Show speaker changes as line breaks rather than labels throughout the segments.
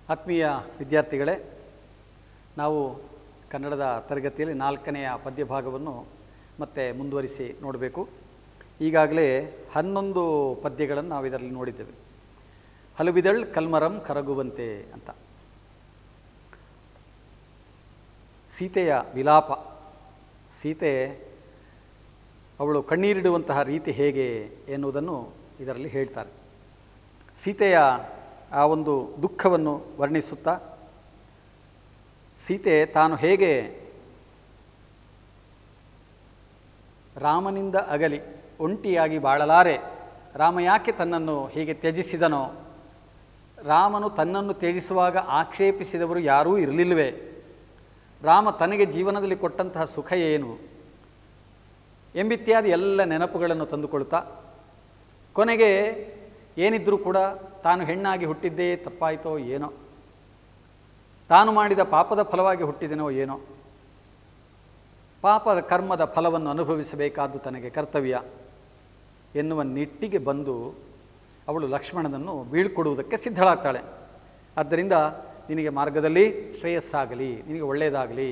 ಆತ್ಮೀಯ ವಿದ್ಯಾರ್ಥಿಗಳೇ ನಾವು ಕನ್ನಡದ ತರಗತಿಯಲ್ಲಿ ನಾಲ್ಕನೆಯ ಪದ್ಯ ಭಾಗವನ್ನು ಮತ್ತೆ ಮುಂದುವರಿಸಿ ನೋಡಬೇಕು ಈಗಾಗಲೇ ಹನ್ನೊಂದು ಪದ್ಯಗಳನ್ನು ನಾವು ಇದರಲ್ಲಿ ನೋಡಿದ್ದೇವೆ ಹಲುಬಿದಳ್ ಕಲ್ಮರಂ ಕರಗುವಂತೆ ಅಂತ ಸೀತೆಯ ವಿಲಾಪ ಸೀತೆ ಅವಳು ಕಣ್ಣೀರಿಡುವಂತಹ ರೀತಿ ಹೇಗೆ ಎನ್ನುವುದನ್ನು ಇದರಲ್ಲಿ ಹೇಳ್ತಾರೆ ಸೀತೆಯ ಆ ಒಂದು ದುಃಖವನ್ನು ವರ್ಣಿಸುತ್ತಾ ಸೀತೆ ತಾನು ಹೇಗೆ ರಾಮನಿಂದ ಅಗಲಿ ಒಂಟಿಯಾಗಿ ಬಾಳಲಾರೆ ರಾಮ ಯಾಕೆ ತನ್ನನ್ನು ಹೀಗೆ ತ್ಯಜಿಸಿದನೋ ರಾಮನು ತನ್ನನ್ನು ತ್ಯಜಿಸುವಾಗ ಆಕ್ಷೇಪಿಸಿದವರು ಯಾರೂ ಇರಲಿಲ್ಲವೇ ರಾಮ ತನಗೆ ಜೀವನದಲ್ಲಿ ಕೊಟ್ಟಂತಹ ಸುಖ ಏನು ಎಂಬಿತ್ಯಾದಿ ಎಲ್ಲ ನೆನಪುಗಳನ್ನು ತಂದುಕೊಳ್ತಾ ಕೊನೆಗೆ ಏನಿದ್ರೂ ಕೂಡ ತಾನು ಹೆಣ್ಣಾಗಿ ಹುಟ್ಟಿದ್ದೇ ತಪ್ಪಾಯಿತೋ ಏನೋ ತಾನು ಮಾಡಿದ ಪಾಪದ ಫಲವಾಗಿ ಹುಟ್ಟಿದನೋ ಏನೋ ಪಾಪದ ಕರ್ಮದ ಫಲವನ್ನು ಅನುಭವಿಸಬೇಕಾದ್ದು ತನಗೆ ಕರ್ತವ್ಯ ಎನ್ನುವ ನಿಟ್ಟಿಗೆ ಬಂದು ಅವಳು ಲಕ್ಷ್ಮಣನನ್ನು ಬೀಳ್ಕೊಡುವುದಕ್ಕೆ ಸಿದ್ಧಳಾಗ್ತಾಳೆ ಆದ್ದರಿಂದ ನಿನಗೆ ಮಾರ್ಗದಲ್ಲಿ ಶ್ರೇಯಸ್ಸಾಗಲಿ ನಿನಗೆ ಒಳ್ಳೆಯದಾಗಲಿ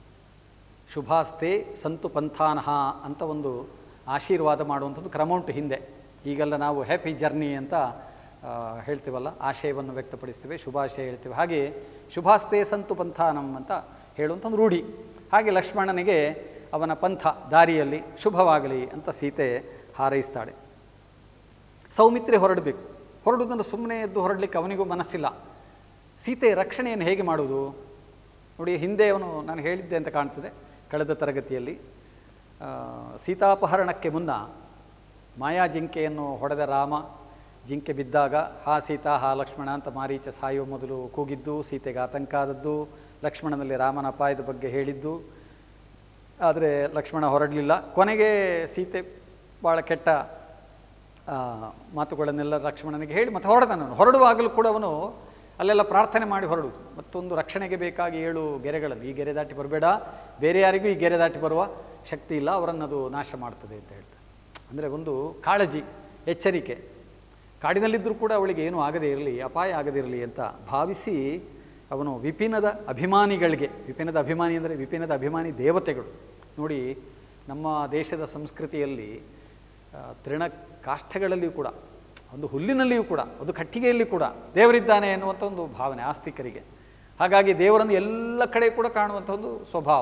ಶುಭಾಸ್ತೆ ಸಂತು ಪಂಥಾನಹ ಅಂತ ಒಂದು ಆಶೀರ್ವಾದ ಮಾಡುವಂಥದ್ದು ಕ್ರಮ ಉಂಟು ಹಿಂದೆ ಈಗೆಲ್ಲ ನಾವು ಹ್ಯಾಪಿ ಜರ್ನಿ ಅಂತ ಆ, ಹೇಳ್ತೀವಲ್ಲ ಆಶಯವನ್ನು ವ್ಯಕ್ತಪಡಿಸ್ತೇವೆ ಶುಭಾಶಯ ಹೇಳ್ತೇವೆ ಹಾಗೆ ಶುಭಾಸ್ತೆ ಸಂತು ಪಂಥಾನಂ ಅಂತ ಹೇಳುವಂಥ ಒಂದು ರೂಢಿ ಹಾಗೆ ಲಕ್ಷ್ಮಣನಿಗೆ ಅವನ ಪಂಥ ದಾರಿಯಲ್ಲಿ ಶುಭವಾಗಲಿ ಅಂತ ಸೀತೆ ಹಾರೈಸ್ತಾಳೆ ಸೌಮಿತ್ರೆ ಹೊರಡಬೇಕು ಹೊರಡುವುದನ್ನು ಸುಮ್ಮನೆ ಎದ್ದು ಹೊರಡಲಿಕ್ಕೆ ಅವನಿಗೂ ಮನಸ್ಸಿಲ್ಲ ಸೀತೆಯ ರಕ್ಷಣೆಯನ್ನು ಹೇಗೆ ಮಾಡುವುದು ನೋಡಿ ಹಿಂದೆ ಅವನು ನಾನು ಹೇಳಿದ್ದೆ ಅಂತ ಕಾಣ್ತದೆ ಕಳೆದ ತರಗತಿಯಲ್ಲಿ ಆ, ಸೀತಾಪಹರಣಕ್ಕೆ ಮುನ್ನ ಮಾಯಾ ಜಿಂಕೆಯನ್ನು ಹೊಡೆದ ರಾಮ ಜಿಂಕೆ ಬಿದ್ದಾಗ ಹಾ ಸೀತಾ ಹಾ ಲಕ್ಷ್ಮಣ ಅಂತ ಮಾರೀಚ ಸಾಯುವ ಮೊದಲು ಕೂಗಿದ್ದು ಸೀತೆಗೆ ಆತಂಕ ಆದದ್ದು ಲಕ್ಷ್ಮಣನಲ್ಲಿ ರಾಮನ ಅಪಾಯದ ಬಗ್ಗೆ ಹೇಳಿದ್ದು ಆದರೆ ಲಕ್ಷ್ಮಣ ಹೊರಡಲಿಲ್ಲ ಕೊನೆಗೆ ಸೀತೆ ಭಾಳ ಕೆಟ್ಟ ಆ, ಮಾತುಗಳನ್ನೆಲ್ಲ ಲಕ್ಷ್ಮಣನಿಗೆ ಹೇಳಿ ಮತ್ತೆ ಹೊರಡ ನಾನು ಹೊರಡುವಾಗಲೂ ಕೂಡ ಅವನು ಅಲ್ಲೆಲ್ಲ ಪ್ರಾರ್ಥನೆ ಮಾಡಿ ಹೊರಡುವುದು ಮತ್ತೊಂದು ರಕ್ಷಣೆಗೆ ಬೇಕಾಗಿ ಏಳು ಗೆರೆಗಳನ್ನು ಈ ಗೆರೆ ದಾಟಿ ಬರಬೇಡ ಬೇರೆ ಯಾರಿಗೂ ಈ ಗೆರೆ ದಾಟಿ ಬರುವ ಶಕ್ತಿ ಇಲ್ಲ ಅವರನ್ನು ಅದು ನಾಶ ಮಾಡ್ತದೆ ಅಂತ ಹೇಳ್ತಾರೆ ಅಂದರೆ ಒಂದು ಕಾಳಜಿ ಎಚ್ಚರಿಕೆ ಕಾಡಿನಲ್ಲಿದ್ದರೂ ಕೂಡ ಅವಳಿಗೆ ಏನೂ ಆಗದೇ ಇರಲಿ ಅಪಾಯ ಆಗದಿರಲಿ ಅಂತ ಭಾವಿಸಿ ಅವನು ವಿಪಿನದ ಅಭಿಮಾನಿಗಳಿಗೆ ವಿಪಿನದ ಅಭಿಮಾನಿ ಅಂದರೆ ವಿಪಿನದ ಅಭಿಮಾನಿ ದೇವತೆಗಳು ನೋಡಿ ನಮ್ಮ ದೇಶದ ಸಂಸ್ಕೃತಿಯಲ್ಲಿ ಆ, ತೃಣ ಕಾಷ್ಠಗಳಲ್ಲಿಯೂ ಕೂಡ ಒಂದು ಹುಲ್ಲಿನಲ್ಲಿಯೂ ಕೂಡ ಒಂದು ಕಟ್ಟಿಗೆಯಲ್ಲಿ ಕೂಡ ದೇವರಿದ್ದಾನೆ ಎನ್ನುವಂಥ ಒಂದು ಭಾವನೆ ಆಸ್ತಿಕರಿಗೆ ಹಾಗಾಗಿ ದೇವರನ್ನು ಎಲ್ಲ ಕಡೆ ಕೂಡ ಕಾಣುವಂಥ ಒಂದು ಸ್ವಭಾವ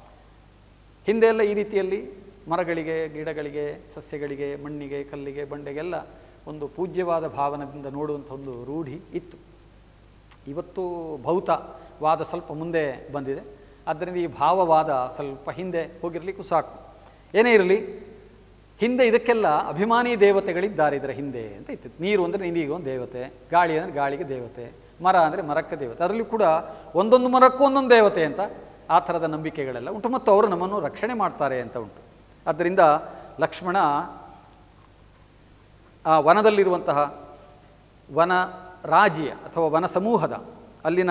ಹಿಂದೆ ಎಲ್ಲ ಈ ರೀತಿಯಲ್ಲಿ ಮರಗಳಿಗೆ ಗಿಡಗಳಿಗೆ ಸಸ್ಯಗಳಿಗೆ ಮಣ್ಣಿಗೆ ಕಲ್ಲಿಗೆ ಬಂಡೆಗೆಲ್ಲ ಒಂದು ಪೂಜ್ಯವಾದ ಭಾವನದಿಂದ ನೋಡುವಂಥ ಒಂದು ರೂಢಿ ಇತ್ತು ಇವತ್ತು ಭೌತವಾದ ಸ್ವಲ್ಪ ಮುಂದೆ ಬಂದಿದೆ ಆದ್ದರಿಂದ ಈ ಭಾವವಾದ ಸ್ವಲ್ಪ ಹಿಂದೆ ಹೋಗಿರಲಿಕ್ಕೂ ಸಾಕು ಏನೇ ಇರಲಿ ಹಿಂದೆ ಇದಕ್ಕೆಲ್ಲ ಅಭಿಮಾನಿ ದೇವತೆಗಳಿದ್ದಾರೆ ಇದರ ಹಿಂದೆ ಅಂತ ಇತ್ತು ನೀರು ಅಂದರೆ ನೀರಿಗೆ ಒಂದು ದೇವತೆ ಗಾಳಿ ಅಂದರೆ ಗಾಳಿಗೆ ದೇವತೆ ಮರ ಅಂದರೆ ಮರಕ್ಕೆ ದೇವತೆ ಅದರಲ್ಲಿ ಕೂಡ ಒಂದೊಂದು ಮರಕ್ಕೂ ಒಂದೊಂದು ದೇವತೆ ಅಂತ ಆ ಥರದ ನಂಬಿಕೆಗಳೆಲ್ಲ ಉಂಟು ಮತ್ತು ಅವರು ನಮ್ಮನ್ನು ರಕ್ಷಣೆ ಮಾಡ್ತಾರೆ ಅಂತ ಉಂಟು ಆದ್ದರಿಂದ ಲಕ್ಷ್ಮಣ ಆ ವನದಲ್ಲಿರುವಂತಹ ವನ ರಾಜಿಯ ಅಥವಾ ವನ ಸಮೂಹದ ಅಲ್ಲಿನ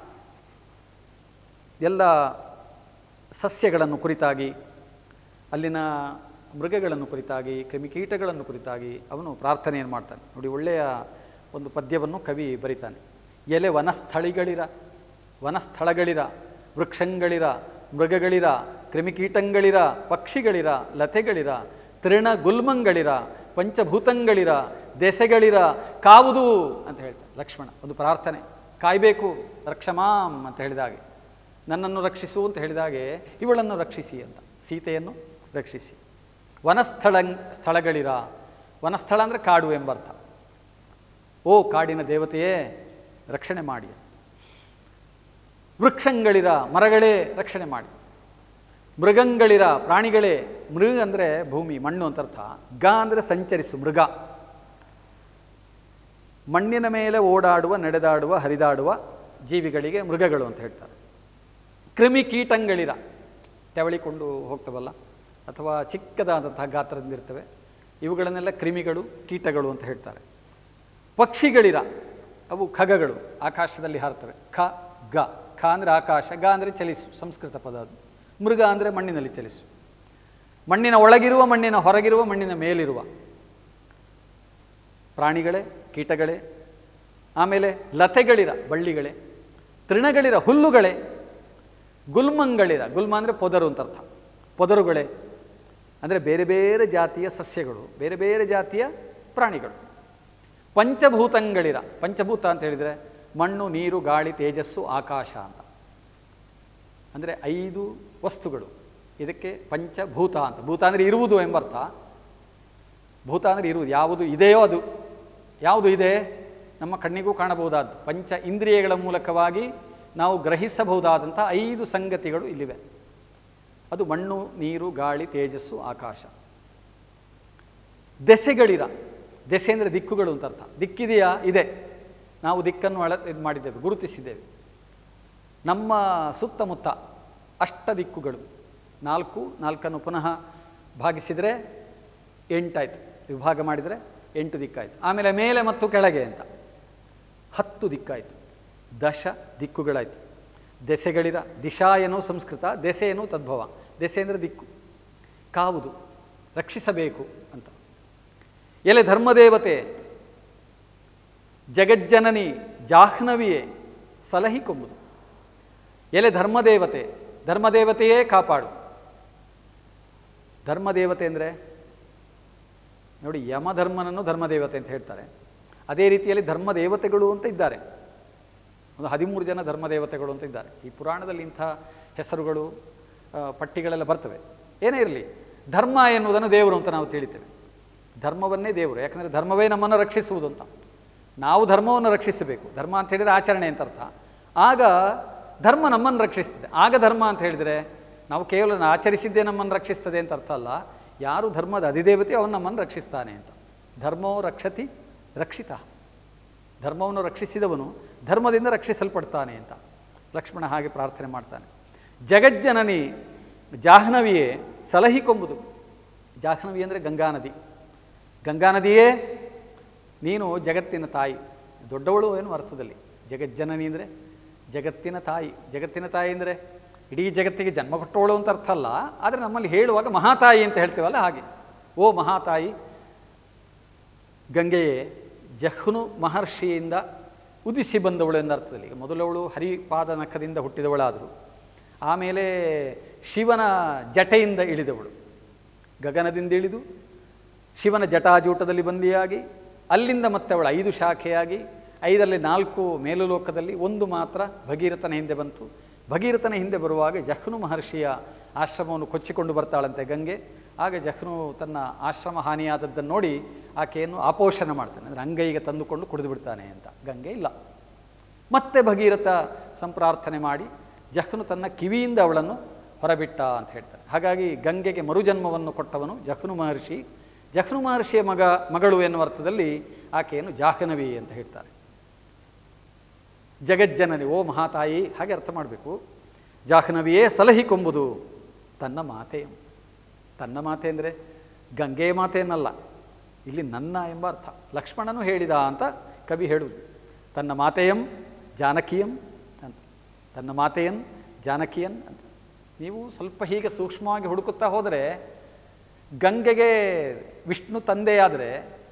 ಎಲ್ಲ ಸಸ್ಯಗಳನ್ನು ಕುರಿತಾಗಿ ಅಲ್ಲಿನ ಮೃಗಗಳನ್ನು ಕುರಿತಾಗಿ ಕ್ರಿಮಿಕೀಟಗಳನ್ನು ಕುರಿತಾಗಿ ಅವನು ಪ್ರಾರ್ಥನೆಯನ್ನು ಮಾಡ್ತಾನೆ ನೋಡಿ ಒಳ್ಳೆಯ ಒಂದು ಪದ್ಯವನ್ನು ಕವಿ ಬರಿತಾನೆ ಎಲೆ ವನಸ್ಥಳಿಗಳಿರ ವನಸ್ಥಳಗಳಿರ ವೃಕ್ಷಗಳಿರ ಮೃಗಗಳಿರ ಕ್ರಿಮಿಕೀಟಗಳಿರ ಪಕ್ಷಿಗಳಿರ ಲತೆಗಳಿರ ತೃಣ ಗುಲ್ಮಂಗಳಿರ ಪಂಚಭೂತಂಗಳಿರ ದೆಸೆಗಳಿರ ಕಾವುದು ಅಂತ ಹೇಳ್ತಾರೆ ಲಕ್ಷ್ಮಣ ಒಂದು ಪ್ರಾರ್ಥನೆ ಕಾಯಬೇಕು ರಕ್ಷಮಾಂ ಅಂತ ಹೇಳಿದಾಗೆ ನನ್ನನ್ನು ರಕ್ಷಿಸು ಅಂತ ಹೇಳಿದಾಗೆ ಇವಳನ್ನು ರಕ್ಷಿಸಿ ಅಂತ ಸೀತೆಯನ್ನು ರಕ್ಷಿಸಿ ವನಸ್ಥಳ ಸ್ಥಳಗಳಿರ ವನಸ್ಥಳ ಅಂದರೆ ಕಾಡು ಎಂಬರ್ಥ ಓ ಕಾಡಿನ ದೇವತೆಯೇ ರಕ್ಷಣೆ ಮಾಡಿ ವೃಕ್ಷಗಳಿರ ಮರಗಳೇ ರಕ್ಷಣೆ ಮಾಡಿ ಮೃಗಗಳಿರ ಪ್ರಾಣಿಗಳೇ ಮೃಗ ಅಂದರೆ ಭೂಮಿ ಮಣ್ಣು ಅಂತ ಅರ್ಥ ಗ ಅಂದರೆ ಸಂಚರಿಸು ಮೃಗ ಮಣ್ಣಿನ ಮೇಲೆ ಓಡಾಡುವ ನಡೆದಾಡುವ ಹರಿದಾಡುವ ಜೀವಿಗಳಿಗೆ ಮೃಗಗಳು ಅಂತ ಹೇಳ್ತಾರೆ ಕ್ರಿಮಿ ಕೀಟಗಳಿರ ತೆವಳಿಕೊಂಡು ಹೋಗ್ತವಲ್ಲ ಅಥವಾ ಚಿಕ್ಕದಾದಂತಹ ಗಾತ್ರದಿಂದಿರ್ತವೆ ಇವುಗಳನ್ನೆಲ್ಲ ಕ್ರಿಮಿಗಳು ಕೀಟಗಳು ಅಂತ ಹೇಳ್ತಾರೆ ಪಕ್ಷಿಗಳಿರ ಅವು ಖಗಗಳು ಆಕಾಶದಲ್ಲಿ ಹಾರ್ತವೆ ಖ ಗ ಖ ಅಂದರೆ ಆಕಾಶ ಗ ಅಂದರೆ ಚಲಿಸು ಸಂಸ್ಕೃತ ಪದ ಅದು ಮೃಗ ಅಂದರೆ ಮಣ್ಣಿನಲ್ಲಿ ಚಲಿಸು ಮಣ್ಣಿನ ಒಳಗಿರುವ ಮಣ್ಣಿನ ಹೊರಗಿರುವ ಮಣ್ಣಿನ ಮೇಲಿರುವ ಪ್ರಾಣಿಗಳೇ ಕೀಟಗಳೇ ಆಮೇಲೆ ಲತೆಗಳಿರ ಬಳ್ಳಿಗಳೇ ತೃಣಗಳಿರ ಹುಲ್ಲುಗಳೇ ಗುಲ್ಮಂಗಳಿರ ಗುಲ್ಮ ಅಂದರೆ ಪೊದರು ಅಂತ ಅರ್ಥ ಪೊದರುಗಳೇ ಅಂದರೆ ಬೇರೆ ಬೇರೆ ಜಾತಿಯ ಸಸ್ಯಗಳು ಬೇರೆ ಬೇರೆ ಜಾತಿಯ ಪ್ರಾಣಿಗಳು ಪಂಚಭೂತಂಗಳಿರ ಪಂಚಭೂತ ಅಂತ ಹೇಳಿದರೆ ಮಣ್ಣು ನೀರು ಗಾಳಿ ತೇಜಸ್ಸು ಆಕಾಶ ಅಂತ ಅಂದರೆ ಐದು ವಸ್ತುಗಳು ಇದಕ್ಕೆ ಪಂಚಭೂತ ಅಂತ ಭೂತ ಅಂದರೆ ಇರುವುದು ಎಂಬರ್ಥ ಭೂತ ಅಂದರೆ ಇರುವುದು ಯಾವುದು ಇದೆಯೋ ಅದು ಯಾವುದು ಇದೆ ನಮ್ಮ ಕಣ್ಣಿಗೂ ಕಾಣಬಹುದಾದ್ದು ಪಂಚ ಇಂದ್ರಿಯಗಳ ಮೂಲಕವಾಗಿ ನಾವು ಗ್ರಹಿಸಬಹುದಾದಂಥ ಐದು ಸಂಗತಿಗಳು ಇಲ್ಲಿವೆ ಅದು ಮಣ್ಣು ನೀರು ಗಾಳಿ ತೇಜಸ್ಸು ಆಕಾಶ ದೆಸೆಗಳಿರ ದೆಸೆ ಅಂದರೆ ದಿಕ್ಕುಗಳು ಅಂತ ಅರ್ಥ ದಿಕ್ಕಿದೆಯಾ ಇದೆ ನಾವು ದಿಕ್ಕನ್ನು ಅಳ ಇದು ಮಾಡಿದ್ದೇವೆ ಗುರುತಿಸಿದ್ದೇವೆ ನಮ್ಮ ಸುತ್ತಮುತ್ತ ಅಷ್ಟ ದಿಕ್ಕುಗಳು ನಾಲ್ಕು ನಾಲ್ಕನ್ನು ಪುನಃ ಭಾಗಿಸಿದರೆ ಎಂಟಾಯಿತು ವಿಭಾಗ ಮಾಡಿದರೆ ಎಂಟು ದಿಕ್ಕಾಯಿತು ಆಮೇಲೆ ಮೇಲೆ ಮತ್ತು ಕೆಳಗೆ ಅಂತ ಹತ್ತು ದಿಕ್ಕಾಯಿತು ದಶ ದಿಕ್ಕುಗಳಾಯಿತು ದೆಸೆಗಳಿರ ದಿಶಾ ಏನೋ ಸಂಸ್ಕೃತ ದೆಸೆ ಏನೋ ತದ್ಭವ ದೆಸೆ ಅಂದರೆ ದಿಕ್ಕು ಕಾವುದು ರಕ್ಷಿಸಬೇಕು ಅಂತ ಎಲೆ ಧರ್ಮದೇವತೆ ಜಗಜ್ಜನನಿ ಜಾಹ್ನವಿಯೇ ಸಲಹಿ ಕೊಂಬುದು ಎಲೆ ಧರ್ಮದೇವತೆ ಧರ್ಮದೇವತೆಯೇ ಕಾಪಾಡು ಧರ್ಮದೇವತೆ ಅಂದರೆ ನೋಡಿ ಯಮಧರ್ಮನನ್ನು ಧರ್ಮದೇವತೆ ಅಂತ ಹೇಳ್ತಾರೆ ಅದೇ ರೀತಿಯಲ್ಲಿ ಧರ್ಮದೇವತೆಗಳು ಅಂತ ಇದ್ದಾರೆ ಒಂದು ಹದಿಮೂರು ಜನ ಧರ್ಮದೇವತೆಗಳು ಅಂತ ಇದ್ದಾರೆ ಈ ಪುರಾಣದಲ್ಲಿ ಇಂಥ ಹೆಸರುಗಳು ಆ, ಪಟ್ಟಿಗಳೆಲ್ಲ ಬರ್ತವೆ ಏನೇ ಇರಲಿ ಧರ್ಮ ಎನ್ನುವುದನ್ನು ದೇವರು ಅಂತ ನಾವು ತಿಳಿತೇವೆ ಧರ್ಮವನ್ನೇ ದೇವರು ಯಾಕಂದರೆ ಧರ್ಮವೇ ನಮ್ಮನ್ನು ರಕ್ಷಿಸುವುದು ಅಂತ ನಾವು ಧರ್ಮವನ್ನು ರಕ್ಷಿಸಬೇಕು ಧರ್ಮ ಅಂತ ಹೇಳಿದರೆ ಆಚರಣೆ ಅಂತ ಅರ್ಥ ಆಗ ಧರ್ಮ ನಮ್ಮನ್ನು ರಕ್ಷಿಸ್ತದೆ ಆಗ ಧರ್ಮ ಅಂತ ಹೇಳಿದರೆ ನಾವು ಕೇವಲ ಆಚರಿಸಿದ್ದೇ ನಮ್ಮನ್ನು ರಕ್ಷಿಸ್ತದೆ ಅಂತ ಅರ್ಥ ಅಲ್ಲ ಯಾರು ಧರ್ಮದ ಅಧಿದೇವತೆ ಅವನು ನಮ್ಮನ್ನು ರಕ್ಷಿಸ್ತಾನೆ ಅಂತ ಧರ್ಮೋ ರಕ್ಷತಿ ರಕ್ಷಿತ ಧರ್ಮವನ್ನು ರಕ್ಷಿಸಿದವನು ಧರ್ಮದಿಂದ ರಕ್ಷಿಸಲ್ಪಡ್ತಾನೆ ಅಂತ ಲಕ್ಷ್ಮಣ ಹಾಗೆ ಪ್ರಾರ್ಥನೆ ಮಾಡ್ತಾನೆ ಜಗಜ್ಜನನಿ ಜಾಹ್ನವಿಯೇ ಸಲಹಿ ಕೊಂಬುದು ಜಾಹ್ನವಿ ಅಂದರೆ ಗಂಗಾ ನದಿ ಗಂಗಾ ನದಿಯೇ ನೀನು ಜಗತ್ತಿನ ತಾಯಿ ದೊಡ್ಡವಳು ಏನು ಅರ್ಥದಲ್ಲಿ ಜಗಜ್ಜನನಿ ಅಂದರೆ ಜಗತ್ತಿನ ತಾಯಿ ಜಗತ್ತಿನ ತಾಯಿ ಅಂದರೆ ಇಡೀ ಜಗತ್ತಿಗೆ ಜನ್ಮ ಕೊಟ್ಟವಳು ಅಂತ ಅರ್ಥ ಅಲ್ಲ ಆದರೆ ನಮ್ಮಲ್ಲಿ ಹೇಳುವಾಗ ಮಹಾತಾಯಿ ಅಂತ ಹೇಳ್ತೇವಲ್ಲ ಹಾಗೆ ಓ ಮಹಾತಾಯಿ ಗಂಗೆಯೇ ಜಹ್ನು ಮಹರ್ಷಿಯಿಂದ ಉದಿಸಿ ಬಂದವಳು ಎಂದರ್ಥದಲ್ಲಿ ಈಗ ಮೊದಲವಳು ಹರಿಪಾದ ನಖದಿಂದ ಹುಟ್ಟಿದವಳಾದರು ಆಮೇಲೆ ಶಿವನ ಜಟೆಯಿಂದ ಇಳಿದವಳು ಗಗನದಿಂದ ಇಳಿದು ಶಿವನ ಜಟಾಜೂಟದಲ್ಲಿ ಬಂದಿಯಾಗಿ ಅಲ್ಲಿಂದ ಮತ್ತೆ ಅವಳು ಐದು ಶಾಖೆಯಾಗಿ ಐದರಲ್ಲಿ ನಾಲ್ಕು ಮೇಲುಲೋಕದಲ್ಲಿ ಒಂದು ಮಾತ್ರ ಭಗೀರಥನ ಹಿಂದೆ ಬಂತು ಭಗೀರಥನ ಹಿಂದೆ ಬರುವಾಗ ಜಹ್ನು ಮಹರ್ಷಿಯ ಆಶ್ರಮವನ್ನು ಕೊಚ್ಚಿಕೊಂಡು ಬರ್ತಾಳಂತೆ ಗಂಗೆ ಆಗ ಜಹ್ನು ತನ್ನ ಆಶ್ರಮ ಹಾನಿಯಾದದ್ದನ್ನು ನೋಡಿ ಆಕೆಯನ್ನು ಆಪೋಷಣ ಮಾಡ್ತಾನೆ ಅಂದರೆ ಅಂಗೈಗೆ ತಂದುಕೊಂಡು ಕುಡಿದು ಬಿಡ್ತಾನೆ ಅಂತ ಗಂಗೆ ಇಲ್ಲ ಮತ್ತೆ ಭಗೀರಥ ಸಂಪ್ರಾರ್ಥನೆ ಮಾಡಿ ಜಹ್ನು ತನ್ನ ಕಿವಿಯಿಂದ ಅವಳನ್ನು ಹೊರಬಿಟ್ಟ ಅಂತ ಹೇಳ್ತಾರೆ ಹಾಗಾಗಿ ಗಂಗೆಗೆ ಮರುಜನ್ಮವನ್ನು ಕೊಟ್ಟವನು ಜಹ್ನು ಮಹರ್ಷಿ ಜಹ್ನು ಮಹರ್ಷಿಯ ಮಗ ಮಗಳು ಎನ್ನುವ ಅರ್ಥದಲ್ಲಿ ಆಕೆಯನ್ನು ಜಾಹ್ನವಿ ಅಂತ ಹೇಳ್ತಾರೆ ಜಗಜ್ಜನನಿ ಓ ಮಹಾತಾಯಿ ಹಾಗೆ ಅರ್ಥ ಮಾಡಬೇಕು ಜಾಹ್ನವಿಯೇ ಸಲಹಿ ಕೊಂಬುದು ತನ್ನ ಮಾತೆಯಂ ತನ್ನ ಮಾತೆ ಅಂದರೆ ಗಂಗೆಯ ಮಾತೆ ಅನ್ನಲ್ಲ ಇಲ್ಲಿ ನನ್ನ ಎಂಬ ಅರ್ಥ ಲಕ್ಷ್ಮಣನು ಹೇಳಿದ ಅಂತ ಕವಿ ಹೇಳುವುದು ತನ್ನ ಮಾತೆಯಂ ಜಾನಕಿಯಂ ಅಂತ ತನ್ನ ಮಾತೆಯನ್ ಜಾನಕಿಯನ್ ಅಂತ ನೀವು ಸ್ವಲ್ಪ ಹೀಗೆ ಸೂಕ್ಷ್ಮವಾಗಿ ಹುಡುಕುತ್ತಾ ಹೋದರೆ ಗಂಗೆಗೆ ವಿಷ್ಣು ತಂದೆಯಾದರೆ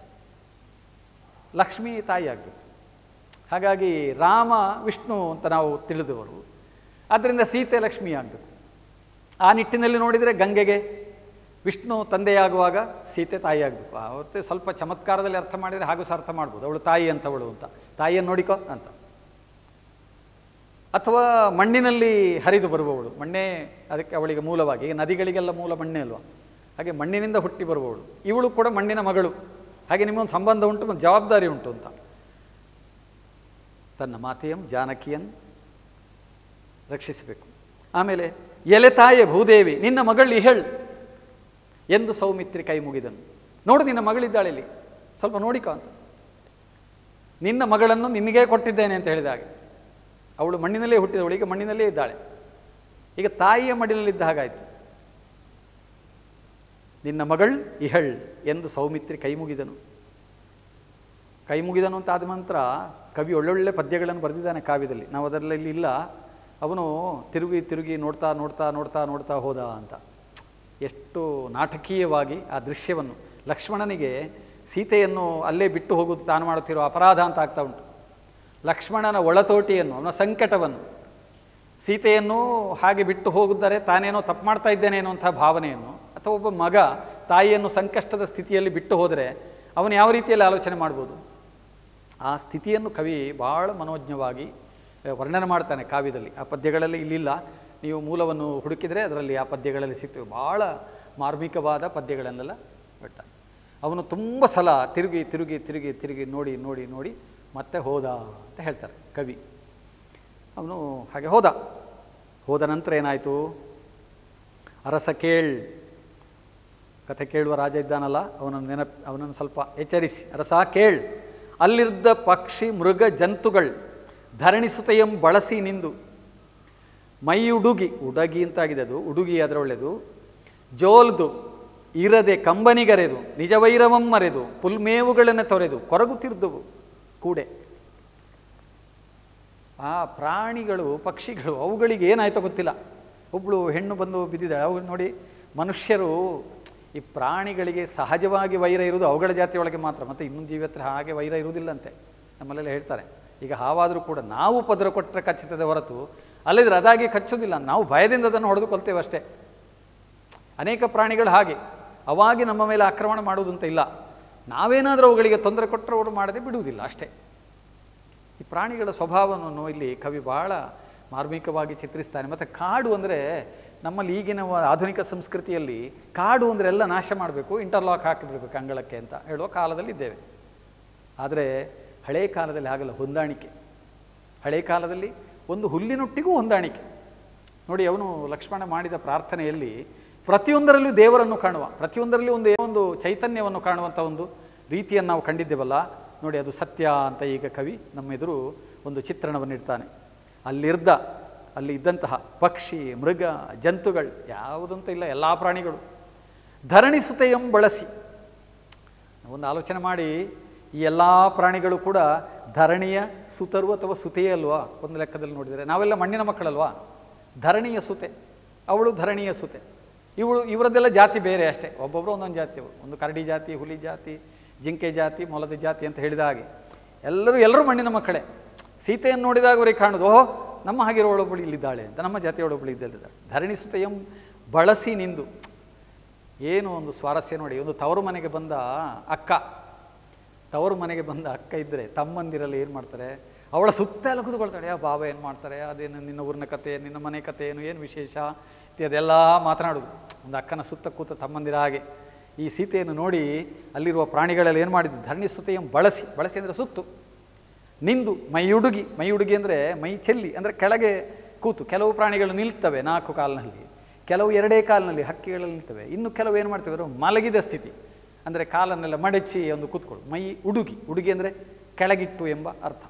ಲಕ್ಷ್ಮೀ ತಾಯಿ ಆಗಬೇಕು ಹಾಗಾಗಿ ರಾಮ ವಿಷ್ಣು ಅಂತ ನಾವು ತಿಳಿದವರು ಆದ್ದರಿಂದ ಸೀತೆ ಲಕ್ಷ್ಮಿ ಆಗಬೇಕು ಆ ನಿಟ್ಟಿನಲ್ಲಿ ನೋಡಿದರೆ ಗಂಗೆಗೆ ವಿಷ್ಣು ತಂದೆಯಾಗುವಾಗ ಸೀತೆ ತಾಯಿ ಆಗಬೇಕು ಅವತ್ತೆ ಸ್ವಲ್ಪ ಚಮತ್ಕಾರದಲ್ಲಿ ಅರ್ಥ ಮಾಡಿದರೆ ಹಾಗೂ ಸಹ ಅರ್ಥ ಮಾಡ್ಬೋದು ಅವಳು ತಾಯಿ ಅಂತವಳು ಅಂತ ತಾಯಿಯನ್ನು ನೋಡಿಕೋ ಅಂತ ಅಥವಾ ಮಣ್ಣಿನಲ್ಲಿ ಹರಿದು ಬರುವವಳು ಮಣ್ಣೇ ಅದಕ್ಕೆ ಅವಳಿಗೆ ಮೂಲವಾಗಿ ಈಗ ನದಿಗಳಿಗೆಲ್ಲ ಮೂಲ ಮಣ್ಣೇ ಅಲ್ವಾ ಹಾಗೆ ಮಣ್ಣಿನಿಂದ ಹುಟ್ಟಿ ಬರುವವಳು ಇವಳು ಕೂಡ ಮಣ್ಣಿನ ಮಗಳು ಹಾಗೆ ನಿಮಗೊಂದು ಸಂಬಂಧ ಉಂಟು ಒಂದು ಜವಾಬ್ದಾರಿ ಉಂಟು ಅಂತ ತನ್ನ ಮಾತೆಯಂ ಜಾನಕಿಯನ್ ರಕ್ಷಿಸಬೇಕು ಆಮೇಲೆ ಎಲೆ ತಾಯೆ ಭೂದೇವಿ ನಿನ್ನ ಮಗಳು ಇಹಳ್ ಎಂದು ಸೌಮಿತ್ರಿ ಕೈ ಮುಗಿದನು ನೋಡು ನಿನ್ನ ಮಗಳಿದ್ದಾಳೆ ಇಲ್ಲಿ ಸ್ವಲ್ಪ ನೋಡಿಕೋ ಅಂತ ನಿನ್ನ ಮಗಳನ್ನು ನಿನಗೇ ಕೊಟ್ಟಿದ್ದೇನೆ ಅಂತ ಹೇಳಿದ ಹಾಗೆ ಅವಳು ಮಣ್ಣಿನಲ್ಲೇ ಹುಟ್ಟಿದವಳು ಈಗ ಮಣ್ಣಿನಲ್ಲೇ ಇದ್ದಾಳೆ ಈಗ ತಾಯಿಯ ಮಡಿಲಲ್ಲಿದ್ದ ಹಾಗಾಯಿತು ನಿನ್ನ ಮಗಳ್ ಇಹಳ್ ಎಂದು ಸೌಮಿತ್ರಿ ಕೈ ಮುಗಿದನು ಕೈ ಮುಗಿದನು ಅಂತ ಆದ ನಂತರ ಕವಿ ಒಳ್ಳೊಳ್ಳೆ ಪದ್ಯಗಳನ್ನು ಬರೆದಿದ್ದಾನೆ ಕಾವ್ಯದಲ್ಲಿ ನಾವು ಅದರಲ್ಲಿ ಇಲ್ಲ ಅವನು ತಿರುಗಿ ತಿರುಗಿ ನೋಡ್ತಾ ನೋಡ್ತಾ ನೋಡ್ತಾ ನೋಡ್ತಾ ಹೋದ ಅಂತ ಎಷ್ಟು ನಾಟಕೀಯವಾಗಿ ಆ ದೃಶ್ಯವನ್ನು ಲಕ್ಷ್ಮಣನಿಗೆ ಸೀತೆಯನ್ನು ಅಲ್ಲೇ ಬಿಟ್ಟು ಹೋಗುವುದು ತಾನು ಮಾಡುತ್ತಿರೋ ಅಪರಾಧ ಅಂತ ಆಗ್ತಾ ಉಂಟು ಲಕ್ಷ್ಮಣನ ಒಳತೋಟಿಯನ್ನು ಅವನ ಸಂಕಟವನ್ನು ಸೀತೆಯನ್ನು ಹಾಗೆ ಬಿಟ್ಟು ಹೋಗಿದ್ದಾರೆ ತಾನೇನೋ ತಪ್ಪು ಮಾಡ್ತಾ ಇದ್ದೇನೇನೋ ಅಂಥ ಭಾವನೆಯನ್ನು ಅಥವಾ ಒಬ್ಬ ಮಗ ತಾಯಿಯನ್ನು ಸಂಕಷ್ಟದ ಸ್ಥಿತಿಯಲ್ಲಿ ಬಿಟ್ಟು ಹೋದರೆ ಅವನು ಯಾವ ರೀತಿಯಲ್ಲಿ ಆಲೋಚನೆ ಮಾಡ್ಬೋದು ಆ ಸ್ಥಿತಿಯನ್ನು ಕವಿ ಭಾಳ ಮನೋಜ್ಞವಾಗಿ ಆ, ವರ್ಣನೆ ಮಾಡ್ತಾನೆ ಕಾವ್ಯದಲ್ಲಿ ಆ ಪದ್ಯಗಳಲ್ಲಿ ಇಲ್ಲಿಲ್ಲ ನೀವು ಮೂಲವನ್ನು ಹುಡುಕಿದರೆ ಅದರಲ್ಲಿ ಆ ಪದ್ಯಗಳಲ್ಲಿ ಸಿಗ್ತವೆ ಭಾಳ ಮಾರ್ಮಿಕವಾದ ಪದ್ಯಗಳನ್ನೆಲ್ಲ ಬಿಡ್ತಾನೆ ಅವನು ತುಂಬ ಸಲ ತಿರುಗಿ ತಿರುಗಿ ತಿರುಗಿ ತಿರುಗಿ ನೋಡಿ ನೋಡಿ ನೋಡಿ ಮತ್ತೆ ಹೋದ ಅಂತ ಹೇಳ್ತಾರೆ ಕವಿ ಅವನು ಹಾಗೆ ಹೋದ ಹೋದ ನಂತರ ಏನಾಯಿತು ಅರಸ ಕೇಳ್ ಕಥೆ ಕೇಳುವ ರಾಜ ಇದ್ದಾನಲ್ಲ ಅವನನ್ನು ನೆನಪು ಅವನನ್ನು ಸ್ವಲ್ಪ ಎಚ್ಚರಿಸಿ ಅರಸ ಕೇಳ್ ಅಲ್ಲಿದ್ದ ಪಕ್ಷಿ ಮೃಗ ಜಂತುಗಳು ಧರಣಿಸುತೆಯಂ ಬಳಸಿ ನಿಂದು ಮೈ ಉಡುಗಿ ಉಡಗಿ ಅಂತಾಗಿದೆ ಅದು ಉಡುಗಿ ಅದರ ಒಳ್ಳೆಯದು ಜೋಲ್ದು ಇರದೆ ಕಂಬನಿಗರೆದು ನಿಜ ವೈರವಂ ಮರೆದು ಪುಲ್ಮೇವುಗಳನ್ನು ತೊರೆದು ಕೊರಗುತ್ತಿರ್ದುವು ಕೂಡೆ ಆ ಪ್ರಾಣಿಗಳು ಪಕ್ಷಿಗಳು ಅವುಗಳಿಗೆ ಏನಾಯ್ತೋ ಗೊತ್ತಿಲ್ಲ ಒಬ್ಬಳು ಹೆಣ್ಣು ಬಂದು ಬಿದ್ದಿದ್ದಾಳೆ ಅವು ನೋಡಿ ಮನುಷ್ಯರು ಈ ಪ್ರಾಣಿಗಳಿಗೆ ಸಹಜವಾಗಿ ವೈರ ಇರುವುದು ಅವುಗಳ ಜಾತಿಯೊಳಗೆ ಮಾತ್ರ ಮತ್ತು ಇನ್ನೊಂದು ಜೀವಿ ಹತ್ರ ಹಾಗೆ ವೈರ ಇರುವುದಿಲ್ಲಂತೆ ನಮ್ಮಲ್ಲೆಲ್ಲ ಹೇಳ್ತಾರೆ ಈಗ ಹಾವಾದರೂ ಕೂಡ ನಾವು ಪದರ ಕೊಟ್ಟರೆ ಕಚ್ಚುತ್ತದೆ ಹೊರತು ಅಲ್ಲಿದ್ರೆ ಅದಾಗಿ ಕಚ್ಚೋದಿಲ್ಲ ನಾವು ಭಯದಿಂದ ಅದನ್ನು ಹೊಡೆದು ಕೊಲ್ತೇವೆ ಅಷ್ಟೇ ಅನೇಕ ಪ್ರಾಣಿಗಳು ಹಾಗೆ ಅವಾಗಿ ನಮ್ಮ ಮೇಲೆ ಆಕ್ರಮಣ ಮಾಡುವುದು ಅಂತ ಇಲ್ಲ ನಾವೇನಾದರೂ ಅವುಗಳಿಗೆ ತೊಂದರೆ ಕೊಟ್ಟರೆ ಅವರು ಮಾಡದೆ ಬಿಡುವುದಿಲ್ಲ ಅಷ್ಟೇ ಈ ಪ್ರಾಣಿಗಳ ಸ್ವಭಾವವನ್ನು ಇಲ್ಲಿ ಕವಿ ಬಹಳ ಮಾರ್ಮಿಕವಾಗಿ ಚಿತ್ರಿಸ್ತಾನೆ ಮತ್ತು ಕಾಡು ಅಂದರೆ ನಮ್ಮಲ್ಲಿ ಈಗಿನ ವ- ಆಧುನಿಕ ಸಂಸ್ಕೃತಿಯಲ್ಲಿ ಕಾಡು ಅಂದರೆ ಎಲ್ಲ ನಾಶ ಮಾಡಬೇಕು ಇಂಟರ್ಲಾಕ್ ಹಾಕಿಬಿಡ್ಬೇಕು ಅಂಗಳಕ್ಕೆ ಅಂತ ಹೇಳುವ ಕಾಲದಲ್ಲಿ ಇದ್ದೇವೆ ಆದರೆ ಹಳೆ ಕಾಲದಲ್ಲಿ ಹಾಗಲ್ಲ ಹೊಂದಾಣಿಕೆ ಹಳೆ ಕಾಲದಲ್ಲಿ ಒಂದು ಹುಲ್ಲಿನೊಟ್ಟಿಗೂ ಹೊಂದಾಣಿಕೆ ನೋಡಿ ಅವನು ಲಕ್ಷ್ಮಣ ಮಾಡಿದ ಪ್ರಾರ್ಥನೆಯಲ್ಲಿ ಪ್ರತಿಯೊಂದರಲ್ಲೂ ದೇವರನ್ನು ಕಾಣುವ ಪ್ರತಿಯೊಂದರಲ್ಲಿ ಒಂದು ಏನೋ ಒಂದು ಚೈತನ್ಯವನ್ನು ಕಾಣುವಂಥ ಒಂದು ರೀತಿಯನ್ನು ನಾವು ಕಂಡಿದ್ದೇವಲ್ಲ ನೋಡಿ ಅದು ಸತ್ಯ ಅಂತ ಈಗ ಕವಿ ನಮ್ಮ ಎದುರು ಒಂದು ಚಿತ್ರಣವನ್ನು ಇಡ್ತಾನೆ ಅಲ್ಲಿರ್ದ ಅಲ್ಲಿ ಇದ್ದಂತಹ ಪಕ್ಷಿ ಮೃಗ ಜಂತುಗಳು ಯಾವುದಂತೂ ಇಲ್ಲ ಎಲ್ಲ ಪ್ರಾಣಿಗಳು ಧರಣಿಸುತೆಯಂ ಬಳಸಿ ಒಂದು ಆಲೋಚನೆ ಮಾಡಿ ಈ ಎಲ್ಲ ಪ್ರಾಣಿಗಳು ಕೂಡ ಧರಣಿಯ ಸುತರು ಅಥವಾ ಸುತೆಯೇ ಅಲ್ವಾ ಒಂದು ಲೆಕ್ಕದಲ್ಲಿ ನೋಡಿದರೆ ನಾವೆಲ್ಲ ಮಣ್ಣಿನ ಮಕ್ಕಳಲ್ವಾ ಧರಣಿಯ ಸುತೆ ಅವಳು ಧರಣಿಯ ಸುತೆ ಇವಳು ಇವರದ್ದೆಲ್ಲ ಜಾತಿ ಬೇರೆ ಅಷ್ಟೇ ಒಬ್ಬೊಬ್ಬರು ಒಂದೊಂದು ಜಾತಿ ಅವರು ಒಂದು ಕರಡಿ ಜಾತಿ ಹುಲಿ ಜಾತಿ ಜಿಂಕೆ ಜಾತಿ ಮೊಲದ ಜಾತಿ ಅಂತ ಹೇಳಿದ ಹಾಗೆ ಎಲ್ಲರೂ ಎಲ್ಲರೂ ಮಣ್ಣಿನ ಮಕ್ಕಳೇ ಸೀತೆಯನ್ನು ನೋಡಿದಾಗ ಅವರಿಗೆ ಕಾಣುದು ಓಹೋ ನಮ್ಮ ಹಾಗಿರೋ ಒಳೊಬ್ಬಳು ಇಲ್ಲಿದ್ದಾಳೆ ಅಂತ ನಮ್ಮ ಜಾತಿ ಒಳೊಬ್ಬಳು ಇದ್ದಿದ್ದಾಳೆ ಧರಣಿ ಸುತೆಯಂ ಬಳಸಿ ನಿಂದು ಏನು ಒಂದು ಸ್ವಾರಸ್ಯ ನೋಡಿ ಒಂದು ತವರು ಮನೆಗೆ ಬಂದ ಅಕ್ಕ ತವರು ಮನೆಗೆ ಬಂದ ಅಕ್ಕ ಇದ್ದರೆ ತಮ್ಮಂದಿರಲ್ಲಿ ಏನು ಮಾಡ್ತಾರೆ ಅವಳ ಸುತ್ತ ಎಲ್ಲ ಕೂತ್ಕೊಳ್ತಾಳೆ ಆ ಬಾಬಾ ಏನು ಮಾಡ್ತಾರೆ ಅದೇನು ನಿನ್ನ ಊರಿನ ಕತೆ ನಿನ್ನ ಮನೆ ಕತೆ ಏನು ಏನು ವಿಶೇಷ ಅದೆಲ್ಲ ಮಾತನಾಡೋದು ಒಂದು ಅಕ್ಕನ ಸುತ್ತ ಕೂತ ತಮ್ಮಂದಿರ ಹಾಗೆ ಈ ಸೀತೆಯನ್ನು ನೋಡಿ ಅಲ್ಲಿರುವ ಪ್ರಾಣಿಗಳೆಲ್ಲ ಏನು ಮಾಡಿದ್ದು ಧರಣಿ ಸುತೆಯನ್ನು ಬಳಸಿ ಬಳಸಿ ಅಂದರೆ ಸುತ್ತು ನಿಂದು ಮೈ ಉಡುಗಿ ಮೈ ಉಡುಗಿ ಅಂದರೆ ಮೈ ಚೆಲ್ಲಿ ಅಂದರೆ ಕೆಳಗೆ ಕೂತು ಕೆಲವು ಪ್ರಾಣಿಗಳು ನಿಲ್ತವೆ ನಾಲ್ಕು ಕಾಲಿನಲ್ಲಿ ಕೆಲವು ಎರಡೇ ಕಾಲಿನಲ್ಲಿ ಹಕ್ಕಿಗಳಲ್ಲಿ ನಿಲ್ತವೆ ಇನ್ನು ಕೆಲವು ಏನು ಮಾಡ್ತವೆ ಅವರು ಮಲಗಿದ ಸ್ಥಿತಿ ಅಂದರೆ ಕಾಲನ್ನೆಲ್ಲ ಮಡಚಿ ಒಂದು ಕೂತ್ಕೊಳ್ಳು ಮೈ ಉಡುಗಿ ಉಡುಗಿ ಅಂದರೆ ಕೆಳಗಿಟ್ಟು ಎಂಬ ಅರ್ಥ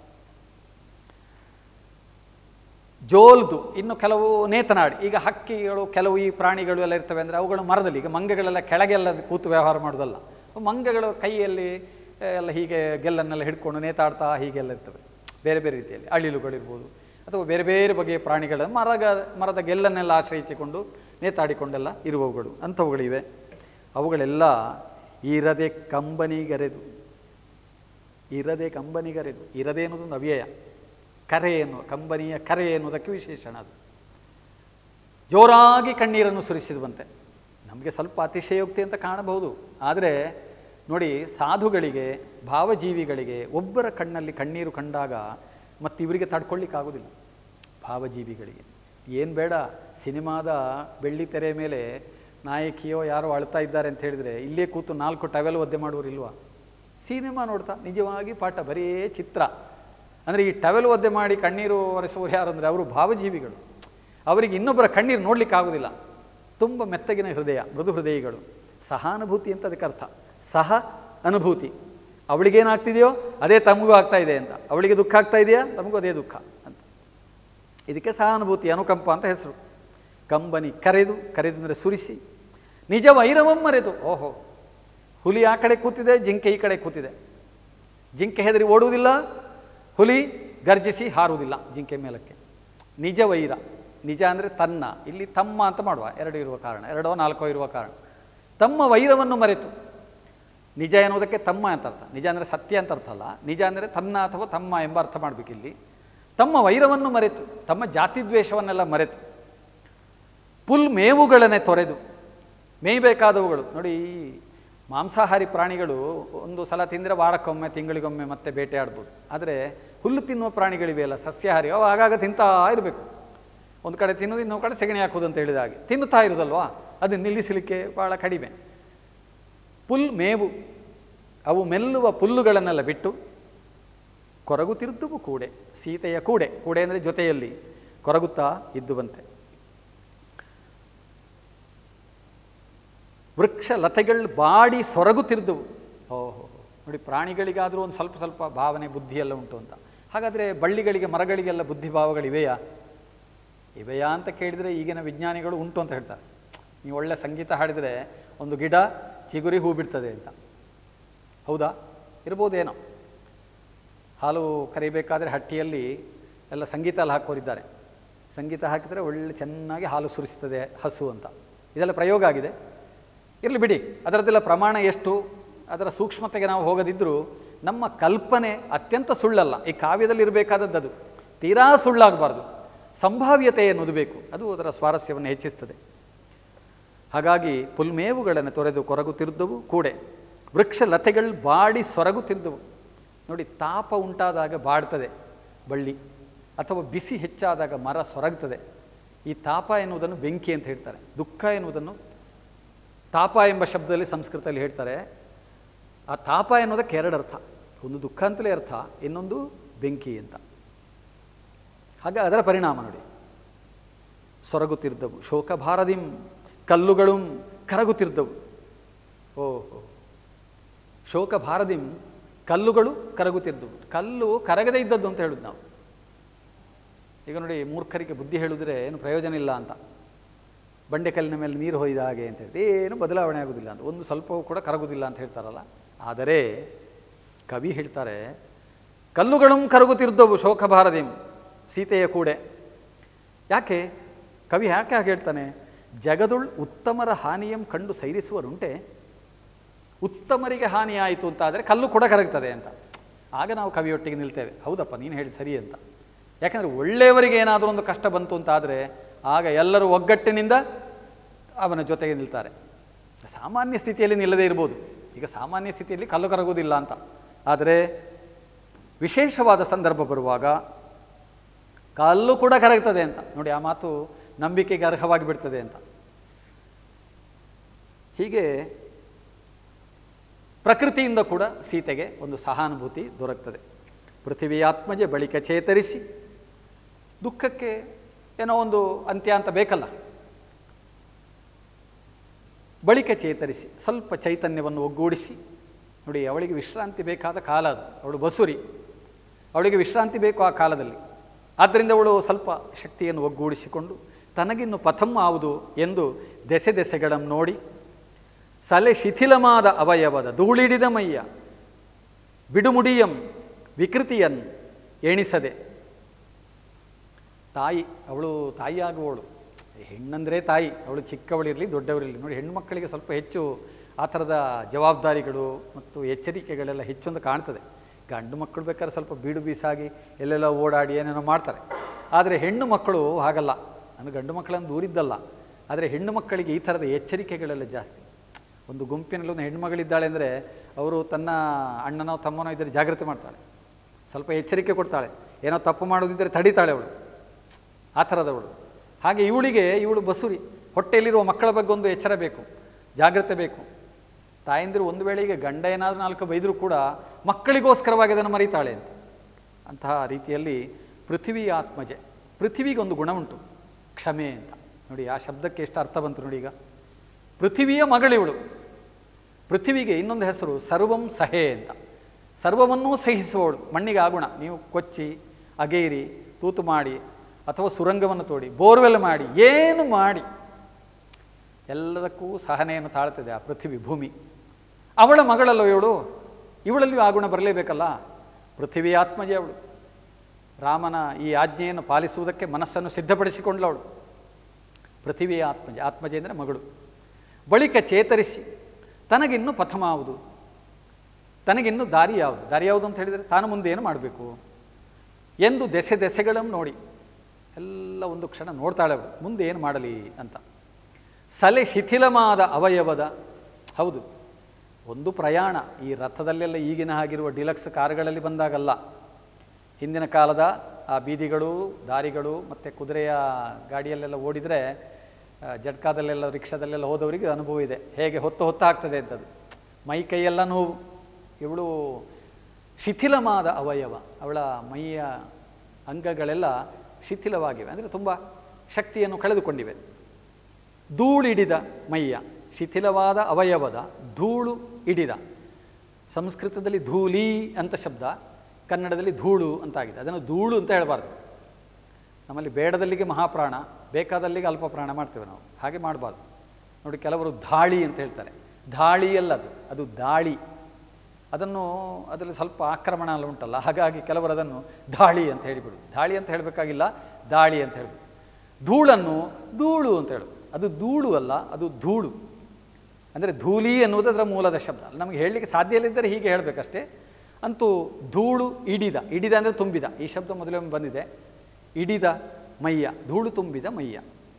ಜೋಲ್ದು ಇನ್ನು ಕೆಲವು ನೇತನಾಡಿ ಈಗ ಹಕ್ಕಿಗಳು ಕೆಲವು ಈ ಪ್ರಾಣಿಗಳು ಎಲ್ಲ ಇರ್ತವೆ ಅಂದರೆ ಅವುಗಳು ಮರದಲ್ಲಿ ಈಗ ಮಂಗಗಳೆಲ್ಲ ಕೆಳಗೆಲ್ಲ ಕೂತು ವ್ಯವಹಾರ ಮಾಡೋದಲ್ಲ ಮಂಗಗಳು ಕೈಯಲ್ಲಿ ಆ, ಎಲ್ಲ ಹೀಗೆ ಗೆಲ್ಲನ್ನೆಲ್ಲ ಹಿಡ್ಕೊಂಡು ನೇತಾಡ್ತಾ ಹೀಗೆಲ್ಲ ಇರ್ತವೆ ಬೇರೆ ಬೇರೆ ರೀತಿಯಲ್ಲಿ ಅಳಿಲುಗಳಿರ್ಬೋದು ಅಥವಾ ಬೇರೆ ಬೇರೆ ಬಗೆಯ ಪ್ರಾಣಿಗಳ ಮರದ ಮರದ ಗೆಲ್ಲನ್ನೆಲ್ಲ ಆಶ್ರಯಿಸಿಕೊಂಡು ನೇತಾಡಿಕೊಂಡೆಲ್ಲ ಇರುವವುಗಳು ಅಂಥವುಗಳಿವೆ ಅವುಗಳೆಲ್ಲ ಇರದೆ ಕಂಬನಿಗರೆದು ಇರದೆ ಕಂಬನಿಗರೆದು ಇರದೆ ಅನ್ನೋದೊಂದು ಅವ್ಯಯ ಕರೆ ಎನ್ನುವ ಕಂಬನಿಯ ಕರೆ ಎನ್ನುವುದಕ್ಕೆ ವಿಶೇಷಣ ಅದು ಜೋರಾಗಿ ಕಣ್ಣೀರನ್ನು ಸುರಿಸಿದುವಂತೆ ನಮಗೆ ಸ್ವಲ್ಪ ಅತಿಶಯೋಕ್ತಿ ಅಂತ ಕಾಣಬಹುದು ಆದರೆ ನೋಡಿ ಸಾಧುಗಳಿಗೆ ಭಾವಜೀವಿಗಳಿಗೆ ಒಬ್ಬರ ಕಣ್ಣಲ್ಲಿ ಕಣ್ಣೀರು ಕಂಡಾಗ ಮತ್ತು ಇವರಿಗೆ ತಡ್ಕೊಳ್ಳಿಕ್ಕಾಗೋದಿಲ್ಲ ಭಾವಜೀವಿಗಳಿಗೆ ಏನು ಬೇಡ ಸಿನಿಮಾದ ಬೆಳ್ಳಿ ತೆರೆ ಮೇಲೆ ನಾಯಕಿಯೋ ಯಾರೋ ಅಳ್ತಾ ಇದ್ದಾರೆ ಅಂತ ಹೇಳಿದರೆ ಇಲ್ಲೇ ಕೂತು ನಾಲ್ಕು ಟವೆಲ್ ಒದ್ದೆ ಮಾಡುವರಿಲ್ವಾ ಸಿನಿಮಾ ನೋಡ್ತಾ ನಿಜವಾಗಿ ಪಾಠ ಬರೀ ಚಿತ್ರ ಅಂದರೆ ಈ ಟವೆಲ್ ಒದ್ದೆ ಮಾಡಿ ಕಣ್ಣೀರು ಒರೆಸುವವರು ಯಾರು ಅಂದರೆ ಅವರು ಭಾವಜೀವಿಗಳು ಅವರಿಗೆ ಇನ್ನೊಬ್ಬರ ಕಣ್ಣೀರು ನೋಡ್ಲಿಕ್ಕೆ ಆಗೋದಿಲ್ಲ ತುಂಬ ಮೆತ್ತಗಿನ ಹೃದಯ ಮೃದು ಹೃದಯಿಗಳು ಸಹಾನುಭೂತಿ ಅಂತ ಅದಕ್ಕೆ ಅರ್ಥ ಸಹ ಅನುಭೂತಿ ಅವಳಿಗೇನಾಗ್ತಿದೆಯೋ ಅದೇ ತಮಗೂ ಆಗ್ತಾ ಇದೆ ಅಂತ ಅವಳಿಗೆ ದುಃಖ ಆಗ್ತಾ ಇದೆಯಾ ತಮಗೂ ಅದೇ ದುಃಖ ಅಂತ ಇದಕ್ಕೆ ಸಹಾನುಭೂತಿ ಅನುಕಂಪ ಅಂತ ಹೆಸರು ಕಂಬನಿ ಕರೆದು ಕರೆದು ಅಂದರೆ ಸುರಿಸಿ ನಿಜ ವೈರವಂ ಮರೆದು ಓಹೋ ಹುಲಿ ಆ ಕಡೆ ಕೂತಿದೆ ಜಿಂಕೆ ಈ ಕಡೆ ಕೂತಿದೆ ಜಿಂಕೆ ಹೆದರಿ ಓಡುವುದಿಲ್ಲ ಹುಲಿ ಗರ್ಜಿಸಿ ಹಾರುವುದಿಲ್ಲ ಜಿಂಕೆ ಮೇಲಕ್ಕೆ ನಿಜ ವೈರ ನಿಜ ಅಂದರೆ ತನ್ನ ಇಲ್ಲಿ ತಮ್ಮ ಅಂತ ಮಾಡುವ ಎರಡು ಇರುವ ಕಾರಣ ಎರಡೋ ನಾಲ್ಕೋ ಇರುವ ಕಾರಣ ತಮ್ಮ ವೈರವನ್ನು ಮರೆತು ನಿಜ ಎನ್ನುವುದಕ್ಕೆ ತಮ್ಮ ಅಂತ ಅರ್ಥ ನಿಜ ಅಂದರೆ ಸತ್ಯ ಅಂತ ಅರ್ಥ ಅಲ್ಲ ನಿಜ ಅಂದರೆ ತನ್ನ ಅಥವಾ ತಮ್ಮ ಎಂಬ ಅರ್ಥ ಮಾಡಬೇಕಿಲ್ಲಿ ತಮ್ಮ ವೈರವನ್ನು ಮರೆತು ತಮ್ಮ ಜಾತಿದ್ವೇಷವನ್ನೆಲ್ಲ ಮರೆತು ಪುಲ್ ಮೇವುಗಳನ್ನೇ ತೊರೆದು ಮೇಯಬೇಕಾದವುಗಳು ನೋಡಿ ಈ ಮಾಂಸಾಹಾರಿ ಪ್ರಾಣಿಗಳು ಒಂದು ಸಲ ತಿಂದರೆ ವಾರಕ್ಕೊಮ್ಮೆ ತಿಂಗಳಿಗೊಮ್ಮೆ ಮತ್ತೆ ಬೇಟೆಯಾಡ್ಬೋದು ಆದರೆ ಹುಲ್ಲು ತಿನ್ನುವ ಪ್ರಾಣಿಗಳಿವೆಯಲ್ಲ ಸಸ್ಯಾಹಾರಿ ಅವು ಆಗಾಗ ತಿಂತಾ ಇರಬೇಕು ಒಂದು ಕಡೆ ತಿನ್ನೋದು ಇನ್ನೊಂದು ಕಡೆ ಸೆಗಣಿ ಹಾಕೋದು ಅಂತ ಹೇಳಿದ ಹಾಗೆ ತಿನ್ನುತ್ತಾ ಇರೋದಲ್ವಾ ಅದನ್ನು ನಿಲ್ಲಿಸಲಿಕ್ಕೆ ಭಾಳ ಕಡಿಮೆ ಪುಲ್ ಮೇವು ಅವು ಮೆಲ್ಲುವ ಪುಲ್ಲುಗಳನ್ನೆಲ್ಲ ಬಿಟ್ಟು ಕೊರಗುತ್ತಿರುತ್ತವು ಕೂಡೆ ಸೀತೆಯ ಕೂಡೆ ಕೂಡೆ ಅಂದರೆ ಜೊತೆಯಲ್ಲಿ ಕೊರಗುತ್ತಾ ಇದ್ದುವಂತೆ ವೃಕ್ಷ ಲತೆಗಳು ಬಾಡಿ ಸೊರಗುತ್ತಿರ್ದವು ಓಹೋ ನೋಡಿ ಪ್ರಾಣಿಗಳಿಗಾದರೂ ಒಂದು ಸ್ವಲ್ಪ ಸ್ವಲ್ಪ ಭಾವನೆ ಬುದ್ಧಿಯೆಲ್ಲ ಉಂಟು ಅಂತ ಹಾಗಾದರೆ ಬಳ್ಳಿಗಳಿಗೆ ಮರಗಳಿಗೆಲ್ಲ ಬುದ್ಧಿ ಭಾವಗಳಿವೆಯಾ ಇವೆಯಾ ಅಂತ ಕೇಳಿದರೆ ಈಗಿನ ವಿಜ್ಞಾನಿಗಳು ಉಂಟು ಅಂತ ಹೇಳ್ತಾರೆ ನೀವು ಒಳ್ಳೆ ಸಂಗೀತ ಹಾಡಿದರೆ ಒಂದು ಗಿಡ ಚಿಗುರಿ ಹೂ ಬಿಡ್ತದೆ ಅಂತ ಹೌದಾ ಇರ್ಬೋದೇನೋ ಹಾಲು ಕರಿಬೇಕಾದ್ರೆ ಹಟ್ಟಿಯಲ್ಲಿ ಎಲ್ಲ ಸಂಗೀತ ಎಲ್ಲ ಹಾಕೋರಿದ್ದಾರೆ ಸಂಗೀತ ಹಾಕಿದರೆ ಒಳ್ಳೆ ಚೆನ್ನಾಗಿ ಹಾಲು ಸುರಿಸ್ತದೆ ಹಸು ಅಂತ ಇದೆಲ್ಲ ಪ್ರಯೋಗ ಆಗಿದೆ ಇರಲಿ ಬಿಡಿ ಅದರದ್ದೆಲ್ಲ ಪ್ರಮಾಣ ಎಷ್ಟು ಅದರ ಸೂಕ್ಷ್ಮತೆಗೆ ನಾವು ಹೋಗದಿದ್ದರೂ ನಮ್ಮ ಕಲ್ಪನೆ ಅತ್ಯಂತ ಸುಳ್ಳಲ್ಲ ಈ ಕಾವ್ಯದಲ್ಲಿ ಇರಬೇಕಾದದ್ದು ಅದು ತೀರಾ ಸುಳ್ಳಾಗಬಾರ್ದು ಸಂಭಾವ್ಯತೆ ಎನ್ನುವುದು ಬೇಕು ಅದು ಅದರ ಸ್ವಾರಸ್ಯವನ್ನು ಹೆಚ್ಚಿಸ್ತದೆ ಹಾಗಾಗಿ ಪುಲ್ಮೇವುಗಳನ್ನು ತೊರೆದು ಕೊರಗುತ್ತಿರುದ್ದವು ಕೂಡೆ ವೃಕ್ಷ ಲತೆಗಳು ಬಾಡಿ ಸೊರಗುತ್ತಿದ್ದವು ನೋಡಿ ತಾಪ ಉಂಟಾದಾಗ ಬಾಡ್ತದೆ ಬಳ್ಳಿ ಅಥವಾ ಬಿಸಿ ಹೆಚ್ಚಾದಾಗ ಮರ ಸೊರಗ್ತದೆ ಈ ತಾಪ ಎನ್ನುವುದನ್ನು ಬೆಂಕಿ ಅಂತ ಹೇಳ್ತಾರೆ ದುಃಖ ಎನ್ನುವುದನ್ನು ತಾಪ ಎಂಬ ಶಬ್ದದಲ್ಲಿ ಸಂಸ್ಕೃತದಲ್ಲಿ ಹೇಳ್ತಾರೆ ಆ ತಾಪ ಎನ್ನುವುದಕ್ಕೆ ಎರಡು ಅರ್ಥ ಒಂದು ದುಃಖ ಅಂತಲೇ ಅರ್ಥ ಇನ್ನೊಂದು ಬೆಂಕಿ ಅಂತ ಹಾಗೆ ಅದರ ಪರಿಣಾಮ ನೋಡಿ ಸೊರಗುತ್ತಿದ್ದವು ಶೋಕಭಾರದಿಂ ಕಲ್ಲುಗಳು ಕರಗುತ್ತಿದ್ದವು ಓಹೋ ಶೋಕಭಾರದಿಂ ಕಲ್ಲುಗಳು ಕರಗುತ್ತಿದ್ದವು ಕಲ್ಲು ಕರಗದೇ ಇದ್ದದ್ದು ಅಂತ ಹೇಳುದು ನಾವು ಈಗ ನೋಡಿ ಮೂರ್ಖರಿಗೆ ಬುದ್ಧಿ ಹೇಳಿದ್ರೆ ಏನು ಪ್ರಯೋಜನ ಇಲ್ಲ ಅಂತ ಬಂಡೆಕಲ್ಲಿನ ಮೇಲೆ ನೀರು ಹೊಯ್ದ ಹಾಗೆ ಅಂತ ಹೇಳಿ ಏನು ಬದಲಾವಣೆ ಆಗೋದಿಲ್ಲ ಅಂತ ಒಂದು ಸ್ವಲ್ಪವೂ ಕೂಡ ಕರಗುವುದಿಲ್ಲ ಅಂತ ಹೇಳ್ತಾರಲ್ಲ ಆದರೆ ಕವಿ ಹೇಳ್ತಾರೆ ಕಲ್ಲುಗಳು ಕರಗುತ್ತಿದ್ದವು ಶೋಕಭಾರದಿಂ ಸೀತೆಯ ಕೂಡೆ ಯಾಕೆ ಕವಿ ಯಾಕೆ ಹಾಗೆ ಹೇಳ್ತಾನೆ ಜಗದುಳ್ ಉತ್ತಮರ ಹಾನಿಯಂ ಕಂಡು ಸೈರಿಸುವರುಂಟೆ ಉತ್ತಮರಿಗೆ ಹಾನಿಯಾಯಿತು ಅಂತಾದರೆ ಕಲ್ಲು ಕೂಡ ಕರಗ್ತದೆ ಅಂತ ಆಗ ನಾವು ಕವಿಯೊಟ್ಟಿಗೆ ನಿಲ್ತೇವೆ ಹೌದಪ್ಪ ನೀನು ಹೇಳಿ ಸರಿ ಅಂತ ಯಾಕಂದರೆ ಒಳ್ಳೆಯವರಿಗೆ ಏನಾದರೂ ಒಂದು ಕಷ್ಟ ಬಂತು ಅಂತಾದರೆ ಆಗ ಎಲ್ಲರೂ ಒಗ್ಗಟ್ಟಿನಿಂದ ಅವನ ಜೊತೆಗೆ ನಿಲ್ತಾರೆ ಸಾಮಾನ್ಯ ಸ್ಥಿತಿಯಲ್ಲಿ ನಿಲ್ಲದೇ ಇರ್ಬೋದು ಈಗ ಸಾಮಾನ್ಯ ಸ್ಥಿತಿಯಲ್ಲಿ ಕಲ್ಲು ಕರಗುವುದಿಲ್ಲ ಅಂತ ಆದರೆ ವಿಶೇಷವಾದ ಸಂದರ್ಭ ಬರುವಾಗ ಕಲ್ಲು ಕೂಡ ಕರಗ್ತದೆ ಅಂತ ನೋಡಿ ಆ ಮಾತು ನಂಬಿಕೆಗೆ ಅರ್ಹವಾಗಿ ಬಿಡ್ತದೆ ಅಂತ ಹೀಗೆ ಪ್ರಕೃತಿಯಿಂದ ಕೂಡ ಸೀತೆಗೆ ಒಂದು ಸಹಾನುಭೂತಿ ದೊರಕ್ತದೆ ಪೃಥ್ವಿಯಾತ್ಮಜೆ ಬಳಿಕ ಚೇತರಿಸಿ ದುಃಖಕ್ಕೆ ಏನೋ ಒಂದು ಅಂತ್ಯ ಅಂತ ಬೇಕಲ್ಲ ಬಳಿಕ ಚೇತರಿಸಿ ಸ್ವಲ್ಪ ಚೈತನ್ಯವನ್ನು ಒಗ್ಗೂಡಿಸಿ ನೋಡಿ ಅವಳಿಗೆ ವಿಶ್ರಾಂತಿ ಬೇಕಾದ ಕಾಲ ಅದು ಅವಳು ಬಸುರಿ ಅವಳಿಗೆ ವಿಶ್ರಾಂತಿ ಬೇಕು ಆ ಕಾಲದಲ್ಲಿ ಆದ್ದರಿಂದ ಅವಳು ಸ್ವಲ್ಪ ಶಕ್ತಿಯನ್ನು ಒಗ್ಗೂಡಿಸಿಕೊಂಡು ತನಗಿನ್ನು ಪಥಂ ಆವುದು ಎಂದು ದೆಸೆ ದೆಸೆಗಳನ್ನು ನೋಡಿ ಸಲೆ ಶಿಥಿಲಮಾದ ಅವಯವದ ಧೂಳಿಡಿದ ಮೈಯ ಬಿಡುಮುಡಿಯಂ ವಿಕೃತಿಯನ್ ಎಣಿಸದೆ ತಾಯಿ ಅವಳು ತಾಯಿಯಾಗುವವಳು ಹೆಣ್ಣಂದರೆ ತಾಯಿ ಅವಳು ಚಿಕ್ಕವಳಿರಲಿ ದೊಡ್ಡವರಿರಲಿ ನೋಡಿ ಹೆಣ್ಣುಮಕ್ಕಳಿಗೆ ಸ್ವಲ್ಪ ಹೆಚ್ಚು ಆ ಥರದ ಜವಾಬ್ದಾರಿಗಳು ಮತ್ತು ಎಚ್ಚರಿಕೆಗಳೆಲ್ಲ ಹೆಚ್ಚೊಂದು ಕಾಣ್ತದೆ ಗಂಡು ಮಕ್ಕಳು ಬೇಕಾದ್ರೆ ಸ್ವಲ್ಪ ಬೀಡು ಬೀಸಾಗಿ ಎಲ್ಲೆಲ್ಲ ಓಡಾಡಿ ಏನೇನೋ ಮಾಡ್ತಾರೆ ಆದರೆ ಹೆಣ್ಣು ಮಕ್ಕಳು ಹಾಗಲ್ಲ ನಾನು ಗಂಡು ಮಕ್ಕಳನ್ನು ದೂರಿದ್ದಲ್ಲ ಆದರೆ ಹೆಣ್ಣು ಮಕ್ಕಳಿಗೆ ಈ ಥರದ ಎಚ್ಚರಿಕೆಗಳೆಲ್ಲ ಜಾಸ್ತಿ ಒಂದು ಗುಂಪಿನಲ್ಲಿ ಒಂದು ಹೆಣ್ಮಗಳಿದ್ದಾಳೆ ಅಂದರೆ ಅವರು ತನ್ನ ಅಣ್ಣನೋ ತಮ್ಮನೋ ಇದ್ದರೆ ಜಾಗ್ರತೆ ಮಾಡ್ತಾಳೆ ಸ್ವಲ್ಪ ಎಚ್ಚರಿಕೆ ಕೊಡ್ತಾಳೆ ಏನೋ ತಪ್ಪು ಮಾಡೋದಿದ್ದರೆ ತಡಿತಾಳೆ ಅವಳು ಆ ಥರದವಳು ಹಾಗೆ ಇವಳಿಗೆ ಇವಳು ಬಸುರಿ ಹೊಟ್ಟೆಯಲ್ಲಿರುವ ಮಕ್ಕಳ ಬಗ್ಗೆ ಒಂದು ಎಚ್ಚರ ಬೇಕು ಜಾಗ್ರತೆ ಬೇಕು ತಾಯಂದಿರು ಒಂದು ವೇಳೆ ಈಗ ಗಂಡ ಏನಾದರೂ ನಾಲ್ಕು ಬೈದರೂ ಕೂಡ ಮಕ್ಕಳಿಗೋಸ್ಕರವಾಗಿ ಅದನ್ನು ಮರೀತಾಳೆ ಅಂತ ಅಂತಹ ರೀತಿಯಲ್ಲಿ ಪೃಥ್ವಿ ಆತ್ಮಜೆ ಪೃಥ್ವಿಗೊಂದು ಗುಣ ಉಂಟು ಕ್ಷಮೆ ಅಂತ ನೋಡಿ ಆ ಶಬ್ದಕ್ಕೆ ಎಷ್ಟು ಅರ್ಥ ಬಂತು ನೋಡಿ ಈಗ ಪೃಥ್ವಿಯ ಮಗಳಿವಳು ಪೃಥ್ವಿಗೆ ಇನ್ನೊಂದು ಹೆಸರು ಸರ್ವಂ ಸಹೆ ಅಂತ ಸರ್ವವನ್ನೂ ಸಹಿಸುವವಳು ಮಣ್ಣಿಗೆ ಆಗುಣ ನೀವು ಕೊಚ್ಚಿ ಅಗೇರಿ ತೂತು ಮಾಡಿ ಅಥವಾ ಸುರಂಗವನ್ನು ತೋಡಿ ಬೋರ್ವೆಲ್ ಮಾಡಿ ಏನು ಮಾಡಿ ಎಲ್ಲದಕ್ಕೂ ಸಹನೆಯನ್ನು ತಾಳ್ತದೆ ಆ ಪೃಥ್ವಿ ಭೂಮಿ ಅವಳ ಮಗಳಲ್ಲೋ ಇವಳು ಇವಳಲ್ಲಿಯೂ ಆ ಗುಣ ಬರಲೇಬೇಕಲ್ಲ ಪೃಥ್ವಿ ಆತ್ಮಜೆ ಅವಳು ರಾಮನ ಈ ಆಜ್ಞೆಯನ್ನು ಪಾಲಿಸುವುದಕ್ಕೆ ಮನಸ್ಸನ್ನು ಸಿದ್ಧಪಡಿಸಿಕೊಂಡವಳು ಪೃಥ್ವಿಯ ಆತ್ಮಜೆ ಆತ್ಮಜೆ ಅಂದರೆ ಮಗಳು ಬಳಿಕ ಚೇತರಿಸಿ ತನಗಿನ್ನು ಪಥಮಾವುದು ತನಗಿನ್ನು ದಾರಿ ಯಾವುದು ದಾರಿ ಯಾವುದು ಅಂತ ಹೇಳಿದರೆ ತಾನು ಮುಂದೆ ಏನು ಮಾಡಬೇಕು ಎಂದು ದೆಸೆ ದೆಸೆಗಳನ್ನು ನೋಡಿ ಎಲ್ಲ ಒಂದು ಕ್ಷಣ ನೋಡ್ತಾಳೆ ಅವಳು ಮುಂದೆ ಏನು ಮಾಡಲಿ ಅಂತ ಸಲೆ ಶಿಥಿಲಮಾದ ಅವಯವದ ಹೌದು ಒಂದು ಪ್ರಯಾಣ ಈ ರಥದಲ್ಲೆಲ್ಲ ಈಗಿನ ಹಾಗಿರುವ ಡಿಲಕ್ಸ್ ಕಾರುಗಳಲ್ಲಿ ಬಂದಾಗಲ್ಲ ಹಿಂದಿನ ಕಾಲದ ಆ ಬೀದಿಗಳು ದಾರಿಗಳು ಮತ್ತು ಕುದುರೆಯ ಗಾಡಿಯಲ್ಲೆಲ್ಲ ಓಡಿದರೆ ಆ, ಜಟ್ಕಾದಲ್ಲೆಲ್ಲ ರಿಕ್ಷಾದಲ್ಲೆಲ್ಲ ಹೋದವರಿಗೆ ಅನುಭವ ಇದೆ ಹೇಗೆ ಹೊತ್ತು ಹೊತ್ತು ಆಗ್ತದೆ ಅಂತದ್ದು ಮೈ ಕೈಯೆಲ್ಲ ನೋವು ಇವಳು ಶಿಥಿಲವಾದ ಅವಯವ ಅವಳ ಮೈಯ ಅಂಗಗಳೆಲ್ಲ ಶಿಥಿಲವಾಗಿವೆ ಅಂದರೆ ತುಂಬ ಶಕ್ತಿಯನ್ನು ಕಳೆದುಕೊಂಡಿವೆ ಧೂಳಿಡಿದ ಮೈಯ ಶಿಥಿಲವಾದ ಅವಯವದ ಧೂಳು ಹಿಡಿದ ಸಂಸ್ಕೃತದಲ್ಲಿ ಧೂಳಿ ಅಂತ ಶಬ್ದ ಕನ್ನಡದಲ್ಲಿ ಧೂಳು ಅಂತಾಗಿದೆ ಅದನ್ನು ಧೂಳು ಅಂತ ಹೇಳಬಾರ್ದು ನಮ್ಮಲ್ಲಿ ಬೇಡದಲ್ಲಿಗೆ ಮಹಾಪ್ರಾಣ ಬೇಕಾದಲ್ಲಿಗೆ ಅಲ್ಪ ಪ್ರಾಣ ಮಾಡ್ತೇವೆ ನಾವು ಹಾಗೆ ಮಾಡಬಾರ್ದು ನೋಡಿ ಕೆಲವರು ಧಾಳಿ ಅಂತ ಹೇಳ್ತಾರೆ ಧಾಳಿ ಅಲ್ಲ ಅದು ಅದು ದಾಳಿ ಅದನ್ನು ಅದರಲ್ಲಿ ಸ್ವಲ್ಪ ಆಕ್ರಮಣ ಎಲ್ಲ ಉಂಟಲ್ಲ ಹಾಗಾಗಿ ಕೆಲವರು ಅದನ್ನು ದಾಳಿ ಅಂತ ಹೇಳಿಬಿಡು ದಾಳಿ ಅಂತ ಹೇಳಬೇಕಾಗಿಲ್ಲ ದಾಳಿ ಅಂತ ಹೇಳ್ಬೇಕು ಧೂಳನ್ನು ಧೂಳು ಅಂತ ಹೇಳು ಅದು ಧೂಳು ಅಲ್ಲ ಅದು ಧೂಳು ಅಂದರೆ ಧೂಳಿ ಎನ್ನುವುದು ಅದರ ಮೂಲದ ಶಬ್ದ ಅಲ್ಲಿ ನಮಗೆ ಹೇಳಲಿಕ್ಕೆ ಸಾಧ್ಯ ಇಲ್ಲದಿದ್ದರೆ ಹೀಗೆ ಹೇಳಬೇಕಷ್ಟೇ ಅಂತೂ ಧೂಳು ಇಡಿದ ಇಡಿದ ಅಂದರೆ ತುಂಬಿದ ಈ ಶಬ್ದ ಮೊದಲೊಮ್ಮೆ ಬಂದಿದೆ ಇಡಿದ ಮೈಯ ಧೂಳು ತುಂಬಿದ ಮೈಯ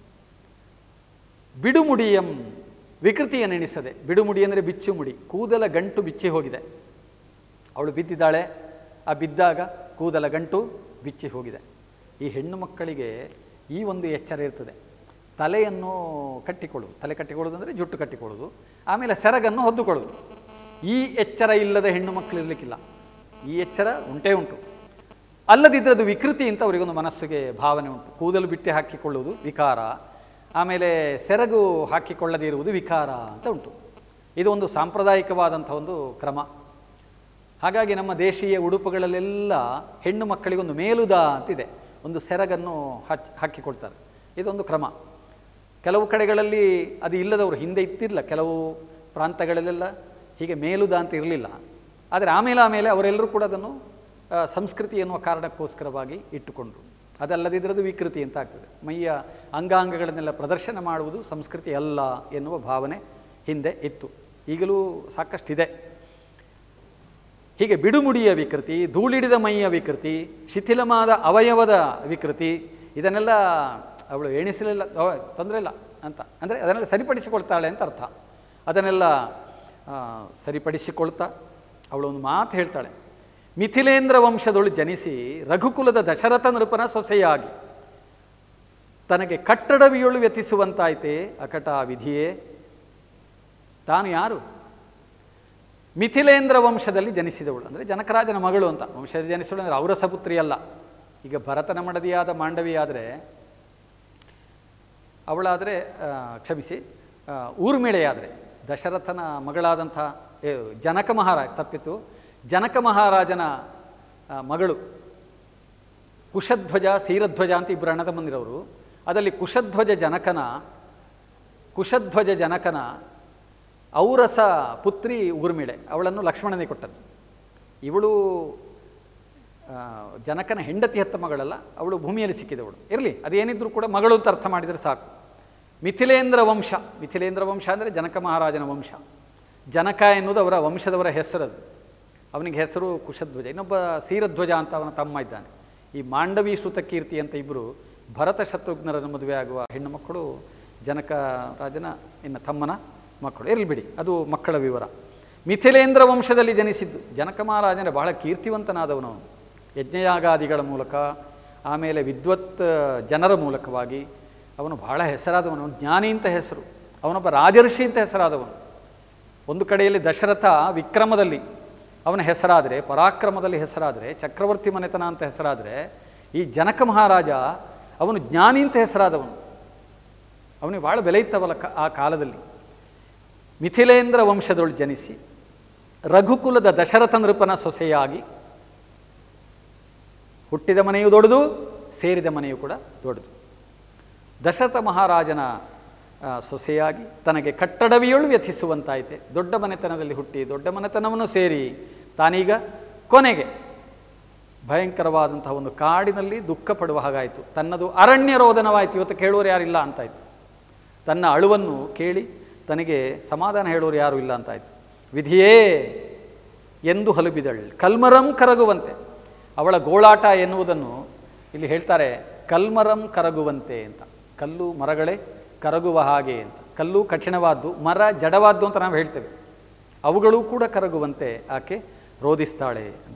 ಬಿಡುಮುಡಿಯಂ ವಿಕೃತಿಯನ್ನೆಣಿಸದೆ ಬಿಡುಮುಡಿ ಅಂದರೆ ಬಿಚ್ಚುಮುಡಿ ಕೂದಲ ಗಂಟು ಬಿಚ್ಚಿ ಹೋಗಿದೆ ಅವಳು ಬಿದ್ದಿದ್ದಾಳೆ ಆ ಬಿದ್ದಾಗ ಕೂದಲ ಗಂಟು ಬಿಚ್ಚಿ ಹೋಗಿದೆ ಈ ಹೆಣ್ಣು ಮಕ್ಕಳಿಗೆ ಈ ಒಂದು ಎಚ್ಚರ ಇರ್ತದೆ ತಲೆಯನ್ನು ಕಟ್ಟಿಕೊಳ್ಳುವುದು ತಲೆ ಕಟ್ಟಿಕೊಳ್ಳೋದು ಅಂದರೆ ಜುಟ್ಟು ಕಟ್ಟಿಕೊಳ್ಳೋದು ಆಮೇಲೆ ಸೆರಗನ್ನು ಹೊದ್ದುಕೊಳ್ಳೋದು ಈ ಎಚ್ಚರ ಇಲ್ಲದ ಹೆಣ್ಣು ಮಕ್ಕಳು ಇರಲಿಕ್ಕಿಲ್ಲ ಈ ಎಚ್ಚರ ಉಂಟೇ ಉಂಟು ಅಲ್ಲದಿದ್ದರೆ ಅದು ವಿಕೃತಿ ಅಂತ ಅವರಿಗೊಂದು ಮನಸ್ಸಿಗೆ ಭಾವನೆ ಉಂಟು ಕೂದಲು ಬಿಟ್ಟು ಹಾಕಿಕೊಳ್ಳುವುದು ವಿಕಾರ ಆಮೇಲೆ ಸೆರಗು ಹಾಕಿಕೊಳ್ಳದೇ ಇರುವುದು ವಿಕಾರ ಅಂತ ಉಂಟು ಇದು ಒಂದು ಸಾಂಪ್ರದಾಯಿಕವಾದಂಥ ಒಂದು ಕ್ರಮ ಹಾಗಾಗಿ ನಮ್ಮ ದೇಶೀಯ ಉಡುಪುಗಳಲ್ಲೆಲ್ಲ ಹೆಣ್ಣು ಮಕ್ಕಳಿಗೊಂದು ಮೇಲುದ ಅಂತಿದೆ ಒಂದು ಸೆರಗನ್ನು ಹಚ್ ಹಾಕಿಕೊಳ್ತಾರೆ ಇದೊಂದು ಕ್ರಮ ಕೆಲವು ಕಡೆಗಳಲ್ಲಿ ಅದು ಇಲ್ಲದವರು ಹಿಂದೆ ಇತ್ತಿರಲಿಲ್ಲ ಕೆಲವು ಪ್ರಾಂತಗಳಲ್ಲೆಲ್ಲ ಹೀಗೆ ಮೇಲುದ ಅಂತ ಇರಲಿಲ್ಲ ಆದರೆ ಆಮೇಲೆ ಆಮೇಲೆ ಅವರೆಲ್ಲರೂ ಕೂಡ ಅದನ್ನು ಆ, ಸಂಸ್ಕೃತಿ ಎನ್ನುವ ಕಾರಣಕ್ಕೋಸ್ಕರವಾಗಿ ಇಟ್ಟುಕೊಂಡ್ರು ಅದಲ್ಲದಿದ್ದರೆ ಅದು ವಿಕೃತಿ ಅಂತ ಆಗ್ತದೆ ಮೈಯ ಅಂಗಾಂಗಗಳನ್ನೆಲ್ಲ ಪ್ರದರ್ಶನ ಮಾಡುವುದು ಸಂಸ್ಕೃತಿ ಅಲ್ಲ ಎನ್ನುವ ಭಾವನೆ ಹಿಂದೆ ಇತ್ತು ಈಗಲೂ ಸಾಕಷ್ಟಿದೆ ಹೀಗೆ ಬಿಡುಮುಡಿಯ ವಿಕೃತಿ ಧೂಳಿಡಿದ ಮೈಯ ವಿಕೃತಿ ಶಿಥಿಲಮಾದ ಅವಯವದ ವಿಕೃತಿ ಇದನ್ನೆಲ್ಲ ಅವಳು ಎಣಿಸಲಿಲ್ಲ ಅವ- ತೊಂದರೆ ಇಲ್ಲ ಅಂತ ಅಂದರೆ ಅದನ್ನೆಲ್ಲ ಸರಿಪಡಿಸಿಕೊಳ್ತಾಳೆ ಅಂತ ಅರ್ಥ ಅದನ್ನೆಲ್ಲ ಆ, ಸರಿಪಡಿಸಿಕೊಳ್ತಾ ಅವಳು ಒಂದು ಮಾತು ಹೇಳ್ತಾಳೆ ಮಿಥಿಲೇಂದ್ರ ವಂಶದೊಳು ಜನಿಸಿ ರಘುಕುಲದ ದಶರಥ ನೃಪನ ಸೊಸೆಯಾಗಿ ತನಗೆ ಕಟ್ಟಡವಿಯೊಳು ವ್ಯತಿಸುವಂತಾಯ್ತೆ ಅಕಟ ವಿಧಿಯೇ ತಾನು ಯಾರು ಮಿಥಿಲೇಂದ್ರ ವಂಶದಲ್ಲಿ ಜನಿಸಿದವಳು ಅಂದರೆ ಜನಕರಾಜನ ಮಗಳು ಅಂತ ವಂಶದಲ್ಲಿ ಜನಿಸಿದವಳು ಅಂದರೆ ಔರಸ ಪುತ್ರಿ ಅಲ್ಲ ಈಗ ಭರತನ ಮಡದಿಯಾದ ಮಾಂಡವಿ ಆದರೆ ಅವಳಾದರೆ ಆ, ಕ್ಷಮಿಸಿ ಆ, ಊರ್ಮಿಳೆಯಾದರೆ ದಶರಥನ ಮಗಳಾದಂಥ ಏ, ಜನಕ ಮಹಾರಾಜ ತಪ್ಪಿತು ಜನಕ ಮಹಾರಾಜನ ಆ, ಮಗಳು ಕುಶಧ್ವಜ ಸೀರಧ್ವಜ ಅಂತ ಇಬ್ಬರು ಅಣ್ಣದ ಬಂದಿರೋರು ಅದರಲ್ಲಿ ಕುಶಧ್ವಜ ಜನಕನ ಕುಶಧ್ವಜ ಜನಕನ ಔರಸ ಪುತ್ರಿ ಊರ್ಮಿಳೆ ಅವಳನ್ನು ಲಕ್ಷ್ಮಣನೇ ಕೊಟ್ಟದ್ದು ಇವಳು ಆ, ಜನಕನ ಹೆಂಡತಿ ಹತ್ತ ಮಗಳಲ್ಲ ಅವಳು ಭೂಮಿಯಲ್ಲಿ ಸಿಕ್ಕಿದವಳು ಇರಲಿ ಅದೇನಿದ್ರೂ ಕೂಡ ಮಗಳು ಅಂತ ಅರ್ಥ ಮಾಡಿದರೆ ಸಾಕು ಮಿಥಿಲೇಂದ್ರ ವಂಶ ಮಿಥಿಲೇಂದ್ರ ವಂಶ ಅಂದರೆ ಜನಕ ಮಹಾರಾಜನ ವಂಶ ಜನಕ ಎನ್ನುವುದು ಅವರ ವಂಶದವರ ಹೆಸರದು ಅವನಿಗೆ ಹೆಸರು ಕುಶಧ್ವಜ ಇನ್ನೊಬ್ಬ ಸೀರಧ್ವಜ ಅಂತ ಅವನ ತಮ್ಮ ಇದ್ದಾನೆ ಈ ಮಾಂಡವಿ ಶ್ರುತಕೀರ್ತಿ ಅಂತ ಇಬ್ಬರು ಭರತ ಶತ್ರುಘ್ನರನ್ನು ಮದುವೆ ಆಗುವ ಹೆಣ್ಣು ಮಕ್ಕಳು ಜನಕ ರಾಜನ ಇನ್ನು ತಮ್ಮನ ಮಕ್ಕಳು ಇರಲಿ ಬಿಡಿ ಅದು ಮಕ್ಕಳ ವಿವರ ಮಿಥಿಲೇಂದ್ರ ವಂಶದಲ್ಲಿ ಜನಿಸಿದ್ದು ಜನಕ ಮಹಾರಾಜನ ಬಹಳ ಕೀರ್ತಿವಂತನಾದವನು ಅವನು ಯಜ್ಞಯಾಗಾದಿಗಳ ಮೂಲಕ ಆಮೇಲೆ ವಿದ್ವತ್ ಜನರ ಮೂಲಕವಾಗಿ ಅವನು ಬಹಳ ಹೆಸರಾದವನು ಅವನು ಜ್ಞಾನಿ ಅಂತ ಹೆಸರು ಅವನೊಬ್ಬ ರಾಜರ್ಷಿ ಅಂತ ಹೆಸರಾದವನು ಒಂದು ಕಡೆಯಲ್ಲಿ ದಶರಥ ವಿಕ್ರಮದಲ್ಲಿ ಅವನ ಹೆಸರಾದರೆ ಪರಾಕ್ರಮದಲ್ಲಿ ಹೆಸರಾದರೆ ಚಕ್ರವರ್ತಿ ಮನೆತನ ಅಂತ ಹೆಸರಾದರೆ ಈ ಜನಕ ಮಹಾರಾಜ ಅವನು ಜ್ಞಾನಿ ಅಂತ ಹೆಸರಾದವನು ಅವನಿಗೆ ಭಾಳ ಬೆಲೆ ಇತ್ತವಲ್ಲ ಕ- ಆ ಕಾಲದಲ್ಲಿ ಮಿಥಿಲೇಂದ್ರ ವಂಶದೊಳು ಜನಿಸಿ ರಘುಕುಲದ ದಶರಥ ನೃಪನ ಸೊಸೆಯಾಗಿ ಹುಟ್ಟಿದ ಮನೆಯು ದೊಡ್ಡದು ಸೇರಿದ ಮನೆಯು ಕೂಡ ದೊಡ್ಡದು ದಶರಥ ಮಹಾರಾಜನ ಆ, ಸೊಸೆಯಾಗಿ ತನಗೆ ಕಟ್ಟಡವಿಯೊಳು ವ್ಯಥಿಸುವಂತಾಯಿತೆ ದೊಡ್ಡ ಮನೆತನದಲ್ಲಿ ಹುಟ್ಟಿ ದೊಡ್ಡ ಮನೆತನವನ್ನು ಸೇರಿ ತಾನೀಗ ಕೊನೆಗೆ ಭಯಂಕರವಾದಂತಹ ಒಂದು ಕಾಡಿನಲ್ಲಿ ದುಃಖ ಪಡುವ ಹಾಗಾಯಿತು ತನ್ನದು ಅರಣ್ಯ ರೋದನವಾಯಿತು ಇವತ್ತು ಕೇಳುವವರು ಯಾರಿಲ್ಲ ಅಂತಾಯಿತು ತನ್ನ ಅಳುವನ್ನು ಕೇಳಿ ತನಗೆ ಸಮಾಧಾನ ಹೇಳುವವರು ಯಾರೂ ಇಲ್ಲ ಅಂತಾಯಿತು ವಿಧಿಯೇ ಎಂದು ಹಲುಬಿದಳ್ ಕಲ್ಮರಂ ಕರಗುವಂತೆ ಅವಳ ಗೋಳಾಟ ಎನ್ನುವುದನ್ನು ಇಲ್ಲಿ ಹೇಳ್ತಾರೆ ಕಲ್ಮರಂ ಕರಗುವಂತೆ ಅಂತ ಕಲ್ಲು ಮರಗಳೇ ಕರಗುವ ಹಾಗೆ ಅಂತ ಕಲ್ಲು ಕಠಿಣವಾದ್ದು ಮರ ಜಡವಾದ್ದು ಅಂತ ನಾವು ಹೇಳ್ತೇವೆ ಅವುಗಳು ಕೂಡ ಕರಗುವಂತೆ ಆಕೆ ರೋಧಿಸ್ತಾಳೆ ಅಂತ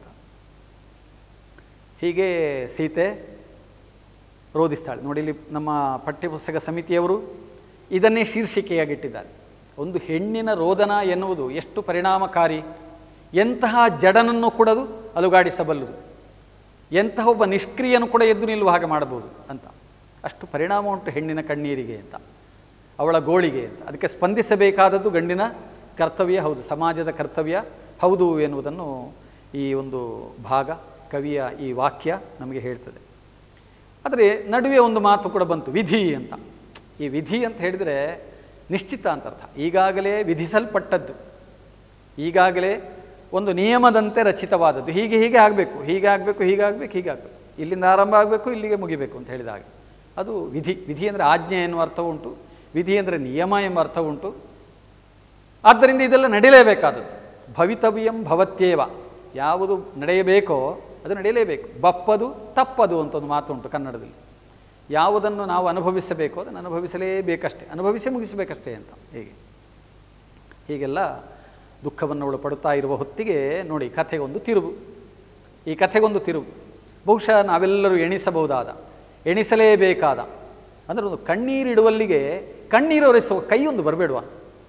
ಹೀಗೆ ಸೀತೆ ರೋಧಿಸ್ತಾಳೆ ನೋಡಿ ಇಲ್ಲಿ ನಮ್ಮ ಪಠ್ಯಪುಸ್ತಕ ಸಮಿತಿಯವರು ಇದನ್ನೇ ಶೀರ್ಷಿಕೆಯಾಗಿಟ್ಟಿದ್ದಾರೆ ಒಂದು ಹೆಣ್ಣಿನ ರೋದನ ಎನ್ನುವುದು ಎಷ್ಟು ಪರಿಣಾಮಕಾರಿ ಎಂತಹ ಜಡನನ್ನು ಕೂಡ ಅದು ಅಲುಗಾಡಿಸಬಲ್ಲದು ಎಂತಹ ಒಬ್ಬ ನಿಷ್ಕ್ರಿಯನು ಕೂಡ ಎದ್ದು ನಿಲ್ಲುವ ಹಾಗೆ ಮಾಡಬಹುದು ಅಂತ ಅಷ್ಟು ಪರಿಣಾಮ ಉಂಟು ಹೆಣ್ಣಿನ ಕಣ್ಣೀರಿಗೆ ಅಂತ ಅವಳ ಗೋಳಿಗೆ ಅಂತ ಅದಕ್ಕೆ ಸ್ಪಂದಿಸಬೇಕಾದದ್ದು ಗಂಡಿನ ಕರ್ತವ್ಯ ಹೌದು ಸಮಾಜದ ಕರ್ತವ್ಯ ಹೌದು ಎನ್ನುವುದನ್ನು ಈ ಒಂದು ಭಾಗ ಕವಿಯ ಈ ವಾಕ್ಯ ನಮಗೆ ಹೇಳ್ತದೆ ಆದರೆ ನಡುವೆ ಒಂದು ಮಾತು ಕೂಡ ಬಂತು ವಿಧಿ ಅಂತ ಈ ವಿಧಿ ಅಂತ ಹೇಳಿದರೆ ನಿಶ್ಚಿತ ಅಂತ ಅರ್ಥ ಈಗಾಗಲೇ ವಿಧಿಸಲ್ಪಟ್ಟದ್ದು ಈಗಾಗಲೇ ಒಂದು ನಿಯಮದಂತೆ ರಚಿತವಾದದ್ದು ಹೀಗೆ ಹೀಗೆ ಆಗಬೇಕು ಹೀಗೆ ಆಗಬೇಕು ಹೀಗೆ ಆಗಬೇಕು ಹೀಗೆ ಆಗಬೇಕು ಇಲ್ಲಿಂದ ಆರಂಭ ಆಗಬೇಕು ಇಲ್ಲಿಗೆ ಮುಗಿಬೇಕು ಅಂತ ಹೇಳಿದ ಹಾಗೆ ಅದು ವಿಧಿ ವಿಧಿ ಅಂದರೆ ಆಜ್ಞೆ ಎನ್ನುವ ಅರ್ಥ ಉಂಟು ವಿಧಿ ಅಂದರೆ ನಿಯಮ ಎಂಬ ಅರ್ಥ ಉಂಟು ಆದ್ದರಿಂದ ಇದೆಲ್ಲ ನಡೀಲೇಬೇಕಾದದ್ದು ಭವಿತವ್ಯಂ ಭವತ್ಯೇವ ಯಾವುದು ನಡೆಯಬೇಕೋ ಅದು ನಡೆಯಲೇಬೇಕು ಬಪ್ಪದು ತಪ್ಪದು ಅಂತ ಒಂದು ಮಾತು ಉಂಟು ಕನ್ನಡದಲ್ಲಿ ಯಾವುದನ್ನು ನಾವು ಅನುಭವಿಸಬೇಕೋ ಅದನ್ನು ಅನುಭವಿಸಲೇಬೇಕಷ್ಟೇ ಅನುಭವಿಸಿ ಮುಗಿಸಬೇಕಷ್ಟೇ ಅಂತ ಹೀಗೆ ಹೀಗೆಲ್ಲ ದುಃಖವನ್ನು ಅವಳು ಪಡುತ್ತಾ ಇರುವ ಹೊತ್ತಿಗೆ ನೋಡಿ ಕಥೆಗೊಂದು ತಿರುವು ಈ ಕಥೆಗೊಂದು ತಿರುವು ಬಹುಶಃ ನಾವೆಲ್ಲರೂ ಎಣಿಸಬಹುದಾದ ಎಣಿಸಲೇಬೇಕಾದ ಅಂದರೆ ಒಂದು ಕಣ್ಣೀರಿಡುವಲ್ಲಿಗೆ ಕಣ್ಣೀರು ಒರೆಸುವ ಕೈ ಒಂದು ಬರಬೇಡುವ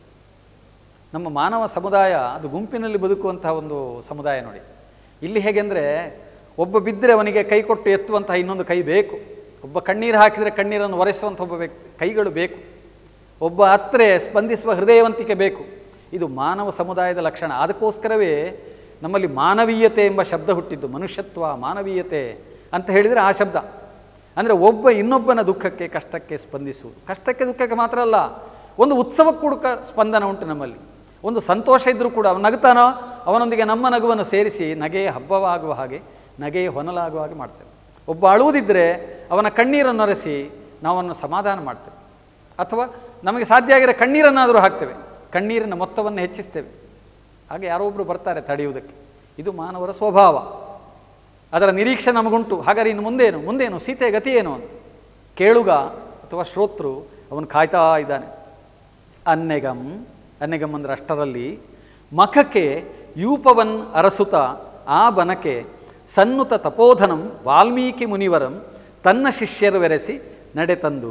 ನಮ್ಮ ಮಾನವ ಸಮುದಾಯ ಅದು ಗುಂಪಿನಲ್ಲಿ ಬದುಕುವಂತಹ ಒಂದು ಸಮುದಾಯ ನೋಡಿ ಇಲ್ಲಿ ಹೇಗೆಂದರೆ ಒಬ್ಬ ಬಿದ್ದರೆ ಅವನಿಗೆ ಕೈ ಕೊಟ್ಟು ಎತ್ತುವಂತಹ ಇನ್ನೊಂದು ಕೈ ಬೇಕು ಒಬ್ಬ ಕಣ್ಣೀರು ಹಾಕಿದರೆ ಕಣ್ಣೀರನ್ನು ಒರೆಸುವಂಥ ಒಬ್ಬ ವ್ಯಕ್ತಿ ಕೈಗಳು ಬೇಕು ಒಬ್ಬ ಹತ್ರೆ ಸ್ಪಂದಿಸುವ ಹೃದಯವಂತಿಕೆ ಬೇಕು ಇದು ಮಾನವ ಸಮುದಾಯದ ಲಕ್ಷಣ ಅದಕ್ಕೋಸ್ಕರವೇ ನಮ್ಮಲ್ಲಿ ಮಾನವೀಯತೆ ಎಂಬ ಶಬ್ದ ಹುಟ್ಟಿದ್ದು ಮನುಷ್ಯತ್ವ ಮಾನವೀಯತೆ ಅಂತ ಹೇಳಿದರೆ ಆ ಶಬ್ದ ಅಂದರೆ ಒಬ್ಬ ಇನ್ನೊಬ್ಬನ ದುಃಖಕ್ಕೆ ಕಷ್ಟಕ್ಕೆ ಸ್ಪಂದಿಸುವುದು ಕಷ್ಟಕ್ಕೆ ದುಃಖಕ್ಕೆ ಮಾತ್ರ ಅಲ್ಲ ಒಂದು ಉತ್ಸವಕ್ಕೂ ಕೂಡ ಸ್ಪಂದನ ಉಂಟು ನಮ್ಮಲ್ಲಿ ಒಂದು ಸಂತೋಷ ಇದ್ದರೂ ಕೂಡ ಅವನು ನಗುತ್ತಾನೋ ಅವನೊಂದಿಗೆ ನಮ್ಮ ನಗುವನ್ನು ಸೇರಿಸಿ ನಗೆಯ ಹಬ್ಬವಾಗುವ ಹಾಗೆ ನಗೆಯ ಹೊನಲಾಗುವ ಹಾಗೆ ಮಾಡ್ತೇವೆ ಒಬ್ಬ ಅಳುವುದಿದ್ದರೆ ಅವನ ಕಣ್ಣೀರನ್ನು ಒರೆಸಿ ನಾವು ಅವನನ್ನು ಸಮಾಧಾನ ಮಾಡ್ತೇವೆ ಅಥವಾ ನಮಗೆ ಸಾಧ್ಯ ಆಗಿರೋ ಕಣ್ಣೀರನ್ನಾದರೂ ಹಾಕ್ತೇವೆ ಕಣ್ಣೀರಿನ ಮೊತ್ತವನ್ನು ಹೆಚ್ಚಿಸ್ತೇವೆ ಹಾಗೆ ಯಾರೋ ಒಬ್ಬರು ಬರ್ತಾರೆ ತಡೆಯುವುದಕ್ಕೆ ಇದು ಮಾನವರ ಸ್ವಭಾವ ಅದರ ನಿರೀಕ್ಷೆ ನಮಗುಂಟು ಹಾಗಾದ್ರೆ ಇನ್ನು ಮುಂದೇನು ಮುಂದೇನು ಸೀತೆ ಗತಿ ಏನು ಅಂತ ಕೇಳುಗ ಅಥವಾ ಶ್ರೋತೃ ಅವನು ಕಾಯ್ತಾ ಇದ್ದಾನೆ ಅನ್ನೆಗಂ ಅನ್ನೆಗಂ ಅಂದ್ರೆ ಅಷ್ಟರಲ್ಲಿ ಮಖಕ್ಕೆ ಯೂಪವನ್ ಅರಸುತ ಆ ಬನಕೆ ಸನ್ನುತ ತಪೋಧನಂ ವಾಲ್ಮೀಕಿ ಮುನಿವರಂ ತನ್ನ ಶಿಷ್ಯರು ಬೆರೆಸಿ ನಡೆತಂದು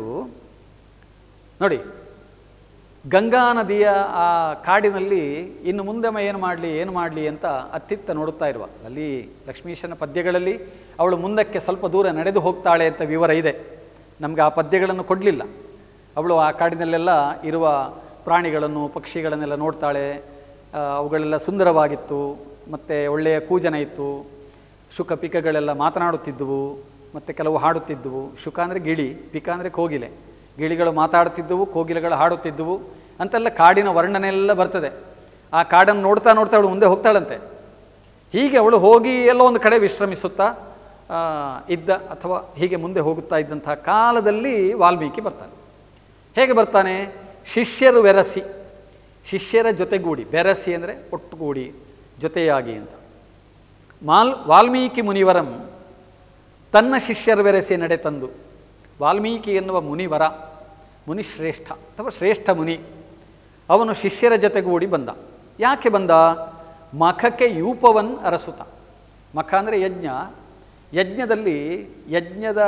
ನೋಡಿ ಗಂಗಾ ನದಿಯ ಆ ಕಾಡಿನಲ್ಲಿ ಇನ್ನು ಮುಂದೆ ಮ ಏನು ಮಾಡಲಿ ಏನು ಮಾಡಲಿ ಅಂತ ಅತ್ತಿತ್ತ ನೋಡುತ್ತಾ ಇರುವ ಅಲ್ಲಿ ಲಕ್ಷ್ಮೀಶನ ಪದ್ಯಗಳಲ್ಲಿ ಅವಳು ಮುಂದಕ್ಕೆ ಸ್ವಲ್ಪ ದೂರ ನಡೆದು ಹೋಗ್ತಾಳೆ ಅಂತ ವಿವರ ಇದೆ ನಮಗೆ ಆ ಪದ್ಯಗಳನ್ನು ಕೊಡಲಿಲ್ಲ ಅವಳು ಆ ಕಾಡಿನಲ್ಲೆಲ್ಲ ಇರುವ ಪ್ರಾಣಿಗಳನ್ನು ಪಕ್ಷಿಗಳನ್ನೆಲ್ಲ ನೋಡ್ತಾಳೆ ಆ, ಅವುಗಳೆಲ್ಲ ಸುಂದರವಾಗಿತ್ತು ಮತ್ತು ಒಳ್ಳೆಯ ಕೂಜನ ಇತ್ತು ಶುಕ ಪಿಕಗಳೆಲ್ಲ ಮಾತನಾಡುತ್ತಿದ್ದುವು ಮತ್ತು ಕೆಲವು ಹಾಡುತ್ತಿದ್ದುವು ಶುಕ ಅಂದರೆ ಗಿಳಿ ಪಿಕ ಅಂದರೆ ಕೋಗಿಲೆ ಗಿಳಿಗಳು ಮಾತಾಡುತ್ತಿದ್ದುವು ಕೋಗಿಲೆಗಳು ಹಾಡುತ್ತಿದ್ದುವು ಅಂತೆಲ್ಲ ಕಾಡಿನ ವರ್ಣನೆ ಎಲ್ಲ ಬರ್ತದೆ ಆ ಕಾಡನ್ನು ನೋಡ್ತಾ ನೋಡ್ತಾ ಅವಳು ಮುಂದೆ ಹೋಗ್ತಾಳಂತೆ ಹೀಗೆ ಅವಳು ಹೋಗಿ ಎಲ್ಲೋ ಒಂದು ಕಡೆ ವಿಶ್ರಮಿಸುತ್ತಾ ಆ, ಇದ್ದ ಅಥವಾ ಹೀಗೆ ಮುಂದೆ ಹೋಗುತ್ತಾ ಇದ್ದಂತಹ ಕಾಲದಲ್ಲಿ ವಾಲ್ಮೀಕಿ ಬರ್ತಾನೆ ಹೇಗೆ ಬರ್ತಾನೆ ಶಿಷ್ಯರು ಬೆರಸಿ ಶಿಷ್ಯರ ಜೊತೆಗೂಡಿ ಬೆರಸಿ ಅಂದರೆ ಒಟ್ಟುಗೂಡಿ ಜೊತೆಯಾಗಿ ಅಂತ ಮಾಲ್ ವಾಲ್ಮೀಕಿ ಮುನಿವರಂ ತನ್ನ ಶಿಷ್ಯರ ಬೆರೆಸಿ ನಡೆತಂದು ವಾಲ್ಮೀಕಿ ಎನ್ನುವ ಮುನಿವರ ಮುನಿಶ್ರೇಷ್ಠ ಅಥವಾ ಶ್ರೇಷ್ಠ ಮುನಿ ಅವನು ಶಿಷ್ಯರ ಜೊತೆಗೂಡಿ ಬಂದ ಯಾಕೆ ಬಂದ ಮಖಕ್ಕೆ ಯೂಪವನ್ ಅರಸುತ ಮಖ ಅಂದರೆ ಯಜ್ಞ ಯಜ್ಞದಲ್ಲಿ ಯಜ್ಞದ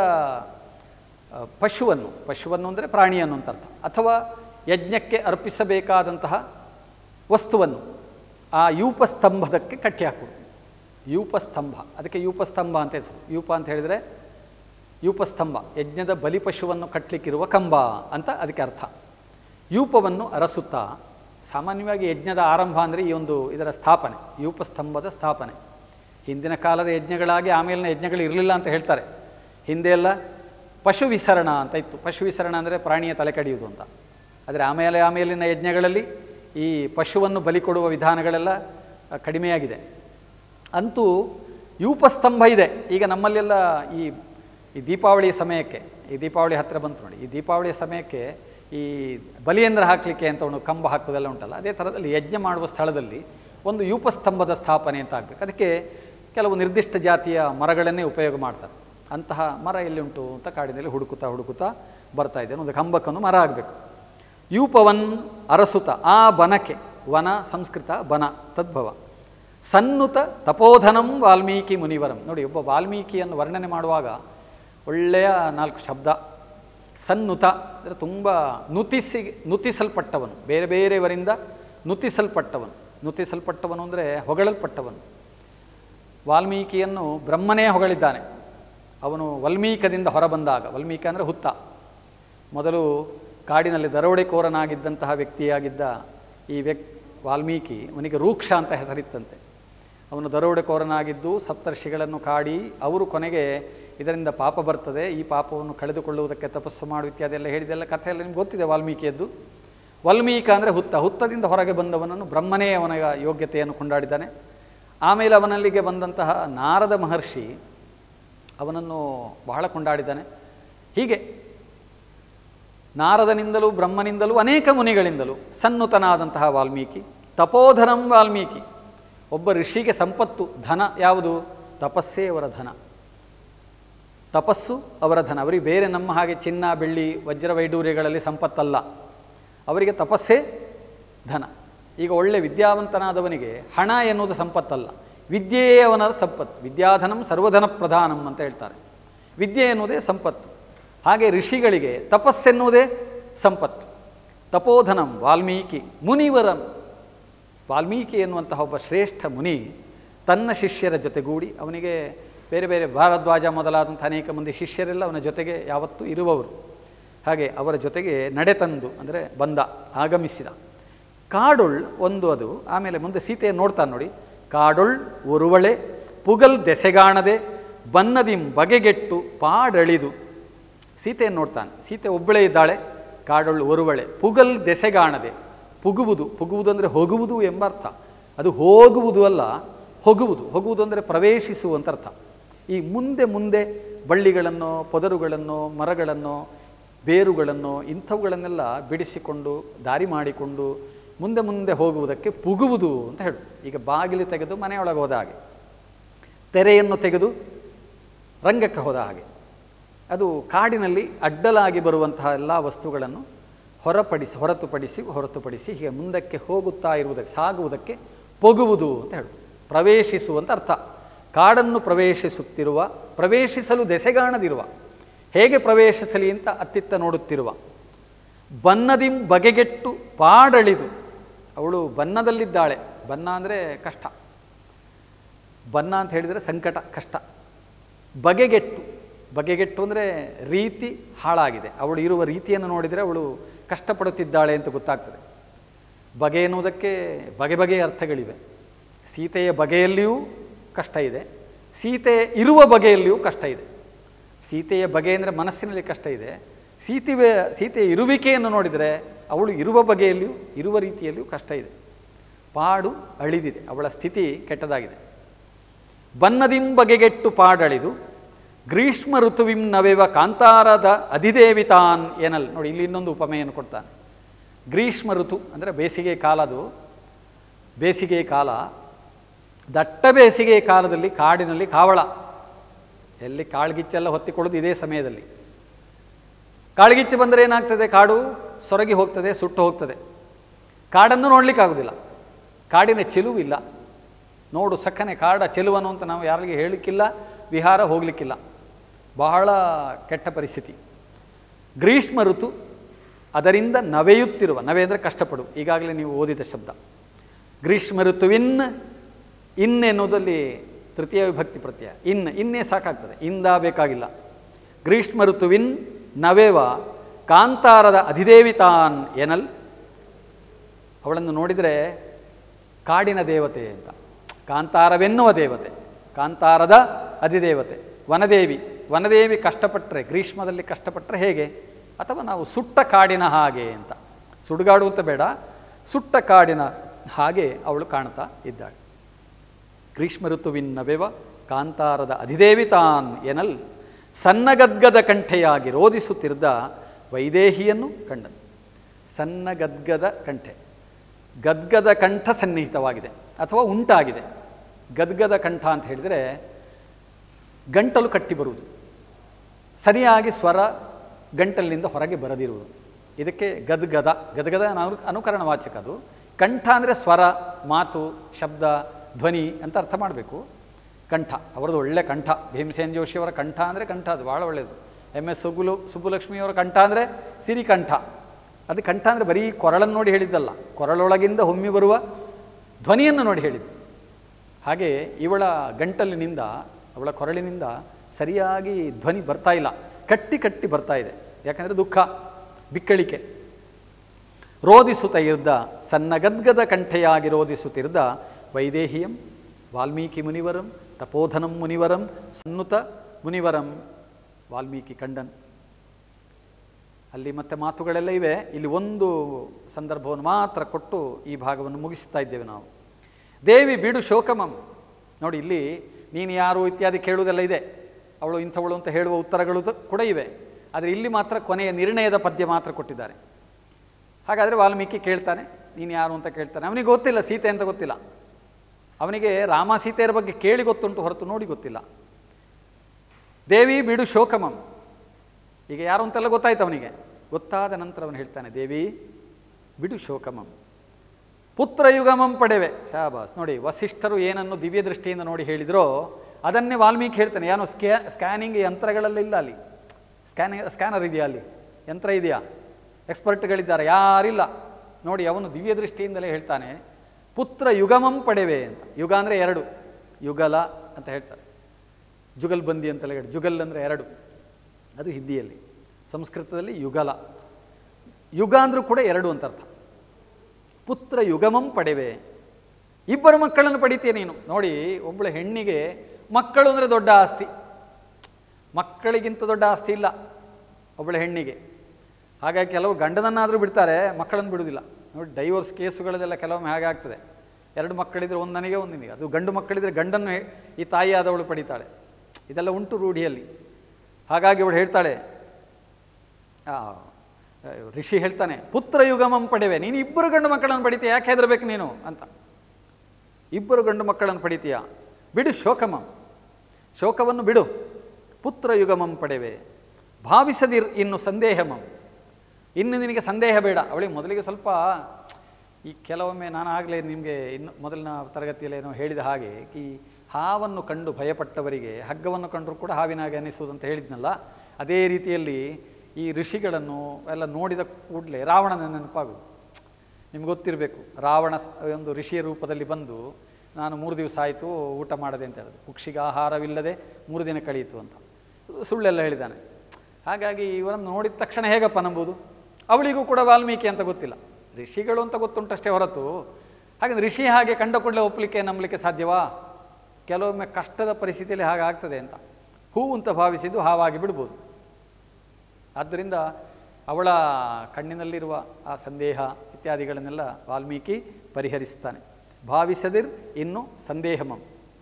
ಆ, ಪಶುವನ್ನು ಪಶುವನ್ನು ಅಂದರೆ ಪ್ರಾಣಿಯನ್ನು ಅಂತ ಅರ್ಥ ಅಥವಾ ಯಜ್ಞಕ್ಕೆ ಅರ್ಪಿಸಬೇಕಾದಂತಹ ವಸ್ತುವನ್ನು ಆ ಯೂಪಸ್ತಂಭದಕ್ಕೆ ಕಟ್ಟಿ ಹಾಕುವುದು ಯೂಪಸ್ತಂಭ ಅದಕ್ಕೆ ಯೂಪಸ್ತಂಭ ಅಂತ ಹೆಸರು ಯೂಪ ಅಂತ ಹೇಳಿದರೆ ಯೂಪಸ್ತಂಭ ಯಜ್ಞದ ಬಲಿಪಶುವನ್ನು ಕಟ್ಟಲಿಕ್ಕಿರುವ ಕಂಬ ಅಂತ ಅದಕ್ಕೆ ಅರ್ಥ ಯೂಪವನ್ನು ಅರಸುತ್ತಾ ಸಾಮಾನ್ಯವಾಗಿ ಯಜ್ಞದ ಆರಂಭ ಅಂದರೆ ಈ ಒಂದು ಇದರ ಸ್ಥಾಪನೆ ಯೂಪಸ್ತಂಭದ ಸ್ಥಾಪನೆ ಹಿಂದಿನ ಕಾಲದ ಯಜ್ಞಗಳಾಗಿ ಆಮೇಲಿನ ಯಜ್ಞಗಳು ಇರಲಿಲ್ಲ ಅಂತ ಹೇಳ್ತಾರೆ ಹಿಂದೆ ಎಲ್ಲ ಪಶು ವಿಸರಣ ಅಂತ ಇತ್ತು ಪಶು ವಿಸರಣ ಅಂದರೆ ಪ್ರಾಣಿಯ ತಲೆ ಕಡಿಯುವುದು ಅಂತ ಆದರೆ ಆಮೇಲೆ ಆಮೇಲಿನ ಯಜ್ಞಗಳಲ್ಲಿ ಈ ಪಶುವನ್ನು ಬಲಿ ಕೊಡುವ ವಿಧಾನಗಳೆಲ್ಲ ಆ, ಕಡಿಮೆಯಾಗಿದೆ ಅಂತೂ ಯೂಪಸ್ತಂಭ ಇದೆ ಈಗ ನಮ್ಮಲ್ಲೆಲ್ಲ ಈ ಈ ದೀಪಾವಳಿ ಸಮಯಕ್ಕೆ ಈ ದೀಪಾವಳಿ ಹತ್ತಿರ ಬಂತು ನೋಡಿ ಈ ದೀಪಾವಳಿಯ ಸಮಯಕ್ಕೆ ಈ ಬಲಿಯಂದ್ರ ಹಾಕಲಿಕ್ಕೆ ಅಂತ ಒಂದು ಕಂಬ ಹಾಕೋದೆಲ್ಲ ಉಂಟಲ್ಲ ಅದೇ ಥರದಲ್ಲಿ ಯಜ್ಞ ಮಾಡುವ ಸ್ಥಳದಲ್ಲಿ ಒಂದು ಯೂಪಸ್ತಂಭದ ಸ್ಥಾಪನೆ ಅಂತ ಆಗಬೇಕು ಅದಕ್ಕೆ ಕೆಲವು ನಿರ್ದಿಷ್ಟ ಜಾತಿಯ ಮರಗಳನ್ನೇ ಉಪಯೋಗ ಮಾಡ್ತಾರೆ ಅಂತಹ ಮರ ಎಲ್ಲಿ ಉಂಟು ಅಂತ ಕಾಡಿನಲ್ಲಿ ಹುಡುಕುತ್ತಾ ಹುಡುಕುತ್ತಾ ಬರ್ತಾ ಇದ್ದೇನೆ ಒಂದು ಕಂಬಕ್ಕೊಂದು ಮರ ಆಗಬೇಕು ಯೂಪವನ್ ಅರಸುತ ಆ ಬನಕ್ಕೆ ವನ ಸಂಸ್ಕೃತ ಬನ ತದ್ಭವ ಸನ್ನುತ ತಪೋಧನಂ ವಾಲ್ಮೀಕಿ ಮುನಿವರಂ ನೋಡಿ ಒಬ್ಬ ವಾಲ್ಮೀಕಿಯನ್ನು ವರ್ಣನೆ ಮಾಡುವಾಗ ಒಳ್ಳೆಯ ನಾಲ್ಕು ಶಬ್ದ ಸನ್ನುತ ಅಂದರೆ ತುಂಬ ನುತಿಸಿ ನುತಿಸಲ್ಪಟ್ಟವನು ಬೇರೆ ಬೇರೆಯವರಿಂದ ನುತಿಸಲ್ಪಟ್ಟವನು ನುತಿಸಲ್ಪಟ್ಟವನು ಅಂದರೆ ಹೊಗಳಲ್ಪಟ್ಟವನು ವಾಲ್ಮೀಕಿಯನ್ನು ಬ್ರಹ್ಮನೇ ಹೊಗಳಿದ್ದಾನೆ ಅವನು ವಲ್ಮೀಕದಿಂದ ಹೊರಬಂದಾಗ ವಲ್ಮೀಕ ಅಂದರೆ ಹುತ್ತ ಮೊದಲು ಕಾಡಿನಲ್ಲಿ ದರೋಡೆಕೋರನಾಗಿದ್ದಂತಹ ವ್ಯಕ್ತಿಯಾಗಿದ್ದ ಈ ವ್ಯಕ್ ವಾಲ್ಮೀಕಿ ಅವನಿಗೆ ರೂಕ್ಷ ಅಂತ ಹೆಸರಿತ್ತಂತೆ ಅವನು ದರೋಡೆಕೋರನಾಗಿದ್ದು ಸಪ್ತರ್ಷಿಗಳನ್ನು ಕಾಡಿ ಅವರು ಕೊನೆಗೆ ಇದರಿಂದ ಪಾಪ ಬರ್ತದೆ ಈ ಪಾಪವನ್ನು ಕಳೆದುಕೊಳ್ಳುವುದಕ್ಕೆ ತಪಸ್ಸು ಮಾಡು ಇತ್ಯಾದಿ ಎಲ್ಲ ಹೇಳಿದೆಲ್ಲ ಕಥೆ ಎಲ್ಲ ನಿಮ್ಗೆ ಗೊತ್ತಿದೆ ವಾಲ್ಮೀಕಿಯದ್ದು ವಲ್ಮೀಕ ಅಂದರೆ ಹುತ್ತ ಹುತ್ತದಿಂದ ಹೊರಗೆ ಬಂದವನನ್ನು ಬ್ರಹ್ಮನೇ ಅವನ ಯೋಗ್ಯತೆಯನ್ನು ಕೊಂಡಾಡಿದ್ದಾನೆ ಆಮೇಲೆ ಅವನಲ್ಲಿಗೆ ಬಂದಂತಹ ನಾರದ ಮಹರ್ಷಿ ಅವನನ್ನು ಬಹಳ ಕೊಂಡಾಡಿದ್ದಾನೆ ಹೀಗೆ ನಾರದನಿಂದಲೂ ಬ್ರಹ್ಮನಿಂದಲೂ ಅನೇಕ ಮುನಿಗಳಿಂದಲೂ ಸನ್ನುತನಾದಂತಹ ವಾಲ್ಮೀಕಿ ತಪೋಧನಂ ವಾಲ್ಮೀಕಿ ಒಬ್ಬ ಋಷಿಗೆ ಸಂಪತ್ತು ಧನ ಯಾವುದು ತಪಸ್ಸೇ ಅವರ ಧನ ತಪಸ್ಸು ಅವರ ಧನ ಅವರಿಗೆ ಬೇರೆ ನಮ್ಮ ಹಾಗೆ ಚಿನ್ನ ಬೆಳ್ಳಿ ವಜ್ರ ವೈಡೂರ್ಯಗಳಲ್ಲಿ ಸಂಪತ್ತಲ್ಲ ಅವರಿಗೆ ತಪಸ್ಸೇ ಧನ ಈಗ ಒಳ್ಳೆ ವಿದ್ಯಾವಂತನಾದವನಿಗೆ ಹಣ ಎನ್ನುವುದು ಸಂಪತ್ತಲ್ಲ ವಿದ್ಯೆಯೇ ಅವನ ಸಂಪತ್ತು ವಿದ್ಯಾಧನಂ ಸರ್ವಧನ ಪ್ರಧಾನಂ ಅಂತ ಹೇಳ್ತಾರೆ ವಿದ್ಯೆ ಎನ್ನುವುದೇ ಸಂಪತ್ತು ಹಾಗೆ ಋಷಿಗಳಿಗೆ ತಪಸ್ಸೆನ್ನುವುದೇ ಸಂಪತ್ತು ತಪೋಧನಂ ವಾಲ್ಮೀಕಿ ಮುನಿವರಂ ವಾಲ್ಮೀಕಿ ಎನ್ನುವಂತಹ ಒಬ್ಬ ಶ್ರೇಷ್ಠ ಮುನಿ ತನ್ನ ಶಿಷ್ಯರ ಜೊತೆಗೂಡಿ ಅವನಿಗೆ ಬೇರೆ ಬೇರೆ ಭಾರದ್ವಾಜ ಮೊದಲಾದಂಥ ಅನೇಕ ಮಂದಿ ಶಿಷ್ಯರೆಲ್ಲ ಅವನ ಜೊತೆಗೆ ಯಾವತ್ತೂ ಇರುವವರು ಹಾಗೆ ಅವರ ಜೊತೆಗೆ ನಡೆತಂದು ಅಂದರೆ ಬಂದ ಆಗಮಿಸಿದ ಕಾಡುಳ್ ಒಂದು ಅದು ಆಮೇಲೆ ಮುಂದೆ ಸೀತೆಯನ್ನು ನೋಡ್ತಾನೆ ನೋಡಿ ಕಾಡುಳ್ ಉರುವಳೆ ಪುಗಲ್ ದೆಸೆಗಾಣದೆ ಬನ್ನದಿಂ ಬಗೆಗೆಟ್ಟು ಪಾಡಳಿದು ಸೀತೆಯನ್ನು ನೋಡ್ತಾನೆ ಸೀತೆ ಒಬ್ಬಳೇ ಇದ್ದಾಳೆ ಕಾಡೊಳ್ಳು ಒರುವಳೆ ಪುಗಲ್ ದೆಸೆಗಾಣದೆ ಪುಗುವುದು ಪುಗುವುದು ಅಂದರೆ ಹೋಗುವುದು ಎಂಬ ಅರ್ಥ ಅದು ಹೋಗುವುದು ಅಲ್ಲ ಹೊಗುವುದು ಹೊಗುವುದು ಅಂದರೆ ಪ್ರವೇಶಿಸುವ ಅಂತ ಅರ್ಥ ಈ ಮುಂದೆ ಮುಂದೆ ಬಳ್ಳಿಗಳನ್ನು ಪೊದರುಗಳನ್ನು ಮರಗಳನ್ನು ಬೇರುಗಳನ್ನು ಇಂಥವುಗಳನ್ನೆಲ್ಲ ಬಿಡಿಸಿಕೊಂಡು ದಾರಿ ಮಾಡಿಕೊಂಡು ಮುಂದೆ ಮುಂದೆ ಹೋಗುವುದಕ್ಕೆ ಪುಗುವುದು ಅಂತ ಹೇಳು ಈಗ ಬಾಗಿಲು ತೆಗೆದು ಮನೆಯೊಳಗೆ ಹೋದ ಹಾಗೆ ತೆರೆಯನ್ನು ತೆಗೆದು ರಂಗಕ್ಕೆ ಹೋದ ಹಾಗೆ ಅದು ಕಾಡಿನಲ್ಲಿ ಅಡ್ಡಲಾಗಿ ಬರುವಂತಹ ಎಲ್ಲ ವಸ್ತುಗಳನ್ನು ಹೊರಪಡಿಸಿ ಹೊರತುಪಡಿಸಿ ಹೊರತುಪಡಿಸಿ ಹೀಗೆ ಮುಂದಕ್ಕೆ ಹೋಗುತ್ತಾ ಇರುವುದಕ್ಕೆ ಸಾಗುವುದಕ್ಕೆ ಪೊಗುವುದು ಅಂತ ಹೇಳು ಪ್ರವೇಶಿಸುವಂತ ಅರ್ಥ ಕಾಡನ್ನು ಪ್ರವೇಶಿಸುತ್ತಿರುವ ಪ್ರವೇಶಿಸಲು ದೆಸೆಗಾಣದಿರುವ ಹೇಗೆ ಪ್ರವೇಶಿಸಲಿ ಅಂತ ಅತ್ತಿತ್ತ ನೋಡುತ್ತಿರುವ ಬನ್ನದಿಂ ಬಗೆಗೆಟ್ಟು ಪಾಡಳಿದು ಅವಳು ಬನ್ನದಲ್ಲಿದ್ದಾಳೆ ಬನ್ನ ಅಂದರೆ ಕಷ್ಟ ಬನ್ನ ಅಂತ ಹೇಳಿದರೆ ಸಂಕಟ ಕಷ್ಟ ಬಗೆಗೆಟ್ಟು ಬಗೆಗೆಟ್ಟು ಅಂದರೆ ರೀತಿ ಹಾಳಾಗಿದೆ ಅವಳು ಇರುವ ರೀತಿಯನ್ನು ನೋಡಿದರೆ ಅವಳು ಕಷ್ಟಪಡುತ್ತಿದ್ದಾಳೆ ಅಂತ ಗೊತ್ತಾಗ್ತದೆ ಬಗೆ ಎನ್ನುವುದಕ್ಕೆ ಬಗೆ ಬಗೆಯ ಅರ್ಥಗಳಿವೆ ಸೀತೆಯ ಬಗೆಯಲ್ಲಿಯೂ ಕಷ್ಟ ಇದೆ ಸೀತೆ ಇರುವ ಬಗೆಯಲ್ಲಿಯೂ ಕಷ್ಟ ಇದೆ ಸೀತೆಯ ಬಗೆ ಅಂದರೆ ಮನಸ್ಸಿನಲ್ಲಿ ಕಷ್ಟ ಇದೆ ಸೀತೆಯ ಸೀತೆಯ ಇರುವಿಕೆಯನ್ನು ನೋಡಿದರೆ ಅವಳು ಇರುವ ಬಗೆಯಲ್ಲಿಯೂ ಇರುವ ರೀತಿಯಲ್ಲಿಯೂ ಕಷ್ಟ ಇದೆ ಪಾಡು ಅಳಿದಿದೆ ಅವಳ ಸ್ಥಿತಿ ಕೆಟ್ಟದಾಗಿದೆ ಬನ್ನದಿಂ ಬಗೆಗೆಟ್ಟು ಪಾಡಳಿದು ಗ್ರೀಷ್ಮ ಋತುವಿಂ ನವೆವ ಕಾಂತಾರದ ಅಧಿದೇವಿತಾನ್ ಏನಲ್ ನೋಡಿ ಇಲ್ಲಿ ಇನ್ನೊಂದು ಉಪಮೆಯನ್ನು ಕೊಡ್ತಾನೆ ಗ್ರೀಷ್ಮ ಋತು ಅಂದರೆ ಬೇಸಿಗೆ ಕಾಲದು ಬೇಸಿಗೆ ಕಾಲ ದಟ್ಟ ಬೇಸಿಗೆ ಕಾಲದಲ್ಲಿ ಕಾಡಿನಲ್ಲಿ ಕಾವಳ ಎಲ್ಲಿ ಕಾಳ್ಗಿಚ್ಚೆಲ್ಲ ಹೊತ್ತಿಕೊಳ್ಳೋದು ಇದೇ ಸಮಯದಲ್ಲಿ ಕಾಳ್ಗಿಚ್ಚು ಬಂದರೆ ಏನಾಗ್ತದೆ ಕಾಡು ಸೊರಗಿ ಹೋಗ್ತದೆ ಸುಟ್ಟು ಹೋಗ್ತದೆ ಕಾಡನ್ನು ನೋಡಲಿಕ್ಕಾಗೋದಿಲ್ಲ ಕಾಡಿನ ಚೆಲುವಿಲ್ಲ ನೋಡು ಸಕ್ಕನೆ ಕಾಡ ಚೆಲುವನು ಅಂತ ನಾವು ಯಾರಿಗೆ ಹೇಳಲಿಕ್ಕಿಲ್ಲ ವಿಹಾರ ಹೋಗಲಿಕ್ಕಿಲ್ಲ ಬಹಳ ಕೆಟ್ಟ ಪರಿಸ್ಥಿತಿ ಗ್ರೀಷ್ಮ ಋತು ಅದರಿಂದ ನವೆಯುತ್ತಿರುವ ನವೆ ಅಂದರೆ ಕಷ್ಟಪಡು ಈಗಾಗಲೇ ನೀವು ಓದಿದ ಶಬ್ದ ಗ್ರೀಷ್ಮ ಋತುವಿನ್ ಇನ್ ಎನ್ನುವುದಲ್ಲಿ ತೃತೀಯ ವಿಭಕ್ತಿ ಪ್ರತ್ಯಯ ಇನ್ ಇನ್ನೇ ಸಾಕಾಗ್ತದೆ ಇಂದ ಬೇಕಾಗಿಲ್ಲ ಗ್ರೀಷ್ಮ ಋತುವಿನ್ ನವೆವ ಕಾಂತಾರದ ಅಧಿದೇವಿತಾನ್ ಎನಲ್ ಅವಳನ್ನು ನೋಡಿದರೆ ಕಾಡಿನ ದೇವತೆ ಅಂತ ಕಾಂತಾರವೆನ್ನುವ ದೇವತೆ ಕಾಂತಾರದ ಅಧಿದೇವತೆ ವನದೇವಿ ವನದೇವಿ ಕಷ್ಟಪಟ್ಟರೆ ಗ್ರೀಷ್ಮದಲ್ಲಿ ಕಷ್ಟಪಟ್ಟರೆ ಹೇಗೆ ಅಥವಾ ನಾವು ಸುಟ್ಟ ಕಾಡಿನ ಹಾಗೆ ಅಂತ ಸುಡುಗಾಡು ಅಂತ ಬೇಡ ಸುಟ್ಟ ಕಾಡಿನ ಹಾಗೆ ಅವಳು ಕಾಣ್ತಾ ಇದ್ದಾಳೆ ಗ್ರೀಷ್ಮ ಋತುವಿನ್ನವೆವ ಕಾಂತಾರದ ಅಧಿದೇವಿತಾನ್ ಎನಲ್ ಸನ್ನಗದ್ಗದ ಕಂಠೆಯಾಗಿ ರೋಧಿಸುತ್ತಿದ್ದ ವೈದೇಹಿಯನ್ನು ಕಂಡನು ಸನ್ನಗದ್ಗದ ಕಂಠೆ ಗದ್ಗದ ಕಂಠ ಸನ್ನಿಹಿತವಾಗಿದೆ ಅಥವಾ ಉಂಟಾಗಿದೆ ಗದ್ಗದ ಕಂಠ ಅಂತ ಹೇಳಿದರೆ ಗಂಟಲು ಕಟ್ಟಿ ಬರುವುದು ಸರಿಯಾಗಿ ಸ್ವರ ಗಂಟಲಿನಿಂದ ಹೊರಗೆ ಬರದಿರುವುದು ಇದಕ್ಕೆ ಗದ್ಗದ ಗದ್ಗದ ಅನು ಅನುಕರಣ ವಾಚಕ ಅದು ಕಂಠ ಅಂದರೆ ಸ್ವರ ಮಾತು ಶಬ್ದ ಧ್ವನಿ ಅಂತ ಅರ್ಥ ಮಾಡಬೇಕು ಕಂಠ ಅವರದ್ದು ಒಳ್ಳೆ ಕಂಠ ಭೀಮಸೇನ್ ಜೋಶಿಯವರ ಕಂಠ ಅಂದರೆ ಕಂಠ ಅದು ಭಾಳ ಒಳ್ಳೆಯದು ಎಮ್ ಎಸ್ ಸುಗುಲು ಸುಬ್ಬುಲಕ್ಷ್ಮಿಯವರ ಕಂಠ ಅಂದರೆ ಸಿರಿಕಂಠ ಅದು ಕಂಠ ಅಂದರೆ ಬರೀ ಕೊರಳನ್ನು ನೋಡಿ ಹೇಳಿದ್ದಲ್ಲ ಕೊರಳೊಳಗಿಂದ ಹೊಮ್ಮಿ ಬರುವ ಧ್ವನಿಯನ್ನು ನೋಡಿ ಹೇಳಿದ್ದು ಹಾಗೆ ಇವಳ ಗಂಟಲಿನಿಂದ ಅವಳ ಕೊರಳಿನಿಂದ ಸರಿಯಾಗಿ ಧ್ವನಿ ಬರ್ತಾ ಇಲ್ಲ ಕಟ್ಟಿ ಕಟ್ಟಿ ಬರ್ತಾ ಇದೆ ಯಾಕಂದರೆ ದುಃಖ ಬಿಕ್ಕಳಿಕೆ ರೋದಿಸುತ್ತ ಇರ್ದ ಸಣ್ಣ ಗದ್ಗದ ಕಂಠೆಯಾಗಿ ರೋದಿಸುತ್ತಿರ್ದ ವೈದೇಹಿಯಂ ವಾಲ್ಮೀಕಿ ಮುನಿವರಂ ತಪೋಧನಂ ಮುನಿವರಂ ಸನ್ನುತ ಮುನಿವರಂ ವಾಲ್ಮೀಕಿ ಕಂಡನ್ ಅಲ್ಲಿ ಮತ್ತೆ ಮಾತುಗಳೆಲ್ಲ ಇವೆ ಇಲ್ಲಿ ಒಂದು ಸಂದರ್ಭವನ್ನು ಮಾತ್ರ ಕೊಟ್ಟು ಈ ಭಾಗವನ್ನು ಮುಗಿಸ್ತಾ ಇದ್ದೇವೆ ನಾವು ದೇವಿ ಬಿಡು ಶೋಕಮಂ ನೋಡಿ ಇಲ್ಲಿ ನೀನು ಯಾರು ಇತ್ಯಾದಿ ಕೇಳುವುದೆಲ್ಲ ಇದೆ ಅವಳು ಇಂಥವಳು ಅಂತ ಹೇಳುವ ಉತ್ತರಗಳು ತ- ಕೂಡ ಇವೆ ಆದರೆ ಇಲ್ಲಿ ಮಾತ್ರ ಕೊನೆಯ ನಿರ್ಣಯದ ಪದ್ಯ ಮಾತ್ರ ಕೊಟ್ಟಿದ್ದಾರೆ ಹಾಗಾದರೆ ವಾಲ್ಮೀಕಿ ಕೇಳ್ತಾನೆ ನೀನು ಯಾರು ಅಂತ ಕೇಳ್ತಾನೆ ಅವನಿಗೆ ಗೊತ್ತಿಲ್ಲ ಸೀತೆ ಅಂತ ಗೊತ್ತಿಲ್ಲ ಅವನಿಗೆ ರಾಮ ಸೀತೆಯರ ಬಗ್ಗೆ ಕೇಳಿ ಗೊತ್ತುಂಟು ಹೊರತು ನೋಡಿ ಗೊತ್ತಿಲ್ಲ ದೇವಿ ಬಿಡು ಶೋಕಮಂ ಈಗ ಯಾರು ಅಂತೆಲ್ಲ ಗೊತ್ತಾಯ್ತು ಅವನಿಗೆ ಗೊತ್ತಾದ ನಂತರ ಅವನು ಹೇಳ್ತಾನೆ ದೇವಿ ಬಿಡು ಶೋಕಮಂ ಪುತ್ರ ಯುಗಮಂ ಪಡೆವೆ ಶಾಬಾಸ್ ನೋಡಿ ವಸಿಷ್ಠರು ಏನನ್ನು ದಿವ್ಯ ದೃಷ್ಟಿಯಿಂದ ನೋಡಿ ಹೇಳಿದ್ರೋ ಅದನ್ನೇ ವಾಲ್ಮೀಕಿ ಹೇಳ್ತಾನೆ ಏನೋ ಸ್ಕ್ಯಾ ಸ್ಕ್ಯಾನಿಂಗ್ ಯಂತ್ರಗಳೆಲ್ಲ ಇಲ್ಲ ಅಲ್ಲಿ ಸ್ಕ್ಯಾನಿಂಗ್ ಸ್ಕ್ಯಾನರ್ ಇದೆಯಾ ಅಲ್ಲಿ ಯಂತ್ರ ಇದೆಯಾ ಎಕ್ಸ್ಪರ್ಟ್ಗಳಿದ್ದಾರೆ ಯಾರಿಲ್ಲ ನೋಡಿ ಅವನು ದಿವ್ಯ ದೃಷ್ಟಿಯಿಂದಲೇ ಹೇಳ್ತಾನೆ ಪುತ್ರ ಯುಗಮಂ ಪಡೆವೆ ಅಂತ ಯುಗ ಅಂದರೆ ಎರಡು ಯುಗಲ ಅಂತ ಹೇಳ್ತಾರೆ ಜುಗಲ್ಬಂದಿ ಅಂತೆಲ್ಲ ಹೇಳಿ ಜುಗಲ್ ಅಂದರೆ ಎರಡು ಅದು ಹಿಂದಿಯಲ್ಲಿ ಸಂಸ್ಕೃತದಲ್ಲಿ ಯುಗಲ ಯುಗ ಅಂದರೂ ಕೂಡ ಎರಡು ಅಂತ ಅರ್ಥ ಪುತ್ರ ಯುಗಮಂ ಪಡೆವೆ ಇಬ್ಬರು ಮಕ್ಕಳನ್ನು ಪಡಿತೀಯ ನೀನು ನೋಡಿ ಒಬ್ಬಳು ಹೆಣ್ಣಿಗೆ ಮಕ್ಕಳು ಅಂದರೆ ದೊಡ್ಡ ಆಸ್ತಿ ಮಕ್ಕಳಿಗಿಂತ ದೊಡ್ಡ ಆಸ್ತಿ ಇಲ್ಲ ಒಬ್ಬಳ ಹೆಣ್ಣಿಗೆ ಹಾಗಾಗಿ ಕೆಲವು ಗಂಡನನ್ನಾದರೂ ಬಿಡ್ತಾರೆ ಮಕ್ಕಳನ್ನು ಬಿಡುವುದಿಲ್ಲ ನೋಡಿ ಡೈವೋರ್ಸ್ ಕೇಸುಗಳದೆಲ್ಲ ಕೆಲವೊಮ್ಮೆ ಹಾಗೆ ಆಗ್ತದೆ ಎರಡು ಮಕ್ಕಳಿದ್ರೆ ಒಂದು ನನಗೆ ಒಂದು ನಿನಗೆ ಅದು ಗಂಡು ಮಕ್ಕಳಿದ್ರೆ ಗಂಡನ್ನು ಹೆ- ಈ ತಾಯಿಯಾದವಳು ಪಡಿತಾಳೆ ಇದೆಲ್ಲ ಉಂಟು ರೂಢಿಯಲ್ಲಿ ಹಾಗಾಗಿ ಅವಳು ಹೇಳ್ತಾಳೆ ಆ, ಋಷಿ ಹೇಳ್ತಾನೆ ಪುತ್ರ ಯುಗಮಂ ಪಡೆವೆ ನೀನು ಇಬ್ಬರು ಗಂಡು ಮಕ್ಕಳನ್ನು ಪಡಿತೀಯ ಯಾಕೆ ಹೆದರ್ಬೇಕು ನೀನು ಅಂತ ಇಬ್ಬರು ಗಂಡು ಮಕ್ಕಳನ್ನು ಪಡಿತೀಯ ಬಿಡು ಶೋಕಮಂ ಶೋಕವನ್ನು ಬಿಡು ಪುತ್ರ ಯುಗಮಂ ಪಡೆವೆ ಭಾವಿಸದಿರ್ ಇನ್ನು ಸಂದೇಹಮಂ ಇನ್ನು ನಿನಗೆ ಸಂದೇಹ ಬೇಡ ಅವಳಿಗೆ ಮೊದಲಿಗೆ ಸ್ವಲ್ಪ ಈ ಕೆಲವೊಮ್ಮೆ ನಾನು ಆಗಲೇ ನಿಮಗೆ ಇನ್ನು ಮೊದಲಿನ ತರಗತಿಯಲ್ಲಿ ಏನೋ ಹೇಳಿದ ಹಾಗೆ ಈ ಹಾವನ್ನು ಕಂಡು ಭಯಪಟ್ಟವರಿಗೆ ಹಗ್ಗವನ್ನು ಕಂಡರೂ ಕೂಡ ಹಾವಿನ ಹಾಗೆ ಅನ್ನಿಸುವುದು ಅಂತ ಹೇಳಿದ್ನಲ್ಲ ಅದೇ ರೀತಿಯಲ್ಲಿ ಈ ಋಷಿಗಳನ್ನು ಎಲ್ಲ ನೋಡಿದ ಕೂಡಲೇ ರಾವಣನ ನೆನಪಾಗುವುದು ನಿಮ್ಗೆ ಗೊತ್ತಿರಬೇಕು ರಾವಣ ಸ್- ಒಂದು ಋಷಿಯ ರೂಪದಲ್ಲಿ ಬಂದು ನಾನು ಮೂರು ದಿವಸ ಆಯಿತು ಊಟ ಮಾಡದೆ ಅಂತ ಹೇಳಿದ್ರು ಕುಕ್ಷಿಗೆ ಆಹಾರವಿಲ್ಲದೆ ಮೂರು ದಿನ ಕಳೆಯಿತು ಅಂತ ಸುಳ್ಳೆಲ್ಲ ಹೇಳಿದ್ದಾನೆ ಹಾಗಾಗಿ ಇವರನ್ನು ನೋಡಿದ ತಕ್ಷಣ ಹೇಗಪ್ಪ ನಂಬುದು ಅವಳಿಗೂ ಕೂಡ ವಾಲ್ಮೀಕಿ ಅಂತ ಗೊತ್ತಿಲ್ಲ ಋಷಿಗಳು ಅಂತ ಗೊತ್ತುಂಟಷ್ಟೇ ಹೊರತು ಹಾಗೆ ಋಷಿ ಹಾಗೆ ಕಂಡ ಕೂಡಲೇ ಒಪ್ಪಲಿಕ್ಕೆ ನಂಬಲಿಕ್ಕೆ ಸಾಧ್ಯವಾ ಕೆಲವೊಮ್ಮೆ ಕಷ್ಟದ ಪರಿಸ್ಥಿತಿಯಲ್ಲಿ ಹಾಗೆ ಆಗ್ತದೆ ಅಂತ ಹೂವು ಅಂತ ಭಾವಿಸಿದ್ದು ಹಾವಾಗಿ ಬಿಡ್ಬೋದು ಆದ್ದರಿಂದ ಅವಳ ಕಣ್ಣಿನಲ್ಲಿರುವ ಆ ಸಂದೇಹ ಇತ್ಯಾದಿಗಳನ್ನೆಲ್ಲ ವಾಲ್ಮೀಕಿ ಪರಿಹರಿಸ್ತಾನೆ ಭಾವಿಸದಿರ್ ಇನ್ನು ಸಂದೇಹಮಂ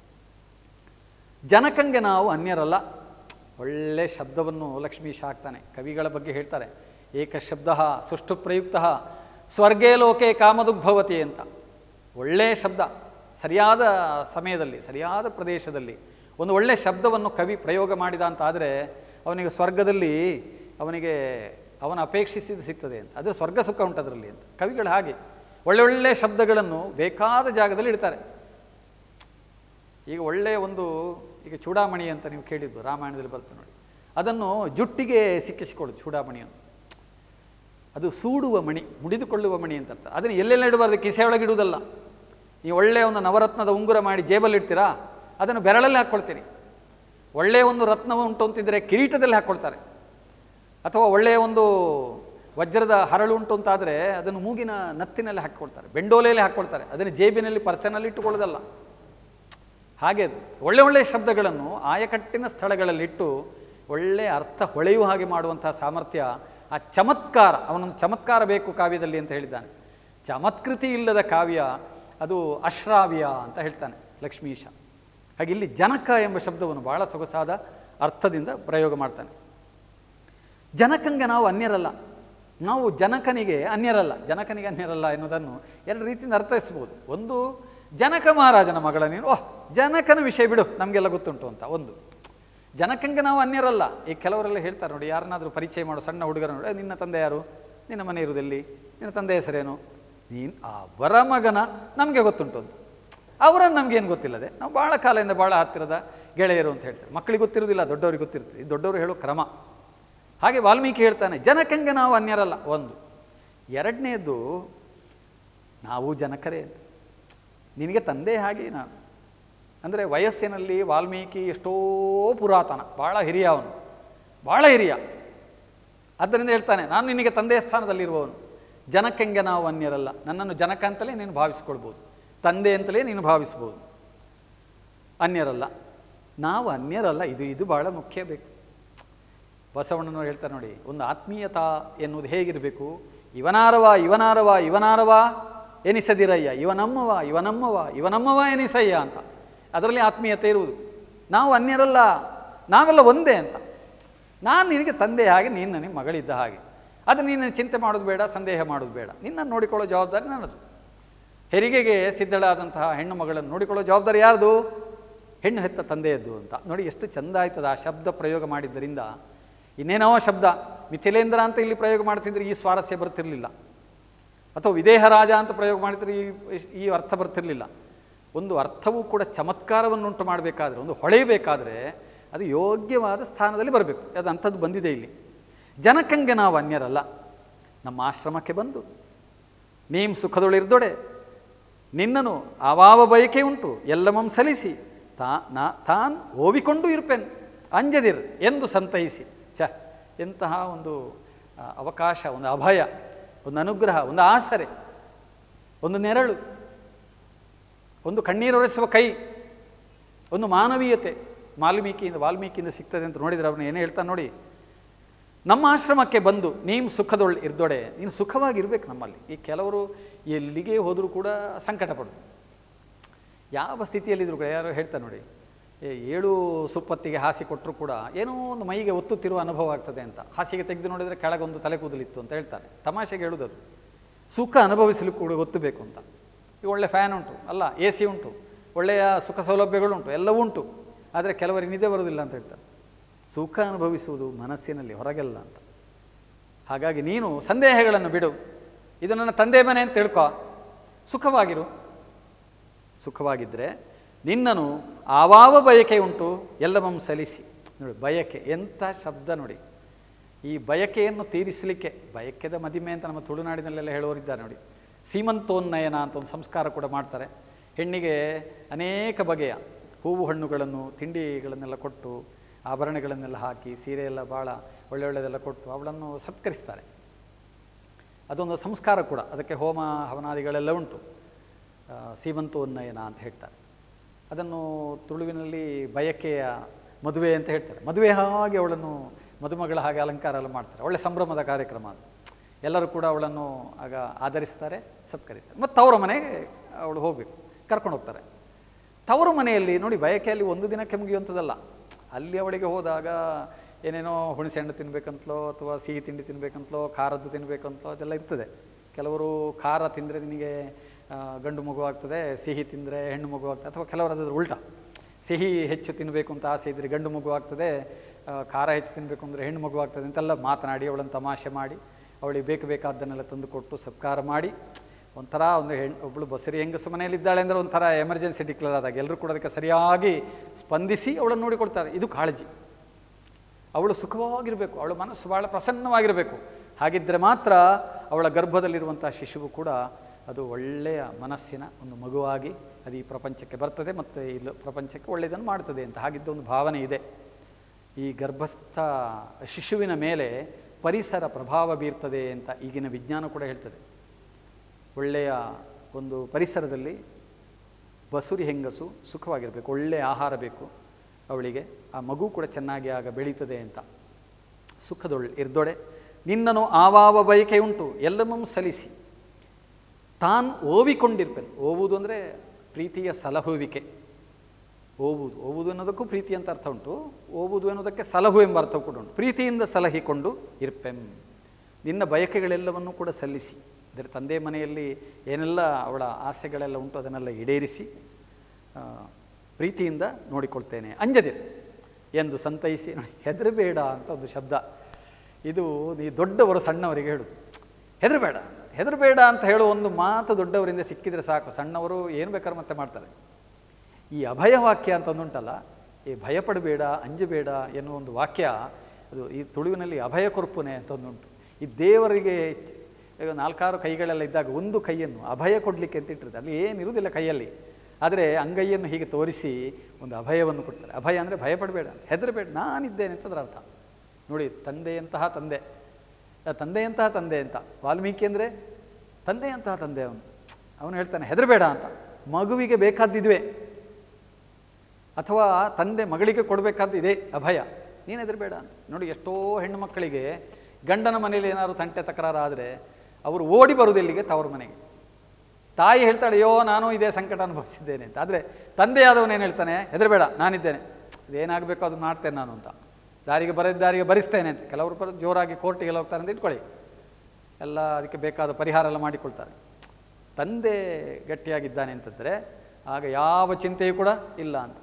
ಜನಕಂಗೆ ನಾವು ಅನ್ಯರಲ್ಲ ಒಳ್ಳೆ ಶಬ್ದವನ್ನು ಲಕ್ಷ್ಮೀಶ ಹಾಕ್ತಾನೆ ಕವಿಗಳ ಬಗ್ಗೆ ಹೇಳ್ತಾರೆ ಏಕ ಶಬ್ದ ಸುಷ್ಟು ಪ್ರಯುಕ್ತ ಸ್ವರ್ಗೇ ಲೋಕೆ ಕಾಮದುಗ್ಭವತಿ ಅಂತ ಒಳ್ಳೆಯ ಶಬ್ದ ಸರಿಯಾದ ಸಮಯದಲ್ಲಿ ಸರಿಯಾದ ಪ್ರದೇಶದಲ್ಲಿ ಒಂದು ಒಳ್ಳೆಯ ಶಬ್ದವನ್ನು ಕವಿ ಪ್ರಯೋಗ ಮಾಡಿದ ಅಂತ ಆದರೆ ಅವನಿಗೆ ಸ್ವರ್ಗದಲ್ಲಿ ಅವನಿಗೆ ಅವನ ಅಪೇಕ್ಷಿಸಿದ ಸಿಗ್ತದೆ ಅಂತ ಅದು ಸ್ವರ್ಗ ಸುಖ ಉಂಟು ಅದರಲ್ಲಿ ಅಂತ ಕವಿಗಳು ಹಾಗೆ ಒಳ್ಳೊಳ್ಳೆ ಶಬ್ದಗಳನ್ನು ಬೇಕಾದ ಜಾಗದಲ್ಲಿ ಇಡ್ತಾರೆ ಈಗ ಒಳ್ಳೆಯ ಒಂದು ಈಗ ಚೂಡಾಮಣಿ ಅಂತ ನೀವು ಕೇಳಿದ್ದು ರಾಮಾಯಣದಲ್ಲಿ ಬರ್ತದೆ ನೋಡಿ ಅದನ್ನು ಜುಟ್ಟಿಗೆ ಸಿಕ್ಕಿಸಿಕೊಳ್ಳೋದು ಚೂಡಾಮಣಿಯನ್ನು ಅದು ಸೂಡುವ ಮಣಿ ಮುಡಿದುಕೊಳ್ಳುವ ಮಣಿ ಅಂತ ಅರ್ಥ ಅದನ್ನು ಎಲ್ಲೆಲ್ಲ ಇಡಬಾರ್ದು ಕಿಸೆ ಒಳಗೆ ಇಡುವುದಲ್ಲ ನೀವು ಒಳ್ಳೆಯ ಒಂದು ನವರತ್ನದ ಉಂಗುರ ಮಾಡಿ ಜೇಬಲ್ಲಿ ಇಡ್ತೀರಾ ಅದನ್ನು ಬೆರಳಲ್ಲಿ ಹಾಕ್ಕೊಳ್ತೀರಿ ಒಳ್ಳೆಯ ಒಂದು ರತ್ನ ಉಂಟು ಅಂತಿದ್ದರೆ ಕಿರೀಟದಲ್ಲಿ ಹಾಕ್ಕೊಳ್ತಾರೆ ಅಥವಾ ಒಳ್ಳೆಯ ಒಂದು ವಜ್ರದ ಹರಳು ಉಂಟು ಅಂತಾದರೆ ಅದನ್ನು ಮೂಗಿನ ನತ್ತಿನಲ್ಲಿ ಹಾಕ್ಕೊಳ್ತಾರೆ ಬೆಂಡೋಲೆಯಲ್ಲಿ ಹಾಕ್ಕೊಳ್ತಾರೆ ಅದನ್ನು ಜೇಬಿನಲ್ಲಿ ಪರ್ಸನಲ್ಲಿ ಇಟ್ಟುಕೊಳ್ಳೋದಲ್ಲ ಹಾಗೆ ಅದು ಒಳ್ಳೆ ಒಳ್ಳೆಯ ಶಬ್ದಗಳನ್ನು ಆಯಕಟ್ಟಿನ ಸ್ಥಳಗಳಲ್ಲಿಟ್ಟು ಒಳ್ಳೆಯ ಅರ್ಥ ಹೊಳೆಯುವ ಹಾಗೆ ಮಾಡುವಂತಹ ಸಾಮರ್ಥ್ಯ ಆ ಚಮತ್ಕಾರ ಅವನೊಂದು ಚಮತ್ಕಾರ ಬೇಕು ಕಾವ್ಯದಲ್ಲಿ ಅಂತ ಹೇಳಿದ್ದಾನೆ ಚಮತ್ಕೃತಿ ಇಲ್ಲದ ಕಾವ್ಯ ಅದು ಅಶ್ರಾವ್ಯ ಅಂತ ಹೇಳ್ತಾನೆ ಲಕ್ಷ್ಮೀಶ ಹಾಗೆ ಇಲ್ಲಿ ಜನಕ ಎಂಬ ಶಬ್ದವನ್ನು ಬಹಳ ಸೊಗಸಾದ ಅರ್ಥದಿಂದ ಪ್ರಯೋಗ ಮಾಡ್ತಾನೆ ಜನಕಂಗೆ ನಾವು ಅನ್ಯರಲ್ಲ ನಾವು ಜನಕನಿಗೆ ಅನ್ಯರಲ್ಲ ಜನಕನಿಗೆ ಅನ್ಯರಲ್ಲ ಎನ್ನುವುದನ್ನು ಎರಡು ರೀತಿಯಿಂದ ಅರ್ಥೈಸ್ಬೋದು ಒಂದು ಜನಕ ಮಹಾರಾಜನ ಮಗಳ ನೀನು ಓಹ್ ಜನಕನ ವಿಷಯ ಬಿಡು ನಮಗೆಲ್ಲ ಗೊತ್ತುಂಟು ಅಂತ ಒಂದು ಜನಕಂಗೆ ನಾವು ಅನ್ಯರಲ್ಲ ಈ ಕೆಲವರೆಲ್ಲ ಹೇಳ್ತಾರೆ ನೋಡಿ ಯಾರನ್ನಾದರೂ ಪರಿಚಯ ಮಾಡೋ ಸಣ್ಣ ಹುಡುಗರ ನೋಡಿ "ಏ, ನಿನ್ನ ತಂದೆ ಯಾರು ನಿನ್ನ ಮನೆ ಇರುವುದೆಲ್ಲಿ ನಿನ್ನ ತಂದೆ ಹೆಸರೇನು ನೀನು ಅವರ ಮಗನ ನಮಗೆ ಗೊತ್ತುಂಟು ಅಂತ ಅವರನ್ನು ನಮಗೇನು ಗೊತ್ತಿಲ್ಲದೆ ನಾವು ಭಾಳ ಕಾಲದಿಂದ ಭಾಳ ಹತ್ತಿರದ ಗೆಳೆಯರು ಅಂತ ಹೇಳ್ತಾರೆ ಮಕ್ಕಳಿಗೆ ಗೊತ್ತಿರೋದಿಲ್ಲ ದೊಡ್ಡವ್ರಿಗೆ ಗೊತ್ತಿರ್ತದೆ ಇದು ದೊಡ್ಡವರು ಹೇಳೋ ಕ್ರಮ ಹಾಗೆ ವಾಲ್ಮೀಕಿ ಹೇಳ್ತಾನೆ ಜನಕಂಗೆ ನಾವು ಅನ್ಯರಲ್ಲ ಒಂದು ಎರಡನೇದು ನಾವು ಜನಕರೇ ಅಂತ ನಿನಗೆ ತಂದೆ ಹಾಗೆ ನಾನು ಅಂದರೆ ವಯಸ್ಸಿನಲ್ಲಿ ವಾಲ್ಮೀಕಿ ಎಷ್ಟೋ ಪುರಾತನ ಭಾಳ ಹಿರಿಯ ಅವನು ಭಾಳ ಹಿರಿಯ ಆದ್ದರಿಂದ ಹೇಳ್ತಾನೆ ನಾನು ನಿನಗೆ ತಂದೆಯ ಸ್ಥಾನದಲ್ಲಿರುವವನು ಜನಕ್ಕೆಂಗೆ ನಾವು ಅನ್ಯರಲ್ಲ ನನ್ನನ್ನು ಜನಕ ಅಂತಲೇ ನೀನು ಭಾವಿಸ್ಕೊಳ್ಬೋದು ತಂದೆ ಅಂತಲೇ ನೀನು ಭಾವಿಸ್ಬೋದು ಅನ್ಯರಲ್ಲ ನಾವು ಅನ್ಯರಲ್ಲ ಇದು ಇದು ಬಹಳ ಮುಖ್ಯ ಬೇಕು ಬಸವಣ್ಣನವರು ಹೇಳ್ತಾರೆ ನೋಡಿ ಒಂದು ಆತ್ಮೀಯತಾ ಎನ್ನುವುದು ಹೇಗಿರಬೇಕು ಇವನಾರವ ಇವನಾರವ ಇವನಾರವ ಎನಿಸದಿರಯ್ಯ ಇವನಮ್ಮವ ಇವನಮ್ಮವ ಇವನಮ್ಮವ ಎನಿಸಯ್ಯ ಅಂತ ಅದರಲ್ಲಿ ಆತ್ಮೀಯತೆ ಇರುವುದು ನಾವು ಅನ್ಯರಲ್ಲ ನಾವೆಲ್ಲ ಒಂದೇ ಅಂತ ನಾನು ನಿನಗೆ ತಂದೆ ಹಾಗೆ ನೀನು ನನಗೆ ಮಗಳಿದ್ದ ಹಾಗೆ ಅದು ನೀನು ಚಿಂತೆ ಮಾಡೋದು ಬೇಡ ಸಂದೇಹ ಮಾಡೋದು ಬೇಡ ನಿನ್ನನ್ನು ನೋಡಿಕೊಳ್ಳೋ ಜವಾಬ್ದಾರಿ ನನ್ನದು ಹೆರಿಗೆಗೆ ಸಿದ್ಧಳಾದಂತಹ ಹೆಣ್ಣು ಮಗಳನ್ನು ನೋಡಿಕೊಳ್ಳೋ ಜವಾಬ್ದಾರಿ ಯಾರ್ದು ಹೆಣ್ಣು ಹೆತ್ತ ತಂದೆಯದ್ದು ಅಂತ ನೋಡಿ ಎಷ್ಟು ಚಂದ ಆಯ್ತದ ಆ ಶಬ್ದ ಪ್ರಯೋಗ ಮಾಡಿದ್ದರಿಂದ ಇನ್ನೇನೋ ಶಬ್ದ ಮಿಥಿಲೇಂದ್ರ ಅಂತ ಇಲ್ಲಿ ಪ್ರಯೋಗ ಮಾಡ್ತಿದ್ರೆ ಈ ಸ್ವಾರಸ್ಯ ಬರ್ತಿರಲಿಲ್ಲ ಅಥವಾ ವಿದೇಹ ರಾಜ ಅಂತ ಪ್ರಯೋಗ ಮಾಡಿದ್ರೆ ಈ ಈ ಅರ್ಥ ಬರ್ತಿರಲಿಲ್ಲ ಒಂದು ಅರ್ಥವೂ ಕೂಡ ಚಮತ್ಕಾರವನ್ನುಂಟು ಮಾಡಬೇಕಾದ್ರೆ ಒಂದು ಹೊಳೆಯಬೇಕಾದ್ರೆ ಅದು ಯೋಗ್ಯವಾದ ಸ್ಥಾನದಲ್ಲಿ ಬರಬೇಕು ಅದು ಅಂಥದ್ದು ಬಂದಿದೆ ಇಲ್ಲಿ ಜನಕಂಗೆ ನಾವು ಅನ್ಯರಲ್ಲ ನಮ್ಮ ಆಶ್ರಮಕ್ಕೆ ಬಂದು ನೀಂ ಸುಖದೊಳಿರ್ದೊಡೆ ನಿನ್ನನು ಆವಾವ ಬಯಕೆ ಉಂಟು ಎಲ್ಲಮಂ ಸಲಿಸಿ ತಾ ನಾ ತಾನ್ ಓವಿಕೊಂಡು ಇರ್ಪೆನ್ ಅಂಜದಿರ್ ಎಂದು ಸಂತೈಸಿ ಛ ಎಂತಹ ಒಂದು ಆ, ಅವಕಾಶ ಒಂದು ಅಭಯ ಒಂದು ಅನುಗ್ರಹ ಒಂದು ಆಸರೆ ಒಂದು ನೆರಳು ಒಂದು ಕಣ್ಣೀರೊರೆಸುವ ಕೈ ಒಂದು ಮಾನವೀಯತೆ ವಾಲ್ಮೀಕಿಯಿಂದ ವಾಲ್ಮೀಕಿಯಿಂದ ಸಿಗ್ತದೆ ಅಂತ ನೋಡಿದ್ರೆ ಅವನು ಏನು ಹೇಳ್ತಾನೆ ನೋಡಿ ನಮ್ಮ ಆಶ್ರಮಕ್ಕೆ ಬಂದು ನೀನು ಸುಖದೊಳ್ ಇರ್ದೊಡೆ ನೀನು ಸುಖವಾಗಿರ್ಬೇಕು ನಮ್ಮಲ್ಲಿ ಈ ಕೆಲವರು ಎಲ್ಲಿಗೆ ಹೋದರೂ ಕೂಡ ಸಂಕಟ ಪಡೋದು ಯಾವ ಸ್ಥಿತಿಯಲ್ಲಿದ್ರು ಕೂಡ ಯಾರೋ ಹೇಳ್ತಾರೆ ನೋಡಿ ಏ ಏಳು ಸುಪ್ಪತ್ತಿಗೆ ಹಾಸಿ ಕೊಟ್ಟರು ಕೂಡ ಏನೋ ಒಂದು ಮೈಗೆ ಒತ್ತುತ್ತಿರುವ ಅನುಭವ ಆಗ್ತದೆ ಅಂತ ಹಾಸಿಗೆ ತೆಗೆದು ನೋಡಿದರೆ ಕೆಳಗೊಂದು ತಲೆ ಕೂದಲಿತ್ತು ಅಂತ ಹೇಳ್ತಾರೆ ತಮಾಷೆಗೆ ಹೇಳುವುದು ಸುಖ ಅನುಭವಿಸಲು ಕೂಡ ಗೊತ್ತಬೇಕು ಅಂತ ಈಗ ಒಳ್ಳೆ ಫ್ಯಾನ್ ಉಂಟು ಅಲ್ಲ ಎ ಸಿ ಉಂಟು ಒಳ್ಳೆಯ ಸುಖ ಸೌಲಭ್ಯಗಳುಂಟು ಎಲ್ಲವೂ ಉಂಟು ಆದರೆ ಕೆಲವರಿಗೆ ನಿದ್ದೆ ಬರೋದಿಲ್ಲ ಅಂತ ಹೇಳ್ತಾರೆ ಸುಖ ಅನುಭವಿಸುವುದು ಮನಸ್ಸಿನಲ್ಲಿ ಹೊರಗೆಲ್ಲ ಅಂತ ಹಾಗಾಗಿ ನೀನು ಸಂದೇಹಗಳನ್ನು ಬಿಡು ಇದು ನನ್ನ ತಂದೆ ಮನೆ ಅಂತ ತಿಳ್ಕೊ ಸುಖವಾಗಿರು ಸುಖವಾಗಿದ್ದರೆ ನಿನ್ನನು ಆವಾವ ಬಯಕೆ ಉಂಟು ಎಲ್ಲವಂ ಸಲಿಸಿ ನೋಡಿ ಬಯಕೆ ಎಂಥ ಶಬ್ದ ನೋಡಿ ಈ ಬಯಕೆಯನ್ನು ತೀರಿಸಲಿಕ್ಕೆ ಬಯಕೆದ ಮದಿಮೆ ಅಂತ ನಮ್ಮ ತುಳುನಾಡಿನಲ್ಲೆಲ್ಲ ಹೇಳೋರಿದ್ದಾರೆ ನೋಡಿ ಸೀಮಂತೋನ್ನಯನ ಅಂತ ಒಂದು ಸಂಸ್ಕಾರ ಕೂಡ ಮಾಡ್ತಾರೆ ಹೆಣ್ಣಿಗೆ ಅನೇಕ ಬಗೆಯ ಹೂವು ಹಣ್ಣುಗಳನ್ನು ತಿಂಡಿಗಳನ್ನೆಲ್ಲ ಕೊಟ್ಟು ಆಭರಣಗಳನ್ನೆಲ್ಲ ಹಾಕಿ ಸೀರೆ ಎಲ್ಲ ಭಾಳ ಒಳ್ಳೆ ಒಳ್ಳೆಯದೆಲ್ಲ ಕೊಟ್ಟು ಅವಳನ್ನು ಸತ್ಕರಿಸ್ತಾರೆ ಅದೊಂದು ಸಂಸ್ಕಾರ ಕೂಡ ಅದಕ್ಕೆ ಹೋಮ ಹವನಾದಿಗಳೆಲ್ಲ ಉಂಟು ಆ, ಸೀಮಂತೋನ್ನಯನ ಅಂತ ಹೇಳ್ತಾರೆ ಅದನ್ನು ತುಳುವಿನಲ್ಲಿ ಬಯಕೆಯ ಮದುವೆ ಅಂತ ಹೇಳ್ತಾರೆ ಮದುವೆ ಹಾಗೆ ಅವಳನ್ನು ಮದುಮಗಳ ಹಾಗೆ ಅಲಂಕಾರ ಎಲ್ಲ ಮಾಡ್ತಾರೆ ಒಳ್ಳೆ ಸಂಭ್ರಮದ ಕಾರ್ಯಕ್ರಮ ಅದು ಎಲ್ಲರೂ ಕೂಡ ಅವಳನ್ನು ಆಗ ಆಧರಿಸ್ತಾರೆ ಸತ್ಕರಿಸ್ತಾರೆ ಮತ್ತು ಅವರ ಮನೆಗೆ ಅವಳು ಹೋಗಬೇಕು ಕರ್ಕೊಂಡು ಹೋಗ್ತಾರೆ ತವರು ಮನೆಯಲ್ಲಿ ನೋಡಿ ಬಯಕೆಯಲ್ಲಿ ಒಂದು ದಿನಕ್ಕೆ ಮುಗಿಯುವಂಥದ್ದಲ್ಲ ಅಲ್ಲಿ ಅವಳಿಗೆ ಹೋದಾಗ ಏನೇನೋ ಹುಣಸೆ ಹಣ್ಣು ತಿನ್ಬೇಕಂತಲೋ ಅಥವಾ ಸಿಹಿ ತಿಂಡಿ ತಿನ್ಬೇಕಂತಲೋ ಖಾರದ್ದು ತಿನ್ಬೇಕಂತಲೋ ಅದೆಲ್ಲ ಇರ್ತದೆ ಕೆಲವರು ಖಾರ ತಿಂದರೆ ನಿನಗೆ ಆ, ಗಂಡು ಮಗು ಆಗ್ತದೆ ಸಿಹಿ ತಿಂದರೆ ಹೆಣ್ಣು ಮಗು ಆಗ್ತದೆ ಅಥವಾ ಕೆಲವರು ಅದ್ರ ಉಲ್ಟಾ ಸಿಹಿ ಹೆಚ್ಚು ತಿನ್ನಬೇಕು ಅಂತ ಆಸೆ ಇದ್ದರೆ ಗಂಡು ಮಗು ಆಗ್ತದೆ ಆ, ಖಾರ ಹೆಚ್ಚು ತಿನ್ನಬೇಕು ಅಂದರೆ ಹೆಣ್ಣು ಮಗು ಆಗ್ತದೆ ಅಂತೆಲ್ಲ ಮಾತನಾಡಿ ಅವಳನ್ನು ತಮಾಷೆ ಮಾಡಿ ಅವಳಿಗೆ ಬೇಕು ಬೇಕಾದ್ದನ್ನೆಲ್ಲ ತಂದು ಕೊಟ್ಟು ಸತ್ಕಾರ ಮಾಡಿ ಒಂಥರ ಒಂದು ಹೆಣ್ಣು ಒಬ್ಬಳು ಬಸರಿ ಹೆಂಗಸು ಮನೆಯಲ್ಲಿದ್ದಾಳೆ ಅಂದರೆ ಒಂಥರ ಎಮರ್ಜೆನ್ಸಿ ಡಿಕ್ಲೇರ್ ಆದಾಗ ಎಲ್ಲರೂ ಕೂಡ ಅದಕ್ಕೆ ಸರಿಯಾಗಿ ಸ್ಪಂದಿಸಿ ಅವಳನ್ನು ನೋಡಿಕೊಳ್ತಾರೆ ಇದು ಕಾಳಜಿ ಅವಳು ಸುಖವಾಗಿರಬೇಕು ಅವಳ ಮನಸ್ಸು ಭಾಳ ಪ್ರಸನ್ನವಾಗಿರಬೇಕು ಹಾಗಿದ್ದರೆ ಮಾತ್ರ ಅವಳ ಗರ್ಭದಲ್ಲಿರುವಂಥ ಶಿಶುವು ಕೂಡ ಅದು ಒಳ್ಳೆಯ ಮನಸ್ಸಿನ ಒಂದು ಮಗುವಾಗಿ ಅದು ಈ ಪ್ರಪಂಚಕ್ಕೆ ಬರ್ತದೆ ಮತ್ತು ಈ ಲ- ಪ್ರಪಂಚಕ್ಕೆ ಒಳ್ಳೆಯದನ್ನು ಮಾಡ್ತದೆ ಅಂತ ಹಾಗಿದ್ದ ಒಂದು ಭಾವನೆ ಇದೆ ಈ ಗರ್ಭಸ್ಥ ಶಿಶುವಿನ ಮೇಲೆ ಪರಿಸರ ಪ್ರಭಾವ ಬೀರ್ತದೆ ಅಂತ ಈಗಿನ ವಿಜ್ಞಾನ ಕೂಡ ಹೇಳ್ತದೆ ಒಳ್ಳೆಯ ಒಂದು ಪರಿಸರದಲ್ಲಿ ಬಸುರಿ ಹೆಂಗಸು ಸುಖವಾಗಿರಬೇಕು ಒಳ್ಳೆಯ ಆಹಾರ ಬೇಕು ಅವಳಿಗೆ ಆ ಮಗು ಕೂಡ ಚೆನ್ನಾಗಿ ಆಗ ಬೆಳೀತದೆ ಅಂತ ಸುಖದೊಳ್ ಇರ್ದೊಡೆ ನಿನ್ನನು ಆವಾವ ಬಯಕೆ ಉಂಟು ಎಲ್ಲಮಂ ಸಲಿಸಿ ತಾನ್ ಓವಿಕೊಂಡಿರ್ಪೇನೆ ಓವುದು ಅಂದರೆ ಪ್ರೀತಿಯ ಸಲಹುವಿಕೆ ಓವುದು ಓವುದು ಅನ್ನೋದಕ್ಕೂ ಪ್ರೀತಿ ಅಂತ ಅರ್ಥ ಉಂಟು ಓವುದು ಅನ್ನೋದಕ್ಕೆ ಸಲಹು ಎಂಬ ಅರ್ಥ ಕೂಡ ಉಂಟು ಪ್ರೀತಿಯಿಂದ ಸಲಹಿಕೊಂಡು ಇರ್ಪೆಂ ನಿನ್ನ ಬಯಕೆಗಳೆಲ್ಲವನ್ನು ಕೂಡ ಸಲ್ಲಿಸಿ ಅಂದರೆ ತಂದೆ ಮನೆಯಲ್ಲಿ ಏನೆಲ್ಲ ಅವಳ ಆಸೆಗಳೆಲ್ಲ ಉಂಟು ಅದನ್ನೆಲ್ಲ ಈಡೇರಿಸಿ ಆ, ಪ್ರೀತಿಯಿಂದ ನೋಡಿಕೊಳ್ತೇನೆ ಅಂಜದಿರು ಎಂದು ಸಂತೈಸಿ ಹೆದರಬೇಡ ಅಂತ ಒಂದು ಶಬ್ದ ಇದು ನೀ ದೊಡ್ಡವರು ಸಣ್ಣವರಿಗೆ ಹೇಳುದು ಹೆದರಬೇಡ ಹೆದರಬೇಡ ಅಂತ ಹೇಳೋ ಒಂದು ಮಾತು ದೊಡ್ಡವರಿಂದ ಸಿಕ್ಕಿದರೆ ಸಾಕು ಸಣ್ಣವರು ಏನು ಬೇಕಾದ್ರೂ ಮತ್ತೆ ಮಾಡ್ತಾರೆ ಈ ಅಭಯ ವಾಕ್ಯ ಅಂತ ಒಂದುಂಟಲ್ಲ ಈ ಭಯಪಡಬೇಡ ಅಂಜಬೇಡ ಎನ್ನುವ ಒಂದು ವಾಕ್ಯ ಅದು ಈ ತುಳುವಿನಲ್ಲಿ ಅಭಯ ಕೊರ್ಪುನೆ ಅಂತ ಒಂದುಂಟು ಈ ದೇವರಿಗೆ ಈಗ ನಾಲ್ಕಾರು ಕೈಗಳೆಲ್ಲ ಇದ್ದಾಗ ಒಂದು ಕೈಯನ್ನು ಅಭಯ ಕೊಡಲಿಕ್ಕೆ ಅಂತ ಇಟ್ಟಿರ್ತಾರೆ ಅಲ್ಲಿ ಏನಿರುವುದಿಲ್ಲ ಕೈಯಲ್ಲಿ ಆದರೆ ಅಂಗೈಯನ್ನು ಹೀಗೆ ತೋರಿಸಿ ಒಂದು ಅಭಯವನ್ನು ಕೊಡ್ತಾರೆ ಅಭಯ ಅಂದರೆ ಭಯಪಡಬೇಡ ಹೆದರಬೇಡ ನಾನಿದ್ದೇನೆ ಅಂತ ಅದರ ಅರ್ಥ ನೋಡಿ ತಂದೆಯಂತಹ ತಂದೆ ಆ ತಂದೆಯಂತಹ ತಂದೆ ಅಂತ ವಾಲ್ಮೀಕಿ ಅಂದರೆ ತಂದೆಯಂತಹ ತಂದೆ ಅವನು ಅವನು ಹೇಳ್ತಾನೆ ಹೆದರಬೇಡ ಅಂತ ಮಗುವಿಗೆ ಬೇಕಾದ್ದಿದ್ವೇ ಅಥವಾ ತಂದೆ ಮಗಳಿಗೆ ಕೊಡಬೇಕಾದ್ದು ಇದೇ ಅಭಯ ನೀನು ಹೆದರಬೇಡ ಅಂತ ನೋಡಿ ಎಷ್ಟೋ ಹೆಣ್ಣು ಮಕ್ಕಳಿಗೆ ಗಂಡನ ಮನೇಲಿ ಏನಾದ್ರು ತಂಟೆ ತಕರಾರು ಆದರೆ ಅವರು ಓಡಿ ಬರುವುದು ಇಲ್ಲಿಗೆ ತವರು ಮನೆಗೆ ತಾಯಿ ಹೇಳ್ತಾಳೆ ಅಯ್ಯೋ ನಾನು ಇದೇ ಸಂಕಟ ಅನುಭವಿಸಿದ್ದೇನೆ ಅಂತ ಆದರೆ ತಂದೆಯಾದವನು ಏನು ಹೇಳ್ತಾನೆ ಹೆದರಬೇಡ ನಾನಿದ್ದೇನೆ ಇದೇನಾಗಬೇಕು ಅದು ಮಾಡ್ತೇನೆ ನಾನು ಅಂತ ದಾರಿಗೆ ಬರೆದ ದಾರಿಗೆ ಭರಿಸ್ತೇನೆ ಅಂತ ಕೆಲವರು ಬರ ಜೋರಾಗಿ ಕೋರ್ಟಿಗೆಲ್ಲ ಹೋಗ್ತಾರೆ ಅಂತ ಇಟ್ಕೊಳ್ಳಿ ಎಲ್ಲ ಅದಕ್ಕೆ ಬೇಕಾದ ಪರಿಹಾರ ಎಲ್ಲ ಮಾಡಿಕೊಳ್ತಾರೆ ತಂದೆ ಗಟ್ಟಿಯಾಗಿದ್ದಾನೆ ಅಂತಂದರೆ ಆಗ ಯಾವ ಚಿಂತೆಯೂ ಕೂಡ ಇಲ್ಲ ಅಂತ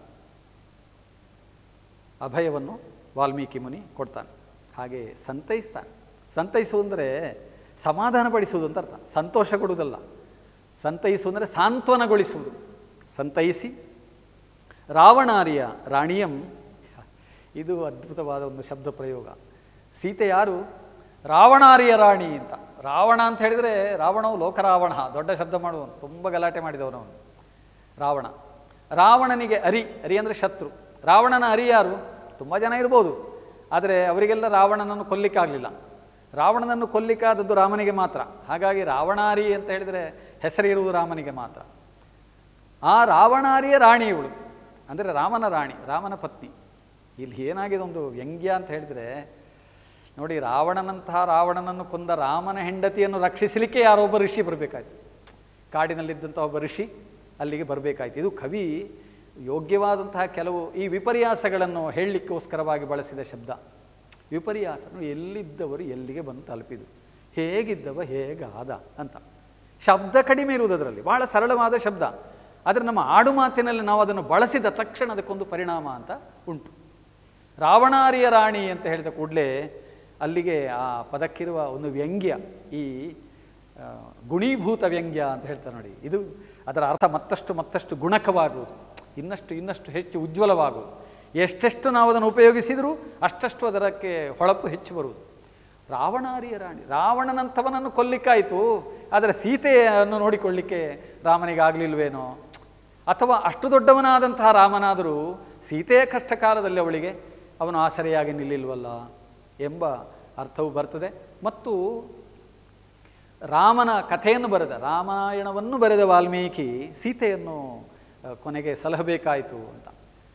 ಅಭಯವನ್ನು ವಾಲ್ಮೀಕಿ ಮುನಿ ಕೊಡ್ತಾನೆ ಹಾಗೆ ಸಂತೈಸ್ತಾನೆ ಸಂತೈಸು ಅಂದರೆ ಸಮಾಧಾನಪಡಿಸುವುದು ಅಂತ ಅರ್ಥ ಸಂತೋಷ ಕೊಡುವುದಲ್ಲ ಸಂತೈಸು ಅಂದರೆ ಸಾಂತ್ವನಗೊಳಿಸುವುದು ಸಂತೈಸಿ ರಾವಣಾರಿಯ ರಾಣಿಯಂ ಇದು ಅದ್ಭುತವಾದ ಒಂದು ಶಬ್ದ ಪ್ರಯೋಗ ಸೀತೆ ಯಾರು ರಾವಣಾರಿಯ ರಾಣಿ ಅಂತ ರಾವಣ ಅಂತ ಹೇಳಿದರೆ ರಾವಣವು ಲೋಕರಾವಣ ದೊಡ್ಡ ಶಬ್ದ ಮಾಡುವವನು ತುಂಬ ಗಲಾಟೆ ಮಾಡಿದವನು ಅವನು ರಾವಣ ರಾವಣನಿಗೆ ಅರಿ ಅರಿ ಅಂದರೆ ಶತ್ರು ರಾವಣನ ಅರಿ ಯಾರು ತುಂಬ ಜನ ಇರ್ಬೋದು ಆದರೆ ಅವರಿಗೆಲ್ಲ ರಾವಣನನ್ನು ಕೊಲ್ಲಿಕ್ಕಾಗಲಿಲ್ಲ ರಾವಣನನ್ನು ಕೊಲ್ಲಿಕ್ಕಾದದ್ದು ರಾಮನಿಗೆ ಮಾತ್ರ ಹಾಗಾಗಿ ರಾವಣಾರಿ ಅಂತ ಹೇಳಿದರೆ ಹೆಸರಿರುವುದು ರಾಮನಿಗೆ ಮಾತ್ರ ಆ ರಾವಣಾರಿಯ ರಾಣಿ ಇವಳು ಅಂದರೆ ರಾಮನ ರಾಣಿ ರಾಮನ ಪತ್ನಿ ಇಲ್ಲಿ ಏನಾಗಿದೆ ಒಂದು ವ್ಯಂಗ್ಯ ಅಂತ ಹೇಳಿದರೆ ನೋಡಿ ರಾವಣನಂತಹ ರಾವಣನನ್ನು ಕೊಂದ ರಾಮನ ಹೆಂಡತಿಯನ್ನು ರಕ್ಷಿಸಲಿಕ್ಕೆ ಯಾರೊಬ್ಬ ಋಷಿ ಬರಬೇಕಾಯ್ತು ಕಾಡಿನಲ್ಲಿದ್ದಂಥ ಒಬ್ಬ ಋಷಿ ಅಲ್ಲಿಗೆ ಬರಬೇಕಾಯ್ತು ಇದು ಕವಿ ಯೋಗ್ಯವಾದಂತಹ ಕೆಲವು ಈ ವಿಪರ್ಯಾಸಗಳನ್ನು ಹೇಳಲಿಕ್ಕೋಸ್ಕರವಾಗಿ ಬಳಸಿದ ಶಬ್ದ ವಿಪರ್ಯಾಸ ನೋಡಿ, ಎಲ್ಲಿದ್ದವರು ಎಲ್ಲಿಗೆ ಬಂದು ತಲುಪಿದು ಹೇಗಿದ್ದವ ಹೇಗಾದ ಅಂತ ಶಬ್ದ ಕಡಿಮೆ ಇರುವುದು ಅದರಲ್ಲಿ ಬಹಳ ಸರಳವಾದ ಶಬ್ದ ಆದರೆ ನಮ್ಮ ಆಡು ಮಾತಿನಲ್ಲಿ ನಾವು ಅದನ್ನು ಬಳಸಿದ ತಕ್ಷಣ ಅದಕ್ಕೊಂದು ಪರಿಣಾಮ ಅಂತ ಉಂಟು ರಾವಣಾರಿಯ ರಾಣಿ ಅಂತ ಹೇಳಿದ ಕೂಡಲೇ ಅಲ್ಲಿಗೆ ಆ ಪದಕ್ಕಿರುವ ಒಂದು ವ್ಯಂಗ್ಯ ಈ ಆ, ಗುಣೀಭೂತ ವ್ಯಂಗ್ಯ ಅಂತ ಹೇಳ್ತಾರೆ ನೋಡಿ ಇದು ಅದರ ಅರ್ಥ ಮತ್ತಷ್ಟು ಮತ್ತಷ್ಟು ಗುಣಕವಾಗುವುದು ಇನ್ನಷ್ಟು ಇನ್ನಷ್ಟು ಹೆಚ್ಚು ಉಜ್ವಲವಾಗುವುದು ಎಷ್ಟೆಷ್ಟು ನಾವು ಅದನ್ನು ಉಪಯೋಗಿಸಿದರೂ ಅಷ್ಟಷ್ಟು ಅದಕ್ಕೆ ಹೊಳಪು ಹೆಚ್ಚು ಬರುವುದು ರಾವಣಾರಿಯ ರಾಣಿ ರಾವಣನಂಥವನನ್ನು ಕೊಲ್ಲಿಕ್ಕಾಯಿತು ಆದರೆ ಸೀತೆಯನ್ನು ನೋಡಿಕೊಳ್ಳಿಕ್ಕೆ ರಾಮನಿಗೆ ಆಗಲಿಲ್ವೇನೋ ಅಥವಾ ಅಷ್ಟು ದೊಡ್ಡವನಾದಂತಹ ರಾಮನಾದರೂ ಸೀತೆಯ ಕಷ್ಟ ಕಾಲದಲ್ಲಿ ಅವಳಿಗೆ ಅವನು ಆಸರೆಯಾಗಿ ನಿಲ್ಲಿಲ್ವಲ್ಲ ಎಂಬ ಅರ್ಥವು ಬರ್ತದೆ ಮತ್ತು ರಾಮನ ಕಥೆಯನ್ನು ಬರೆದ ರಾಮಾಯಣವನ್ನು ಬರೆದ ವಾಲ್ಮೀಕಿ ಸೀತೆಯನ್ನು ಆ, ಕೊನೆಗೆ ಸಲಹಬೇಕಾಯಿತು ಅಂತ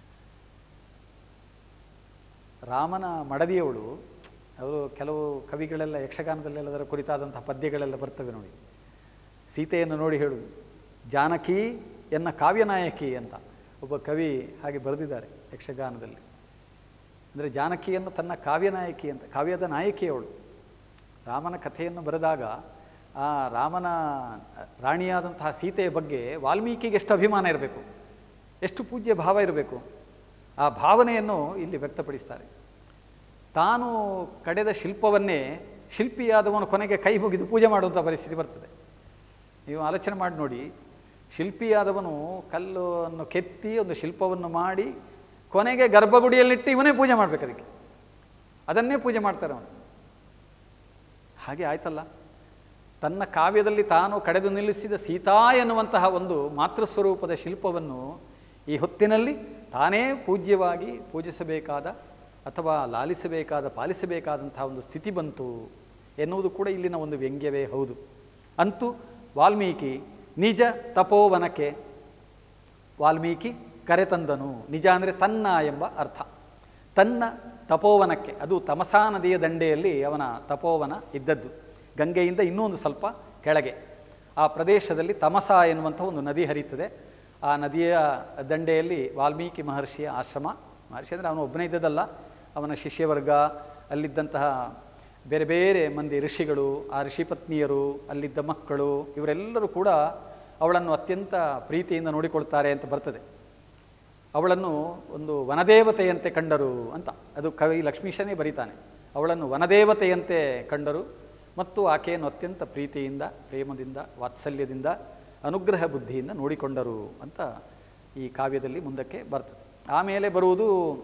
ರಾಮನ ಮಡದಿಯವಳು ಅವರು ಕೆಲವು ಕವಿಗಳೆಲ್ಲ ಯಕ್ಷಗಾನದಲ್ಲೆಲ್ಲ ಅದರ ಕುರಿತಾದಂತಹ ಪದ್ಯಗಳೆಲ್ಲ ಬರ್ತವೆ ನೋಡಿ ಸೀತೆಯನ್ನು ನೋಡಿ ಹೇಳುದು ಜಾನಕಿ ಎನ್ನ ಕಾವ್ಯನಾಯಕಿ ಅಂತ ಒಬ್ಬ ಕವಿ ಹಾಗೆ ಬರೆದಿದ್ದಾರೆ ಯಕ್ಷಗಾನದಲ್ಲಿ ಅಂದರೆ ಜಾನಕಿಯನ್ನು ತನ್ನ ಕಾವ್ಯನಾಯಕಿ ಅಂತ ಕಾವ್ಯದ ನಾಯಕಿಯವಳು ರಾಮನ ಕಥೆಯನ್ನು ಬರೆದಾಗ ಆ ರಾಮನ ರಾಣಿಯಾದಂತಹ ಸೀತೆಯ ಬಗ್ಗೆ ವಾಲ್ಮೀಕಿಗೆ ಎಷ್ಟು ಅಭಿಮಾನ ಇರಬೇಕು ಎಷ್ಟು ಪೂಜ್ಯ ಭಾವ ಇರಬೇಕು ಆ ಭಾವನೆಯನ್ನು ಇಲ್ಲಿ ವ್ಯಕ್ತಪಡಿಸ್ತಾರೆ ತಾನು ಕಡೆದ ಶಿಲ್ಪವನ್ನೇ ಶಿಲ್ಪಿಯಾದವನು ಕೊನೆಗೆ ಕೈ ಮುಗಿದು ಪೂಜೆ ಮಾಡುವಂಥ ಪರಿಸ್ಥಿತಿ ಬರ್ತದೆ ನೀವು ಆಲೋಚನೆ ಮಾಡಿ ನೋಡಿ ಶಿಲ್ಪಿಯಾದವನು ಕಲ್ಲನ್ನು ಕೆತ್ತಿ ಒಂದು ಶಿಲ್ಪವನ್ನು ಮಾಡಿ ಕೊನೆಗೆ ಗರ್ಭಗುಡಿಯಲ್ಲಿಟ್ಟು ಇವನೇ ಪೂಜೆ ಮಾಡಬೇಕು ಅದಕ್ಕೆ ಅದನ್ನೇ ಪೂಜೆ ಮಾಡ್ತಾರೆ ಅವನು ಹಾಗೆ ಆಯ್ತಲ್ಲ ತನ್ನ ಕಾವ್ಯದಲ್ಲಿ ತಾನು ಕಡೆದು ನಿಲ್ಲಿಸಿದ ಸೀತಾ ಎನ್ನುವಂತಹ ಒಂದು ಮಾತೃಸ್ವರೂಪದ ಶಿಲ್ಪವನ್ನು ಈ ಹೊತ್ತಿನಲ್ಲಿ ತಾನೇ ಪೂಜ್ಯವಾಗಿ ಪೂಜಿಸಬೇಕಾದ ಅಥವಾ ಲಾಲಿಸಬೇಕಾದ ಪಾಲಿಸಬೇಕಾದಂತಹ ಒಂದು ಸ್ಥಿತಿ ಬಂತು ಎನ್ನುವುದು ಕೂಡ ಇಲ್ಲಿನ ಒಂದು ವ್ಯಂಗ್ಯವೇ ಹೌದು ಅಂತೂ ವಾಲ್ಮೀಕಿ ನಿಜ ತಪೋವನಕ್ಕೆ ವಾಲ್ಮೀಕಿ ಕರೆತಂದನು ನಿಜ ಅಂದರೆ ತನ್ನ ಎಂಬ ಅರ್ಥ ತನ್ನ ತಪೋವನಕ್ಕೆ ಅದು ತಮಸಾ ನದಿಯ ದಂಡೆಯಲ್ಲಿ ಅವನ ತಪೋವನ ಇದ್ದದ್ದು ಗಂಗೆಯಿಂದ ಇನ್ನೂ ಒಂದು ಸ್ವಲ್ಪ ಕೆಳಗೆ ಆ ಪ್ರದೇಶದಲ್ಲಿ ತಮಸ ಎನ್ನುವಂಥ ಒಂದು ನದಿ ಹರಿಯುತ್ತದೆ ಆ ನದಿಯ ದಂಡೆಯಲ್ಲಿ ವಾಲ್ಮೀಕಿ ಮಹರ್ಷಿಯ ಆಶ್ರಮ ಮಹರ್ಷಿ ಅಂದರೆ ಅವನು ಒಬ್ಬನೇ ಇದ್ದದಲ್ಲ ಅವನ ಶಿಷ್ಯವರ್ಗ ಅಲ್ಲಿದ್ದಂತಹ ಬೇರೆ ಬೇರೆ ಮಂದಿ ಋಷಿಗಳು ಆ ಋಷಿ ಪತ್ನಿಯರು ಅಲ್ಲಿದ್ದ ಮಕ್ಕಳು ಇವರೆಲ್ಲರೂ ಕೂಡ ಅವಳನ್ನು ಅತ್ಯಂತ ಪ್ರೀತಿಯಿಂದ ನೋಡಿಕೊಳ್ತಾರೆ ಅಂತ ಬರ್ತದೆ ಅವಳನ್ನು ಒಂದು ವನದೇವತೆಯಂತೆ ಕಂಡರು ಅಂತ ಅದು ಕವಿ ಲಕ್ಷ್ಮೀಶನೇ ಬರೀತಾನೆ ಅವಳನ್ನು ವನದೇವತೆಯಂತೆ ಕಂಡರು ಮತ್ತು ಆಕೆಯನ್ನು ಅತ್ಯಂತ ಪ್ರೀತಿಯಿಂದ ಪ್ರೇಮದಿಂದ ವಾತ್ಸಲ್ಯದಿಂದ ಅನುಗ್ರಹ ಬುದ್ಧಿಯಿಂದ ನೋಡಿಕೊಂಡರು ಅಂತ ಈ ಕಾವ್ಯದಲ್ಲಿ ಮುಂದಕ್ಕೆ ಬರ್ತದೆ ಆಮೇಲೆ ಬರುವುದು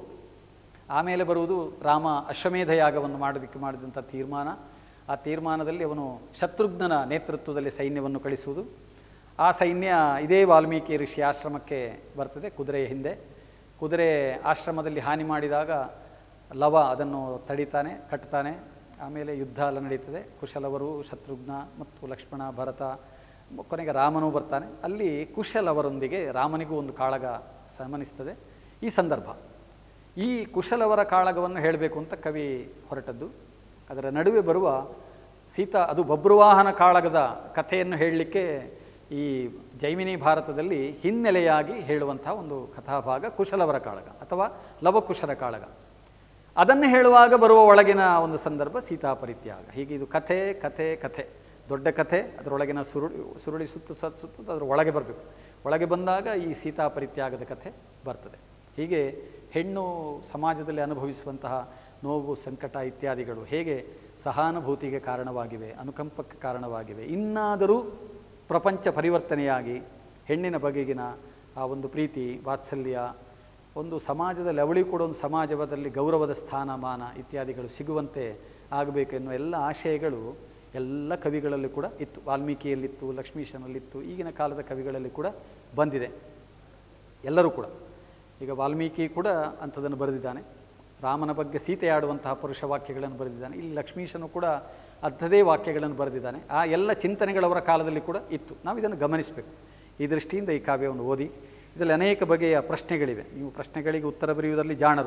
ಆಮೇಲೆ ಬರುವುದು ರಾಮ ಅಶ್ವಮೇಧ ಯಾಗವನ್ನು ಮಾಡೋದಕ್ಕೆ ಮಾಡಿದಂಥ ತೀರ್ಮಾನ ಆ ತೀರ್ಮಾನದಲ್ಲಿ ಅವನು ಶತ್ರುಘ್ನನ ನೇತೃತ್ವದಲ್ಲಿ ಸೈನ್ಯವನ್ನು ಕಳಿಸುವುದು ಆ ಸೈನ್ಯ ಇದೇ ವಾಲ್ಮೀಕಿ ಋಷಿ ಆಶ್ರಮಕ್ಕೆ ಬರ್ತದೆ ಕುದುರೆಯ ಹಿಂದೆ ಕುದುರೆ ಆಶ್ರಮದಲ್ಲಿ ಹಾನಿ ಮಾಡಿದಾಗ ಲವ ಅದನ್ನು ತಡಿತಾನೆ ಕಟ್ತಾನೆ ಆಮೇಲೆ ಯುದ್ಧ ಎಲ್ಲ ನಡೀತದೆ ಕುಶಲವರು ಶತ್ರುಘ್ನ ಮತ್ತು ಲಕ್ಷ್ಮಣ ಭರತ ಕೊನೆಗೆ ರಾಮನೂ ಬರ್ತಾನೆ ಅಲ್ಲಿ ಕುಶಲವರೊಂದಿಗೆ ರಾಮನಿಗೂ ಒಂದು ಕಾಳಗ ಸಮನಿಸ್ತದೆ ಈ ಸಂದರ್ಭ ಈ ಕುಶಲವರ ಕಾಳಗವನ್ನು ಹೇಳಬೇಕು ಅಂತ ಕವಿ ಹೊರಟದ್ದು ಅದರ ನಡುವೆ ಬರುವ ಸೀತಾ ಅದು ಬಬ್ರುವಾಹನ ಕಾಳಗದ ಕಥೆಯನ್ನು ಹೇಳಲಿಕ್ಕೆ ಈ ಜೈಮಿನಿ ಭಾರತದಲ್ಲಿ ಹಿನ್ನೆಲೆಯಾಗಿ ಹೇಳುವಂತಹ ಒಂದು ಕಥಾಭಾಗ ಕುಶಲವರ ಕಾಳಗ ಅಥವಾ ಲವಕುಶರ ಕಾಳಗ ಅದನ್ನು ಹೇಳುವಾಗ ಬರುವ ಒಳಗಿನ ಒಂದು ಸಂದರ್ಭ ಸೀತಾ ಪರಿತ್ಯಾಗ ಹೀಗೆ ಇದು ಕಥೆ ಕಥೆ ಕಥೆ ದೊಡ್ಡ ಕಥೆ ಅದರೊಳಗಿನ ಸುರುಳಿ ಸುರುಳಿ ಸುತ್ತು ಸತ್ ಸುತ್ತು ಅದರ ಒಳಗೆ ಬರಬೇಕು ಒಳಗೆ ಬಂದಾಗ ಈ ಸೀತಾ ಪರಿತ್ಯಾಗದ ಕಥೆ ಬರ್ತದೆ ಹೀಗೆ ಹೆಣ್ಣು ಸಮಾಜದಲ್ಲಿ ಅನುಭವಿಸುವಂತಹ ನೋವು ಸಂಕಟ ಇತ್ಯಾದಿಗಳು ಹೇಗೆ ಸಹಾನುಭೂತಿಗೆ ಕಾರಣವಾಗಿವೆ ಅನುಕಂಪಕ್ಕೆ ಕಾರಣವಾಗಿವೆ ಇನ್ನಾದರೂ ಪ್ರಪಂಚ ಪರಿವರ್ತನೆಯಾಗಿ ಹೆಣ್ಣಿನ ಬಗೆಗಿನ ಆ ಒಂದು ಪ್ರೀತಿ ವಾತ್ಸಲ್ಯ ಒಂದು ಸಮಾಜದಲ್ಲಿ ಅವಳಿ ಕೂಡ ಒಂದು ಸಮಾಜದಲ್ಲಿ ಗೌರವದ ಸ್ಥಾನಮಾನ ಇತ್ಯಾದಿಗಳು ಸಿಗುವಂತೆ ಆಗಬೇಕೆನ್ನುವ ಎಲ್ಲ ಆಶಯಗಳು ಎಲ್ಲ ಕವಿಗಳಲ್ಲಿ ಕೂಡ ಇತ್ತು ವಾಲ್ಮೀಕಿಯಲ್ಲಿತ್ತು ಲಕ್ಷ್ಮೀಶನಲ್ಲಿತ್ತು ಈಗಿನ ಕಾಲದ ಕವಿಗಳಲ್ಲಿ ಕೂಡ ಬಂದಿದೆ ಎಲ್ಲರೂ ಕೂಡ ಈಗ ವಾಲ್ಮೀಕಿ ಕೂಡ ಅಂಥದನ್ನು ಬರೆದಿದ್ದಾನೆ ರಾಮನ ಬಗ್ಗೆ ಸೀತೆ ಆಡುವಂತಹ ಪುರುಷ ವಾಕ್ಯಗಳನ್ನು ಬರೆದಿದ್ದಾನೆ ಇಲ್ಲಿ ಲಕ್ಷ್ಮೀಶನು ಕೂಡ ಅಂಥದೇ ವಾಕ್ಯಗಳನ್ನು ಬರೆದಿದ್ದಾನೆ ಆ ಎಲ್ಲ ಚಿಂತನೆಗಳವರ ಕಾಲದಲ್ಲಿ ಕೂಡ ಇತ್ತು ನಾವು ಇದನ್ನು ಗಮನಿಸಬೇಕು ಈ ದೃಷ್ಟಿಯಿಂದ ಈ ಕಾವ್ಯವನ್ನು ಓದಿ ಇದರಲ್ಲಿ ಅನೇಕ ಬಗೆಯ ಪ್ರಶ್ನೆಗಳಿವೆ ನೀವು ಪ್ರಶ್ನೆಗಳಿಗೆ ಉತ್ತರ ಬರೆಯುವುದರಲ್ಲಿ ಜಾಣರು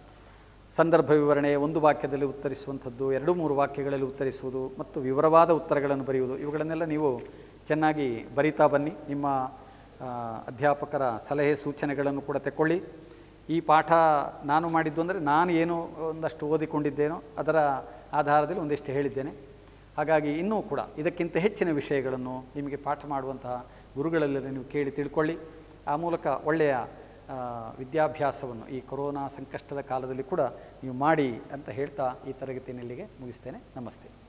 ಸಂದರ್ಭ ವಿವರಣೆ ಒಂದು ವಾಕ್ಯದಲ್ಲಿ ಉತ್ತರಿಸುವಂಥದ್ದು ಎರಡು ಮೂರು ವಾಕ್ಯಗಳಲ್ಲಿ ಉತ್ತರಿಸುವುದು ಮತ್ತು ವಿವರವಾದ ಉತ್ತರಗಳನ್ನು ಬರೆಯುವುದು ಇವುಗಳನ್ನೆಲ್ಲ ನೀವು ಚೆನ್ನಾಗಿ ಬರಿತಾ ಬನ್ನಿ ನಿಮ್ಮ ಆ, ಅಧ್ಯಾಪಕರ ಸಲಹೆ ಸೂಚನೆಗಳನ್ನು ಕೂಡ ತೆಕ್ಕೊಳ್ಳಿ ಈ ಪಾಠ ನಾನು ಮಾಡಿದ್ದು ಅಂದರೆ ನಾನು ಏನು ಒಂದಷ್ಟು ಓದಿಕೊಂಡಿದ್ದೇನೋ ಅದರ ಆಧಾರದಲ್ಲಿ ಒಂದಿಷ್ಟು ಹೇಳಿದ್ದೇನೆ ಹಾಗಾಗಿ ಇನ್ನೂ ಕೂಡ ಇದಕ್ಕಿಂತ ಹೆಚ್ಚಿನ ವಿಷಯಗಳನ್ನು ನಿಮಗೆ ಪಾಠ ಮಾಡುವಂತಹ ಗುರುಗಳೆಲ್ಲರೂ ನೀವು ಕೇಳಿ ತಿಳ್ಕೊಳ್ಳಿ ಆ ಮೂಲಕ ಒಳ್ಳೆಯ ಆ, ವಿದ್ಯಾಭ್ಯಾಸವನ್ನು ಈ ಕೊರೋನಾ ಸಂಕಷ್ಟದ ಕಾಲದಲ್ಲಿ ಕೂಡ ನೀವು ಮಾಡಿ ಅಂತ ಹೇಳ್ತಾ ಈ ತರಗತಿಯನ್ನು ಇಲ್ಲಿಗೆ ಮುಗಿಸ್ತೇನೆ ನಮಸ್ತೆ